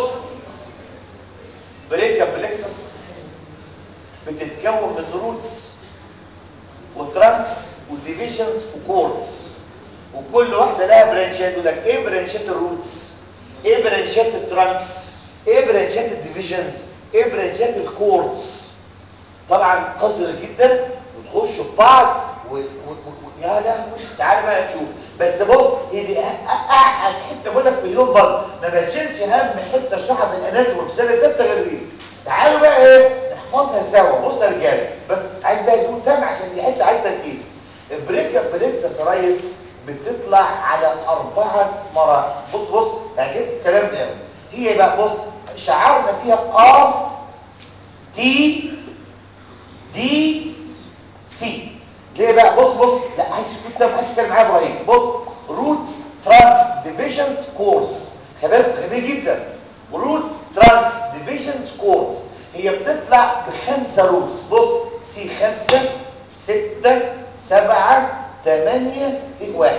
S1: بريكا بلكسس بتتكون من روتس وترانكس وديفيجنز وكوردز وكل واحده لها برانشات يقول لك ايه برانشات الروتس ايه برانشات الترانكس ايه برانشات الديفيجنز ايه برانشات الكوردز طبعا قصر جدا وتخشوا في بعض و... و... و... يا لهوي تعالى بقى نشوف بس بص هي دي اعقد حته بقول لك في اليوم برضه ما بتشيلش هم حته اشرحها في الاناتومي في سنه سته غير دي تعالوا بقى ايه نحفظها سوا بص يا رجاله بس عايز بقى يكون تام عشان دي حته عايز تركيز البريكا بريكسس رايس بتطلع على اربعه مراحل بص بص يعني كده الكلام ده قوي هي بقى بص شعرنا فيها ار تي دي سي ليه بقى بص بص لا عايز تكون ده ما حدش يتكلم معايا ابراهيم بص روتس ترانكس ديفيجنز كورس خبير خبير جدا روتس ترانكس ديفيجنز كورس هي بتطلع بخمسه روتس بص سي خمسة ستة سبعة تمانية واحد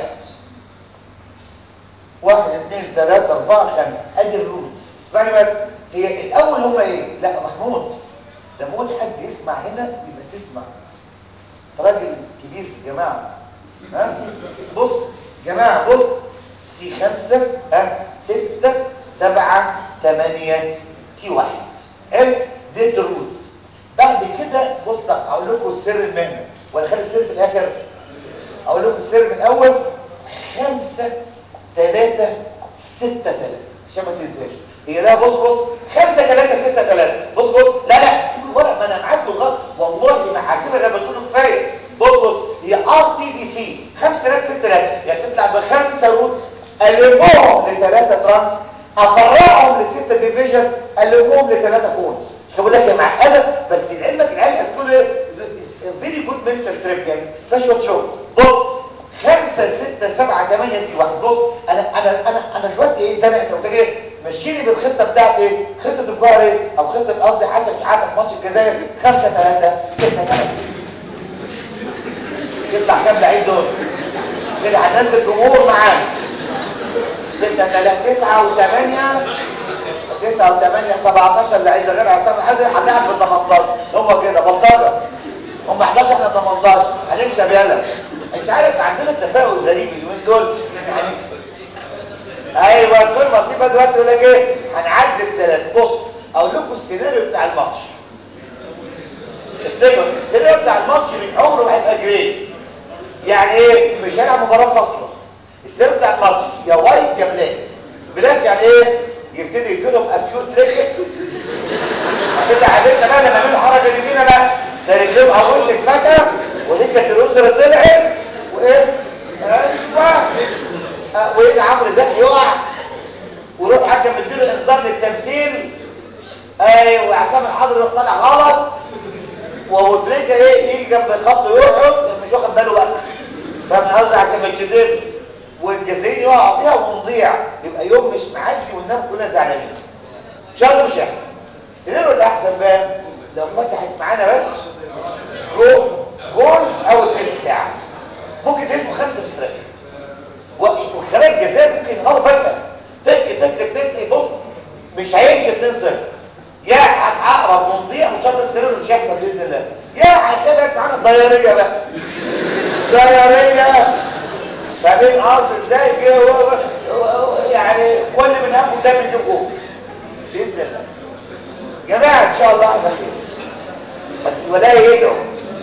S1: واحد اثنين ثلاثة أربعة خمسة أدي الروتس اسمعني بس هي الأول هم إيه؟ لا محمود لما أقول حد يسمع هنا يبقى تسمع راجل كبير في الجماعة ها بص جماعة بص سي خمسة ها ستة سبعة تمانية تي واحد حلو دي الروتس بعد كده بص بقى اقول لكم السر المهنة ولا خلي السر في الاخر اقول لكم السر من الاول خمسة ثلاثة ستة ثلاثة عشان ما تنساش هي لا بص بص خمسة ثلاثة ستة ثلاثة بص بص لا لا سيب الورق ما انا معاك لغايه والله ما حاسبها غير بتقول كفايه بص بص هي ار تي دي سي 5 3 6 3 يعني تطلع بخمسه روتس المهم لثلاثه ترانس افرعهم لسته ديفيجن المهم لثلاثه كونز مش بقول لك يا معقده بس لعلمك العيال اسكول فيري جود منتال تريب يعني فيها شويه شغل بص خمسة ستة سبعة ثمانية دي واحد بص أنا أنا أنا أنا دلوقتي إيه زي ما أنت قلت إيه مشيني بالخطة بتاعتي إيه خطة الجوهر إيه أو خطة قصدي حسن شحاتة في ماتش الجزائر خمسة ثلاثة ستة ثلاثة يطلع كام لعيب دول كده هننزل الجمهور معانا ستة ثلاثة تسعة وثمانية تسعة وثمانية 17 لعيب غير عصام الحضري هنلعب بال 18 هو كده بلطجة هم 11 احنا 18 هنكسب يلا انت عارف عندنا تفاؤل غريب اليومين دول هنكسب ايوه كل مصيبه دلوقتي يقول لك ايه هنعدي الثلاث بص اقول لكم السيناريو بتاع الماتش افتكروا السيناريو بتاع الماتش من عمره ما هيبقى جريت يعني ايه مش هيلعب مباراه فاصله السيناريو بتاع الماتش يا وايت يا بلاك بلاك يعني ايه يبتدي يفيدهم افيوت ريكت كده عادتنا بقى لما نعمل حركه اليمين بقى ده رجليهم ابوش اتفتح ودي كانت الوزر طلعت وايه ايوه آه، ويجي عمرو زكي يقع ويروح حكم مديله انذار للتمثيل ايوه عصام الحضري يروح طالع غلط وهو تريكا ايه يجي جنب الخط يقعد مش واخد باله بقى فاهم قصدي عشان ما يتشدد والجزائري يقع فيها ونضيع يبقى يوم مش معدي والناس كلها زعلانين ان شاء الله مش هيحصل السيناريو الاحسن بقى لو فتحت معانا بس جول جول اول ثلث ساعه ممكن تهزموا خمسه بسرعه وخلال الجزائر ممكن ينهاروا فجاه تك تك تك بص مش هيمشي 2 0 يا هتعقرب ونضيع وان شاء الله السيناريو مش هيحصل باذن الله يا هتلاقي معانا الضياريه بقى ضياريه فاهمين قصدي ازاي جه هو- هو- يعني كل من هم قدام يجيب جول باذن الله جماعه ان شاء الله احنا خير بس الولايه يدعو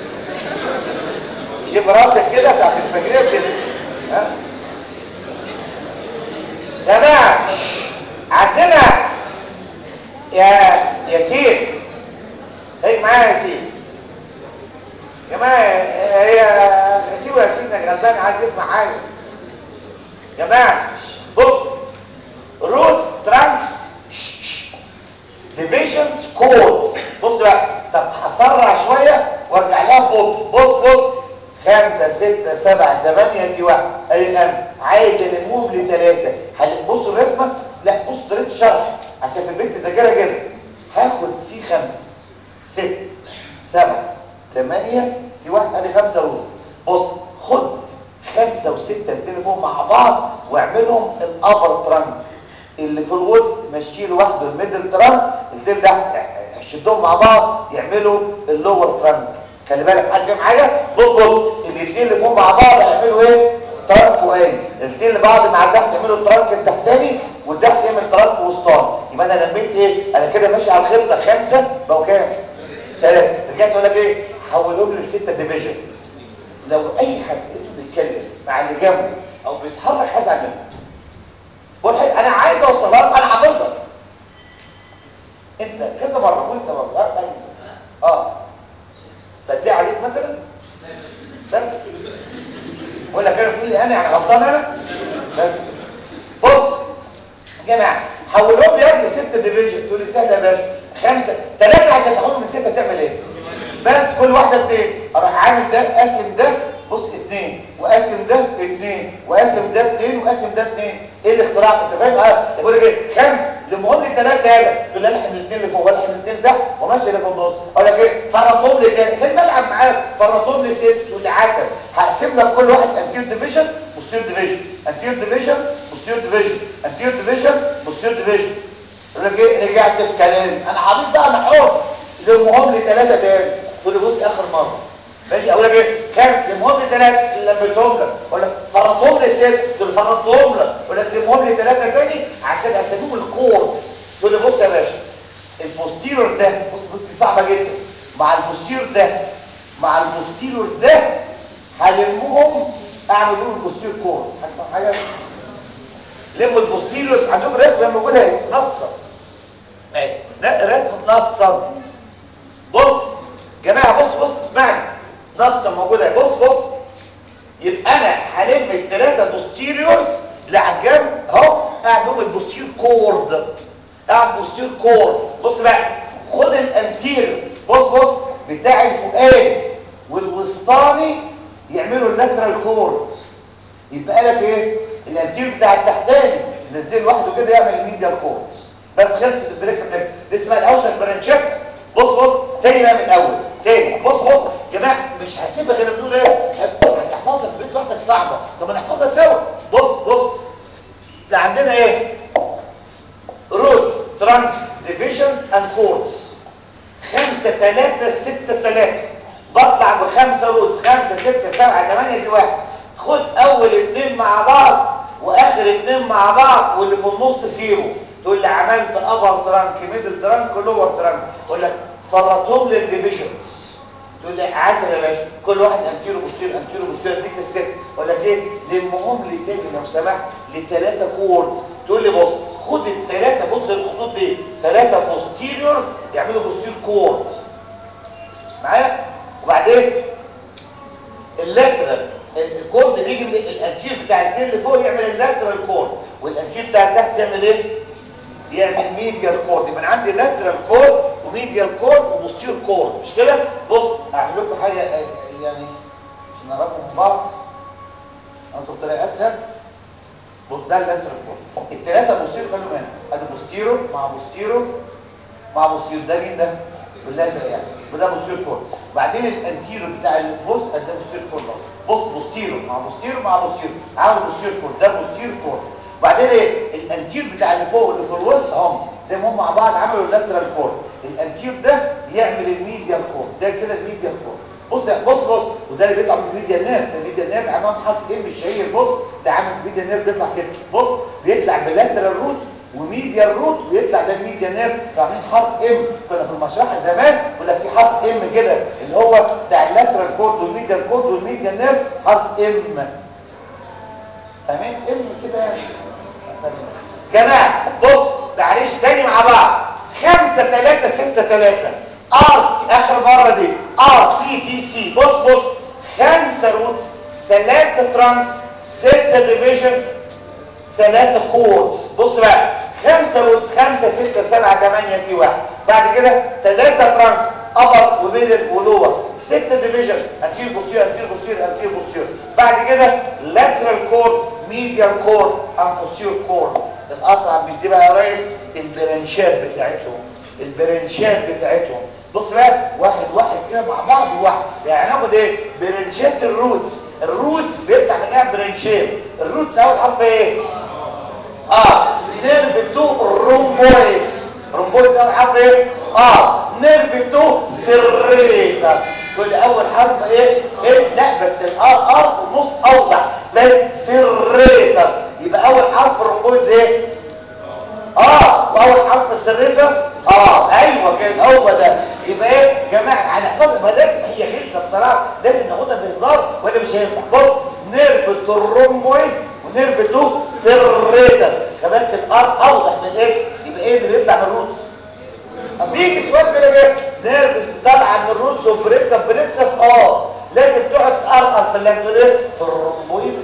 S1: شوف راسك كده ساعه الفجريه كده ها جماعه عندنا يا ياسين هيك معايا يا ياسين يا جماعه هي ياسين وياسين غلبان عايز يسمع حاجه يا جماعه بص روتس ترانكس ديفيجنز كودز بص بقى طب هسرع شويه وارجع لها ببطء بص بص خمسة ستة سبعة ثمانية دي واحد ادي خمسة عايز المهم لثلاثة بص الرسمة لا بص طريقة الشرح عشان في البيت تذاكرها كده هاخد سي خمسة ستة سبعة ثمانية دي واحد ادي خمسة روز بص خد خمسة وستة التليفون مع بعض واعملهم الابر ترانك اللي في الوسط مشيه لوحده الميدل ترانك التيل ده شدهم مع بعض يعملوا اللور ترانك خلي بالك حد فاهم حاجه بص بص الاثنين اللي فوق مع بعض هيعملوا ايه ترانك فوقاني الاثنين اللي بعض مع تحت يعملوا الترانك التحتاني والتحت يعمل ترانك وسطاني يبقى انا لميت ايه انا كده ماشي على الخطه خمسه بقوا كام ثلاثه رجعت اقول لك ايه حولهم لسته ديفيجن لو اي حد لقيته بيتكلم مع اللي جنبه او بيتحرك هزعل منه بقول حاجة انا عايز اوصلها لك انا حافظها انت كذا مره وانت مره اه تاني. اه بدي عليك مثلا بس غلطان انا بس بص يا جماعه حولهم لي قبل 6 ديفيجن تقول لي سهله يا باشا خمسه ثلاثه عشان تاخدهم من سته تعمل ايه بس كل واحده اثنين اروح عامل ده قاسم ده بص اثنين وقاسم ده اثنين وقاسم ده اثنين وقاسم ده اثنين ايه الاختراع انت فاهم اه بقول لك ايه خمس لمهم لي ثلاثه يالا تقول لي الحم الاثنين اللي فوق والحم الاثنين ده وماشي اللي في النص اقول لك ايه فرطهم لي كده كان بلعب معاك فرطهم لي ست تقول لي عسل هقسم لك كل واحد انتير ديفيجن بوستير ديفيجن انتير ديفيجن بوستير ديفيجن انتير ديفيجن بوستير ديفيجن يقول لك ايه رجعت في كلامي انا عبيط بقى انا حر لمهم لي ثلاثه تاني تقول لي بص اخر مره ماشي اقول لك ايه كام لمهم لي ثلاثه لميتهم لك اقول لك فرطهم لي ست تقول لي فرطهم لك اقول لك لمهم لي ثلاثه تاني عشان اسميهم الكورس تقول لي بص يا باشا البوستيرور ده بص بص دي صعبه جدا مع البوستيرور ده مع البوستيرور ده هلمهم اعمل لهم البوستيرور كور هتفهم حاجه لموا البوستيرور عندكم رسمه موجوده اهي نصا اهي رسمه نصا بص جماعه بص بص اسمعني نصا موجوده اهي بص بص يبقى انا هلم الثلاثه بوستيريورز اللي على الجنب اهو اعمل لهم البوستير كورد اعمل بوستير كورد بص بقى خد الانتيريور بص بص بتاع الفوقاني والوسطاني يعملوا اللاترال كورد يبقى لك ايه الانتيريور بتاع التحتاني نزله لوحده كده يعمل الميديال كورد بس خلصت البريك من دي اسمها الاوسط برانشات بص بص تاني بقى من الاول تاني بص بص يا جماعه مش هسيبها غير بنقول ايه هتحفظها في البيت لوحدك صعبه طب نحفظها سوا بص بص ده عندنا ايه روتس ترانكس ديفيجنز اند كوردز خمسة ثلاثة ستة ثلاثة بطلع بخمسة روتس خمسة ستة سبعة ثمانية دي واحد خد اول اتنين مع بعض واخر اتنين مع بعض واللي في النص سيبه تقول لي عملت ابر ترانك ميدل ترانك لور ترانك اقول لك فرطهم للديفيجنز تقول لي عسل يا باشا كل واحد انتيرو بوستيرو انتيرو بوستيرو اديك الست اقول لك ايه لمهم لي تاني لو سمحت لثلاثه كوردز تقول لي بص خد الثلاثه بص الخطوط دي ثلاثه بوستيريور يعملوا بوستير كوردز معايا وبعدين اللاترال الكورد بيجي من الانتير بتاع الكير اللي فوق يعمل اللاترال كورد والانتير بتاع تحت يعمل ايه يعمل ميديال كورد يبقى انا عندي لاترال كورد وميديال كورد وبوستير كورد مش كده بص اعمل لكم حاجه يعني عشان نعرفهم من بعض انتوا بطريقه اسهل بص ده اللاترال كورد الثلاثه بوستيرو خلوا بالك ادي بوستيرو مع بوستيرو مع بوستيرو ده مين ده باللاترال يعني وده بوستيرو كورد وبعدين الانتيرو بتاع البوست ده بوستيرو كورد بص بوستيرو مع بوستيرو مع بوستيرو عامل بوستيرو كورد ده بوستيرو كورد وبعدين ايه الانتير بتاع اللي فوق واللي في الوسط هم زي ما هم مع بعض عملوا اللاترال كورد الانتير ده يعمل الميديال كورد ده كده الميديال كورد بص بص بص وده اللي بيطلع من الميديال نيرف الميديال نيرف امام حرف ام الشهير بص ده عامل الميديال نيرف بيطلع كده بص بيطلع باللاترال روت وميديال روت ويطلع ده الميديال نيرف عاملين حرف ام كنا في المشرحه زمان ولا في حرف ام كده اللي هو بتاع اللاترال كورد والميديال كورد والميديال نيرف حرف ام فاهمين ام كده يعني جماعة بص معلش تاني مع بعض خمسة تلاتة ستة تلاتة ار اخر مرة دي ار تي دي سي بص بص خمسة روتس تلاتة ترانكس ستة ديفيجنز تلاتة كورس بص بقى خمسة روتس خمسة ستة سبعة تمانية دي واحد بعد كده تلاتة ترانكس ابر وميدل ولور ستة ديفيجن انتير بوستير انتير بوستير انتير بوستير بعد كده لاترال كورد ميديال كورد ان بوستير كورد الاصعب مش دي بقى يا ريس البرانشات بتاعتهم البرانشات بتاعتهم بص بقى واحد واحد كده مع بعض واحد يعني هناخد ايه برانشات الروتس الروتس بيفتح منها برانشات الروتس اول حرف ايه اه نيرف 2 رومبويد رومبويد اول حرف ايه اه نيرف 2 سريتس كل اول حرف ايه ايه لا بس الار ار في النص اوضح اسمها سريتس يبقى اول حرف الرومبويد ايه اه واول حرف السريتس اه ايوه كده هو ده يبقى ايه يا جماعه هنحفظها ما لازم هي غلسه بصراحه لازم ناخدها بهزار ولا مش هينفع بص نيرف الرومبويد ونيرف تو سريتس كمان الار اوضح من الاسم يبقى ايه اللي بيطلع من الروتس بيجي سؤال كده كده نيرف طالعه من الروتس وبريكا بريكسس اه لازم تقعد تقرقر في اللي بتقول ايه الرومبويد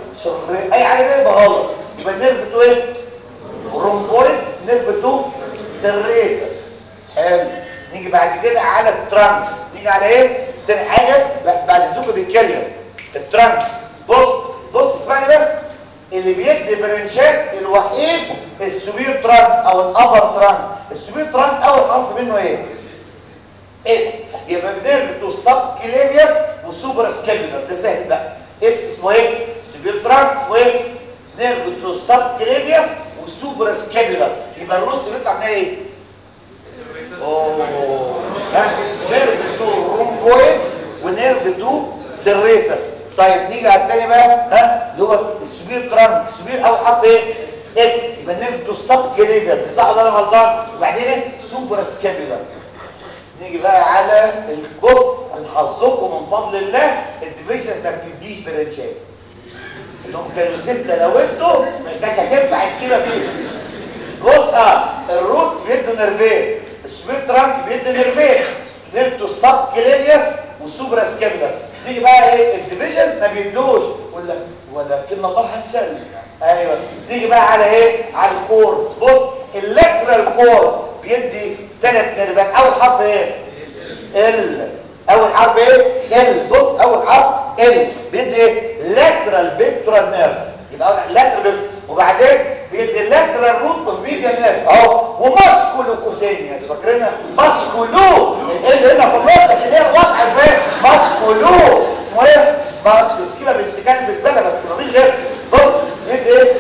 S1: اي حاجه تانية يبقى غلط يبقى النيرف تو ايه رومبويد نيرف تو سيريتس حلو نيجي بعد كده على الترانكس نيجي على ايه تاني حاجه بعد الزوكو بيتكلم الترانكس بص بص اسمعني بس اللي بيدي برنشات الوحيد السوبير ترانك او الابر ترانك السوبير ترانك اول حرف منه ايه اس يبقى بنرف تو سب كليفيوس وسوبر سكابيولار ده سهل بقى اس اسمه ايه سوبير ترانك اسمه ايه نيرف تو سب كليفيوس وسوبر سكابيولار يبقى الروس بيطلع منها ايه اوه ها نيرف تو رومبويد ونيرف تو سيريتس طيب نيجي على الثاني بقى ها اللي هو السوبير ترانك السوبير اول حرف ايه اس يبقى نيرف تو سب كليفيوس صح ولا انا غلطان وبعدين ايه سوبر سكابيولار نيجي بقى على الجزء من حظكم من فضل الله الديفيشنز ما بتديش برنشات انهم كانوا سته لو انتوا ما كانتش هتنفع سكيمه فيه جزء الروت بيدوا نيرفين السويت ترانك بيدي نيرفين نيرفتو السب كلينيوس والسوبرا سكابيلر نيجي بقى ايه الديفيجنز ما بيدوش ولا ولكن الله حسن ايوه نيجي بقى على ايه على الكوردز بص اللاترال كورد بيدي ثلاث نيرفات اول حرف ايه ال اول حرف ايه ال بص اول حرف ال بيدي ايه لاترال بيكتورال نيرف يبقى اول لاترال وبعدين بيدي اللاترال روت اوف ميديال نيرف اهو وماسكولو كوتينيوس فاكرينها ماسكولو ال هنا في النص اللي هي الوضع الفاهم ماسكولو اسمه ايه ماسكو سكيما بنت كان بالبلد بس مفيش غير بص بيدي ايه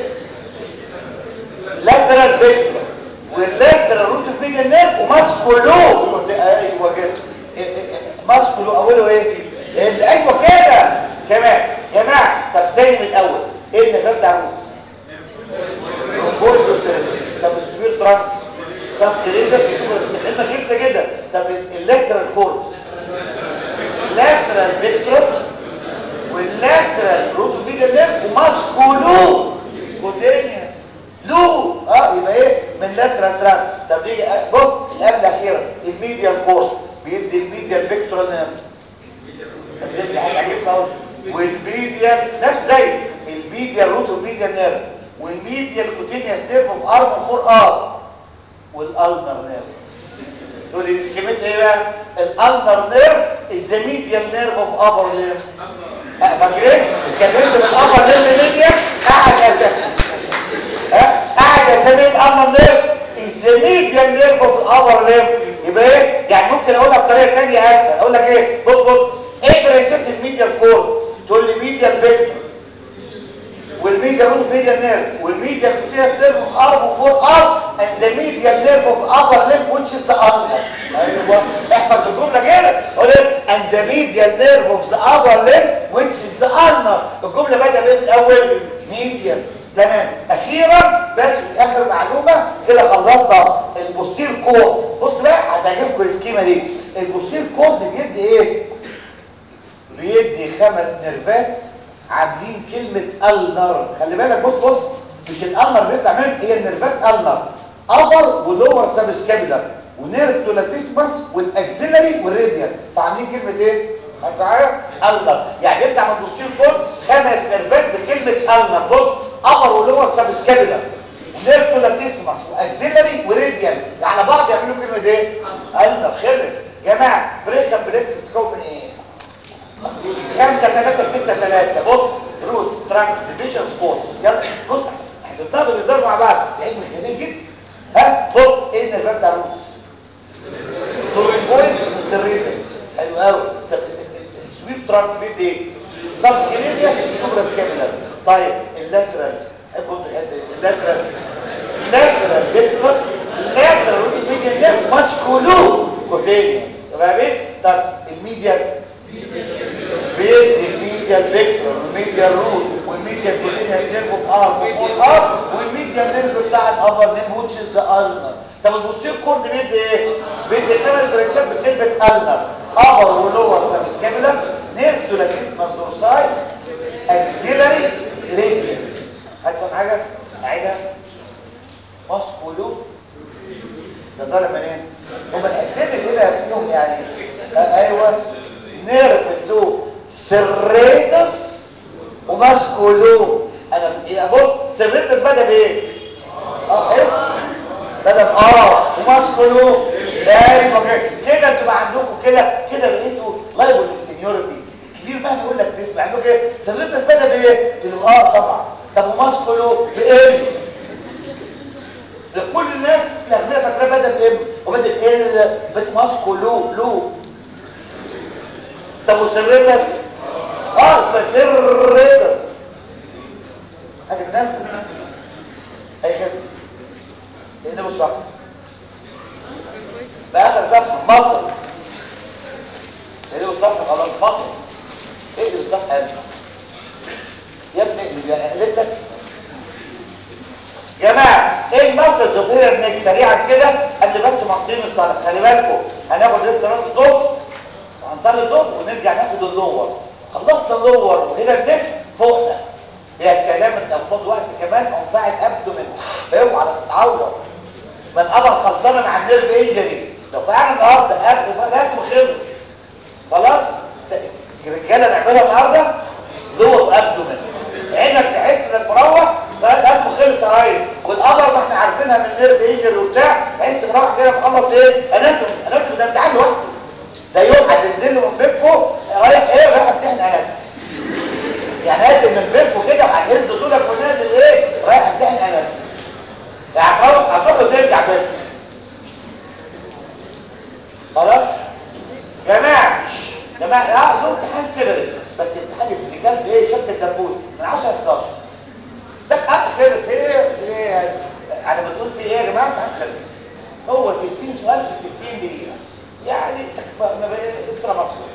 S1: لاترال بيكتورال واللاترال روت اوف ميديال نيرف وماسكولو ايوه كده ماسكولو اوله ايه اللي ايوه كده كمان يا جماعه طب تاني من الاول ايه اللي فات ده طب السبير ترانس طب ليه ده احنا جبت كده طب اللاترال كورد لاترال فيكتور واللاترال روت اوف ميديال نيرف وماسكولو كوتينيوس لو اه يبقى ايه من لاترال ترانس طب نيجي بص القبل الاخيره الميديال كورد بيدي الميديال فيكتور نيرف بيدي حاجه عجيبه والميديال نفس زي الميديال روت والميديال نيرف والميديال كوتينيوس نيرف في ارم فور ار والالنر نيرف دول الاسكيمات ايه بقى الالنر نيرف از ذا ميديال نيرف اوف ابر ليمب فاكرين كان بينزل الابر ليمب ميديال قاعد اساسا ها قاعد اسامي الالنر نيرف از ذا ميديال نيرف اوف ابر ليمب يبقى ايه يعني ممكن اقولها بطريقه ثانيه اسهل اقول لك ايه بص بص ايه برنسبت الميديال كور تقول لي ميديال فيكتور والميديا روت ميديا نيرف والميديا كوتينيوس نيرف ارم فور ارم and the medial nerve of upper limb which is the ulnar ايوه احفظ الجمله كده قول and the medial nerve of the upper limb which is the ulnar الجمله بدأ من الاول medial تمام اخيرا بس اخر معلومه كده خلصنا البوستير كور بص بقى هتعجبكم السكيمه دي البوستير كور بيدي ايه بيدي خمس نيرفات عاملين كلمة النر خلي بالك بص بص مش الالنر بيطلع منه هي النيرفات النر ابر ولور سابسكابيلر ونيرف تولاتيسمس والاكسيلري والريديال فعاملين كلمة ايه؟ معايا النر يعني يطلع من البوستير فوق خمس نيرفات بكلمة النر بص ابر ولور سابسكابيلر ونيرف تولاتيسمس واكسيلري وريديال على بعض يعملوا كلمة ايه؟ النر خلص يا جماعة بريك اب بريكس بتتكون من ايه؟ خمسة ثلاثة ستة ثلاثة بص روتس ترانكس ديفيجن سبورتس يلا بص حفظناها بالهزار مع بعض علم جميل جدا ها بص ايه النرفات بتاع الروتس بوينتس سيريتس حلو قوي طب السويب ترانك بيد ايه سبسكيليا سوبرا سكابيلر طيب اللاترال حبوا الحته دي اللاترال لاترال فيكتور لاترال روت ميديان نيرف ماسكولو كوتينيوس تمام طب الميديال بيدي الميديا الفيكتور والميديا الروت والميديا الكوتينيا نيرف اوف ار وفور ار والميديا النيرف بتاع الابر نيرف وتش از ذا النر طب البوستير كورد بيدي ايه؟ بيدي خمس بريكشات بكلمه النر ابر ولور سبسكابيلر نيرف تولاتيسمس دورساي اكسيلري ريديال هتفهم حاجه؟ اعيدها ماسكولو ده طالع منين؟ هم الحتتين اللي هنا فيهم يعني آه ايوه نيرف له سريتس وماسكولو انا يبقى بص سيرفيتس بدا بايه اه اس بدل اه وماسكولو ايوه كده بتبقى عندكم كده كده بقيتوا لايبل للسينيورتي الكبير بقى بيقول لك تسمع عندكم ايه سيرفيتس بدا بايه تقول اه طبعا طب وماسكولو بايه لكل الناس الاغنياء فاكراه بدا بام وبدا ايه بس ماسكولو لو طب وسيرفيتس اه يبقى سيرفيتس حاجه تنفذ اي خدمه لان مش صح باخر صفحه مصر لان مش صح غلط مصر ايه اللي صح يا ابني يا ابني اللي بيقلب لك جماعه ايه المصر الظهيره ابنك سريعا كده قبل بس ما نقيم الصلاه خلي بالكم هناخد لسه صلاه الظهر وهنصلي الظهر ونرجع ناخد اللور خلصنا اللور وهنا ابنك فوقنا يا سلام انت فاض وقت كمان او فاعل ابدومن اوعى تتعور من قبل خلصانه مع النيرف انجري لو فعلا النهارده قبل لازم خلص خلاص الرجاله نعملها النهارده لور وابدومن عينك تحس انك مروح قلبه خلص يا ريس والقمر ما احنا عارفينها من النيرف انجري وبتاع تحس مروح كده مخلص ايه اناتومي اناتومي ده امتحان لوحده ده يوم هتنزل له من بيتكم رايح ايه رايح امتحان اناتومي يعني نازل من بيتكم كده وهتهز طولك ونازل ايه رايح امتحان اناتومي يعني هتروح هتروح وترجع بس خلاص جماعه جماعه اه ده امتحان سيبري بس امتحان الابتكال بايه شكل الدبوس من 10 ل 11 ده حق خلص ايه ايه يعني بتقول في ايه يا جماعه امتحان خلص هو 60 سؤال في 60 دقيقه يعني ما بقى انترا مصر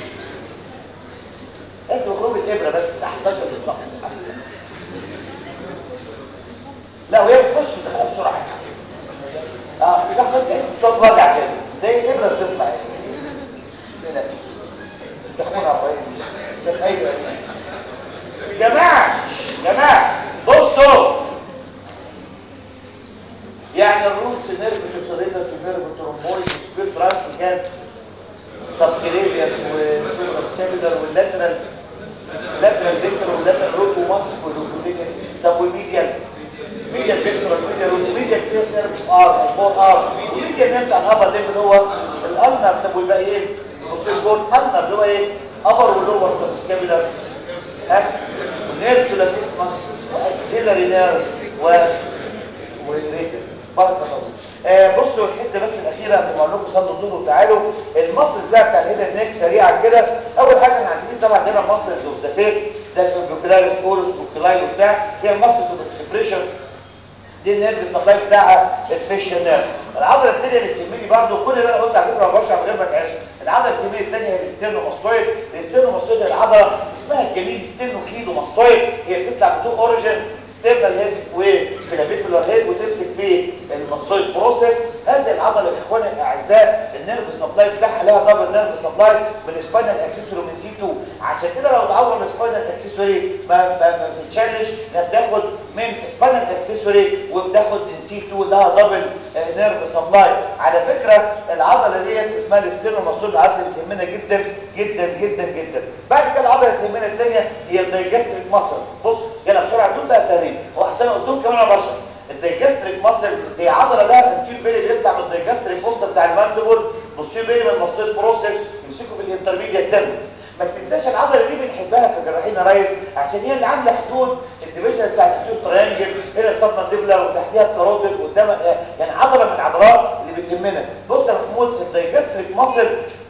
S1: بس مخروج الابره بس الساعه 11 بالظبط لا وهي بتخش تدخلها بسرعه اه الساعه بس تحس بصوت وجع كده زي الابره بتطلع يعني لا تخونها ابراهيم شايف ايوه جماعه جماعه بصوا يعني الروتس نيرف سيسورينس ونيرف ترومبويد وسبير ترانس كان سبكريبيان والسيلولر واللاترال لاترال فيكتور واللاترال روت وماسك والروتين طب والميديال ميديال فيكتور والميديال روت ميديال نيرف ار فور ار والميديال نيرف بتاع الابر ليف اللي هو الالنر طب والباقيين بصوا الجول النر اللي هو ايه ابر ولور سبسكابيلر ها نيرف لاتيسمس واكسيلري نيرف و والريتر بارك الله آه بصوا الحته بس الاخيره قبل ما اقول لكم صلوا الظهر وتعالوا المصلز بقى بتاع الهيد نيك سريعا كده اول حاجه احنا عندنا طبعا عندنا مصلز اوف ذا فيس زي البروكلاريس اورس والكلاي وبتاع هي المصلز اوف اكسبريشن دي النيرف السبلاي بتاعها الفيشن نيرف العضله الثانيه اللي بتهمني برضه كل اللي انا قلت على فكره ما بشرح من غير ما تعيش العضله الكبيره الثانيه هي الاستيرنوماستويد الاستيرنوماستويد هي العضله اسمها الجميل ستيرنوكليدوماستويد هي بتطلع بتو اوريجنز ستيرنال هيد وكلافيكولار هيد وتمسك في الماستويد بروسيس هذه العضله يا اخواني الاعزاء النيرف سبلاي بتاعها لها دبل نيرف سبلاي بالسباينال اكسسوري من سي 2 عشان كده لو اتعور السباينال اكسسوري ما ما ما بتتشالش انها بتاخد من سباينال اكسسوري وبتاخد من سي 2 لها دبل نيرف سبلاي على فكره العضله ديت اسمها الاستيرنوماستويد العضله اللي بتهمنا جدا جدا جدا جدا بعد كده العضله اللي بتهمنا الثانيه هي الدايجستريك ماسل بص يلا بسرعه دول بقى سهلين واحسن قلتهم كمان انا بشرح الدايجستريك ماسل هي عضله لها تنكيل بيلي بيطلع من الدايجستريك فوسط بتاع الماندبل بصين بيلي من الماستويد بروسيس يمسكوا في الانترميديت تيرم ما تنساش العضله دي بنحبها في جراحين ريس عشان هي اللي عامله حدود الديفيجن بتاعت التيوب تريانجل هنا السبمنديبلر وتحتيها الكاروتيد وقدام يعني عضله من العضلات اللي بتهمنا بص يا محمود الدايجستريك ماسل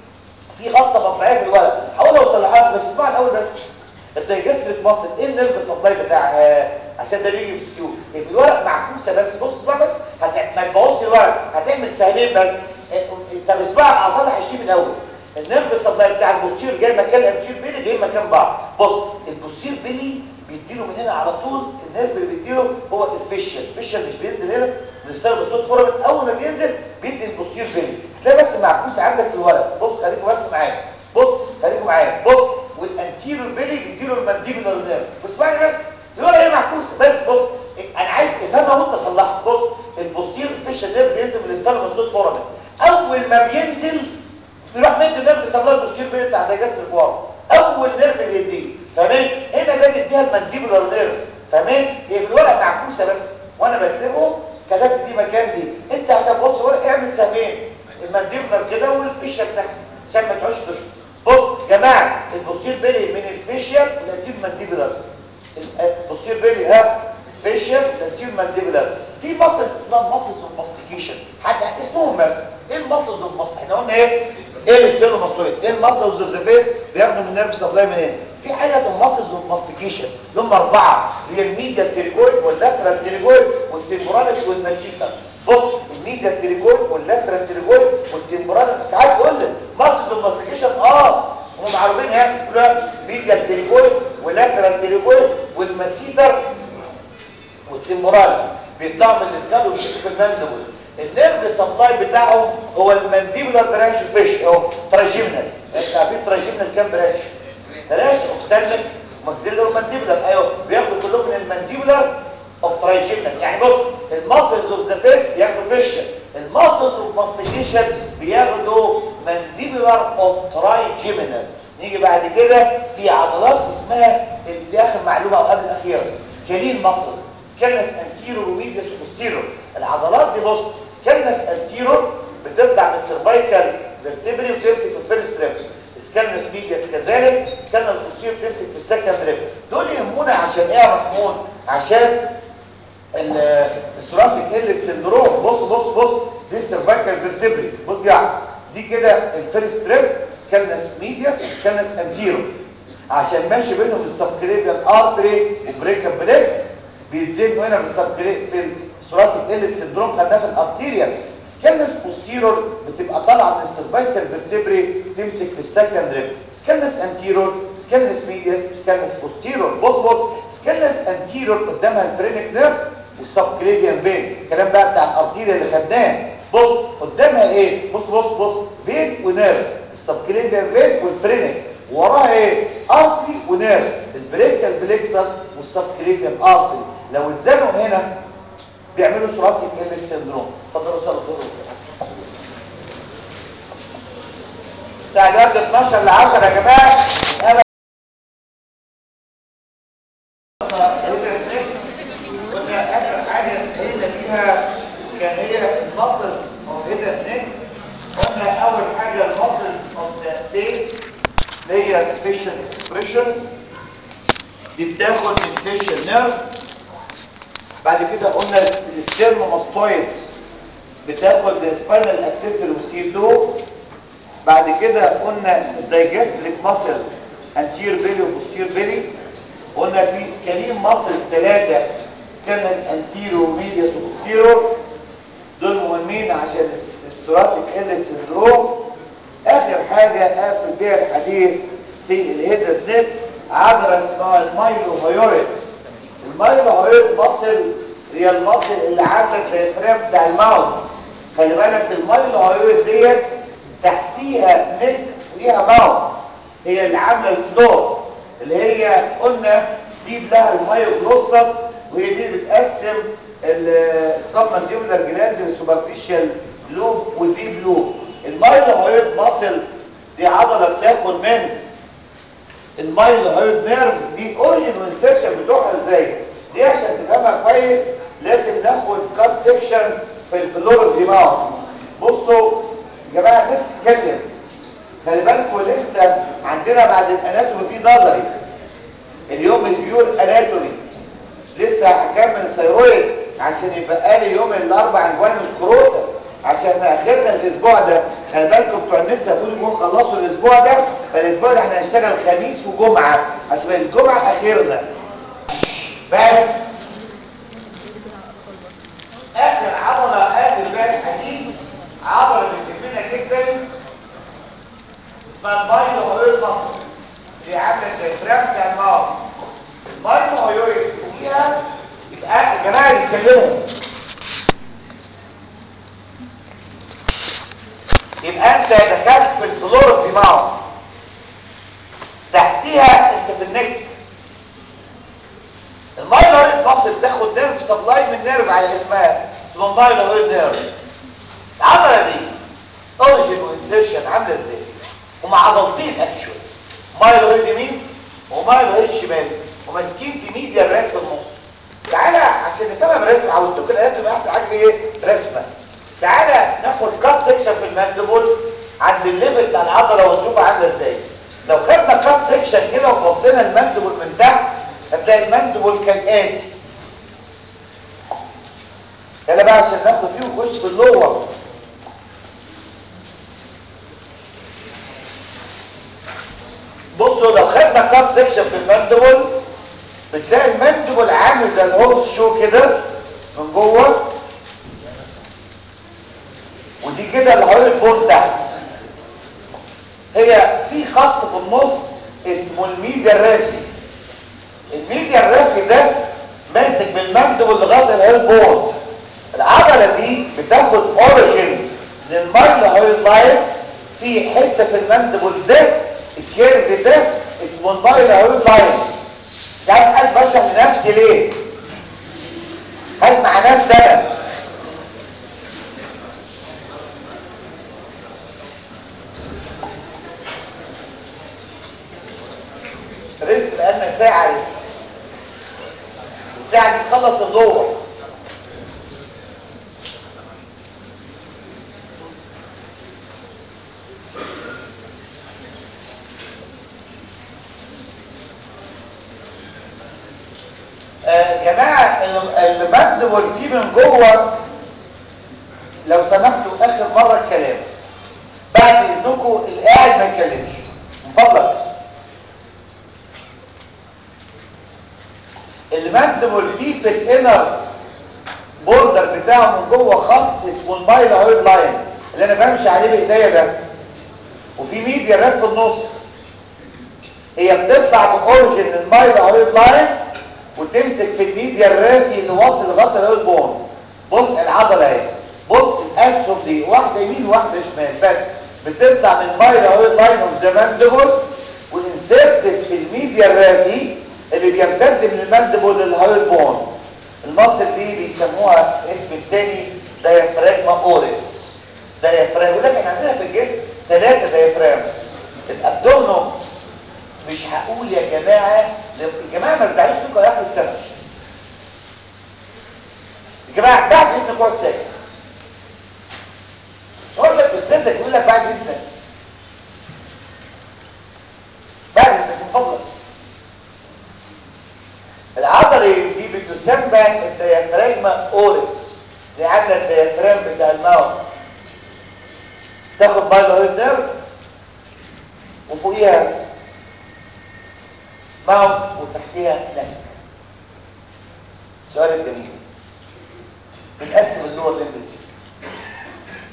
S1: في غلطه مطبعيه في الورق هقول اوصلها بس اسمع الاول بس الدايجستريك ماسل ايه النيرف سبلاي بتاعها عشان ده بيجي بسكيو في الورق معكوسه بس بص اسمع بس هت... ما تبوظش الورق هتعمل سهمين بس طب اسمع اصلح الشيء الاول النيرف سبلاي بتاع البوستير جاي مكان الانتير بيلي جاي مكان بعض بص البوستير بيلي بيديله من هنا على طول النيرف اللي بيديله هو الفيشل الفيشل مش بينزل هنا بنستخدم الصوت فورمت اول ما بينزل بيدي البوستير بيلي تلاقي بس معكوس عندك في الورق بص خليكم بس معايا بص خليكم معايا بص والانتيريور بيلي بيديله المانديبولار نيرف اسمعني بس الورقه هي معكوسه بس بص انا عايز تفهمها وانت صلحها بص البوستير فيشل نيرف بينزل من الاستالم الصوت فورمت اول ما بينزل يروح مد نيرف سبلاي البوستير بيلي بتاع دايجاستر الفوار اول نيرف بيديه تمام هنا ده بيديها المانديبولار نيرف فاهمين هي في الورقه معكوسه بس وانا بكتبهم كتبت دي مكان دي انت عشان تبص ورق اعمل سهمين المانديبلر كده والفيشل تحت عشان ما تقعدش تشرح بص يا جماعه البوستير بيلي من الفيشل للديب مانديبلر البوستير بيلي ها فيشل للديب مانديبلر في ماسلز اسمها ماسلز اوف ماستيكيشن حد اسمهم مثلا ايه الماسلز اوف ماست احنا قلنا ايه ايه السبيروماستويد ايه الماسلز اوف ذا فيس بياخدوا من النيرف سبلاي منين في حاجه اسمها ماسلز اوف ماستيكيشن اللي هم اربعه هي الميديا التريكويد واللاترال التريكويد والتمبوراليس والماسيسا بص الميديا التريكويد واللاترال التريكويد والتمبوراليس ساعات تقول لي ماسلز اوف ماستيكيشن اه هم معروفين يعني يقولوا ميديا التريكويد واللاترال التريكويد والماسيتر والتمبوراليس بيطلعوا من الاسكال وبيشوفوا في الماندبل النيرف سبلاي بتاعهم هو المانديبولار برانش فيش اهو تراجيمنال انت عارفين تراجيمنال كام برانش ثلاثه اوكسالك ماكسيلر ومانديبولار ايوه بياخدوا كلهم من المانديبولار اوف تراجيمنال يعني بص الماسلز اوف ذا فيس بياخدوا فيشن الماسلز اوف ماستيكيشن بياخدوا مانديبولار اوف تراجيمنال نيجي بعد كده في عضلات اسمها دي اخر معلومه او قبل الاخيره سكالين ماسلز سكالنس انتيرو وميديس وبوستيرو العضلات دي بص سكالنس انتيرو بتطلع من السيرفايكال فيرتبري وتمسك في الفيرست ريب سكالنس ميديس كذلك سكالنس بوستيرو بتمسك في السكند ريب دول يهمونا عشان ايه يا محمود عشان الثوراسيك هيلت سندروم بص بص بص دي السيرفايكال فيرتبري بص يعني دي كده الفيرست ريب سكالنس ميديس وسكالنس انتيرو عشان ماشي بينهم السبكليفيال ارتري وبريكا بليكس بيتزنوا هنا بالسبكليت في الثوراسيك هيلت سندروم خدناه في الارتيريال سكالنس بوستيرور بتبقى طالعه من السيرفايكال فيرتبري تمسك في السكند ريب سكالنس انتيرور سكالنس ميديس سكالنس بوستيرور بص بص سكالنس انتيرور قدامها الفرينك نيرف والسبكليفيان فين الكلام بقى بتاع الارتيريا اللي خدناه بص قدامها ايه بص بص بص فين ونيرف السبكليفيان فين والفرينك وراها ايه ارتري ونيرف البريكال بليكسس والسبكليفيان ارتري لو اتزنوا هنا بيعملوا ثوراسيك هيلت سندروم اتفضلوا صلوا طول الساعه دلوقتي 12 ل 10 يا جماعه انا قلنا اخر حاجه اتكلمنا فيها كان هي المسلز اوف هيد نيك قلنا اول حاجه المسلز اوف ذا فيس اللي هي الفيشل اكسبريشن دي بتاخد من الفيشل نيرف بعد كده قلنا الستيرنوماستويد بتاخد السباينال اكسسوري وسي 2 بعد كده قلنا الدايجستريك ماسل انتير بيلي وبوستير بيلي قلنا في سكالين ماسل ثلاثه سكالنس انتيرو وميديا وبوستيرو دول مهمين عشان الثوراسيك ال سندروم اخر حاجه اقفل بيها الحديث في الهيد نيك عضله اسمها المايلو هيوريد المايلو هيوريد ماسل هي الماسل اللي عامله الديافرام بتاع الماوث خلي بالك المايلو هيوريد ديت تحتيها نيك فوقيها ماوث هي اللي عامله الفلور اللي هي قلنا جيب لها المايوجلوسس وهي دي اللي بتقسم السبمنتيبولار جلاند للسوبرفيشال لوب والديب لوب المايلو هيوريد ماسل دي عضله بتاخد من المايل هيد نيرف دي اوريجن والانسيرشن بتوعها ازاي دي عشان تفهمها كويس لازم ناخد كات سيكشن في الفلور دماغ بصوا يا جماعه الناس بتتكلم خلي بالكم لسه عندنا بعد الاناتومي في نظري اليوم البيور اناتومي لسه هكمل ثيرويد عشان يبقى لي يوم الاربع عنوان سكروتا عشان اخرنا الاسبوع ده خلي بالكم بتوع النسا بيقولوا يكون خلصوا الاسبوع ده فالاسبوع ده احنا هنشتغل خميس وجمعه عشان الجمعه اخرنا بس اخر عضله اخر بقى الحديث عضله بتهمنا جدا اسمها المايلو هيوريد مصر اللي عامله الديافرام بتاع الماوس المايلو هيوريد فيها يبقى الجماعه يتكلموا يبقى انت دخلت في الفلور الدماغ تحتيها انت في النك المايلويد مصر تاخد نيرف سبلاي من نيرف على اسمها اسمه مايلويد نيرف العضله دي اوريجن وانسيرشن عامله ازاي ومع عضلتين اكشوال مايلويد يمين ومايلويد شمال وماسكين في ميديا الريكت النص تعالى عشان نفهمها برسمه عودتك الالات تبقى احسن حاجه ايه رسمه تعالى ناخد كات سيكشن في الماندبل عند الليفل بتاع العضله ونشوف عامله ازاي لو خدنا كات سيكشن كده وبصينا الماندبل من تحت هتلاقي الماندبل كالاتي يلا بقى عشان ناخد فيه ونخش في اللور بصوا لو خدنا كات سيكشن في الماندبل بتلاقي الماندبل عامل زي الهورس شو كده من جوه ودي كده اللي حوالين البون تحت هي في خط في النص اسمه الميديا الرافي الميديا الرافي ده ماسك بالماندبل لغايه الهيل بون العضله دي بتاخد اوريجين من المايل هيل لاين في حته في الماندبل ده الكيرف ده اسمه المايل هيل لاين مش عارف قاعد بشرح لنفسي ليه هسمع نفسي انا ريست بقالنا ساعة ريست الساعة دي تخلص اللور آه جماعة المندبل فيه من جوه لو سمحتوا اخر مرة الكلام بعد اذنكم اللي قاعد ما يتكلمش من فضلك المندبل فيه في الانر بوردر بتاعه من جوه خط اسمه المايل هويد لاين اللي انا بمشي عليه بايديا ده وفي ميديا راب في النص هي بتطلع باوريجن المايل هويد لاين وتمسك في الميديا الرافي اللي واصل لغايه الهويد بون بص العضله اهي بص الاسهم دي واحده يمين وواحده شمال بس بتطلع من المايل هويد لاين اوف ذا ماندبل وانسرتد في الميديا الرافي اللي بيمتد من الماندبل للهايل بون المصل دي بيسموها اسم التاني دايفراجما اوريس دايفراجما يقول لك احنا عندنا في الجسم ثلاثه دايفرامز الابدومنو مش هقول يا جماعه يا جماعه ما تزعلوش فيكم يا اخر السنه يا جماعه بعد اذنك اقعد ساكت اقول لك استاذك يقول لك بعد اذنك بعد اذنك من فضلك العضله دي بتسمى الديافراجما اوريس دي عندنا الديافرام بتاع الماوث تاخد بايلوهيد نيرف وفوقيها ماوث وتحتيها نك السؤال الجميل بنقسم اللور ليمبس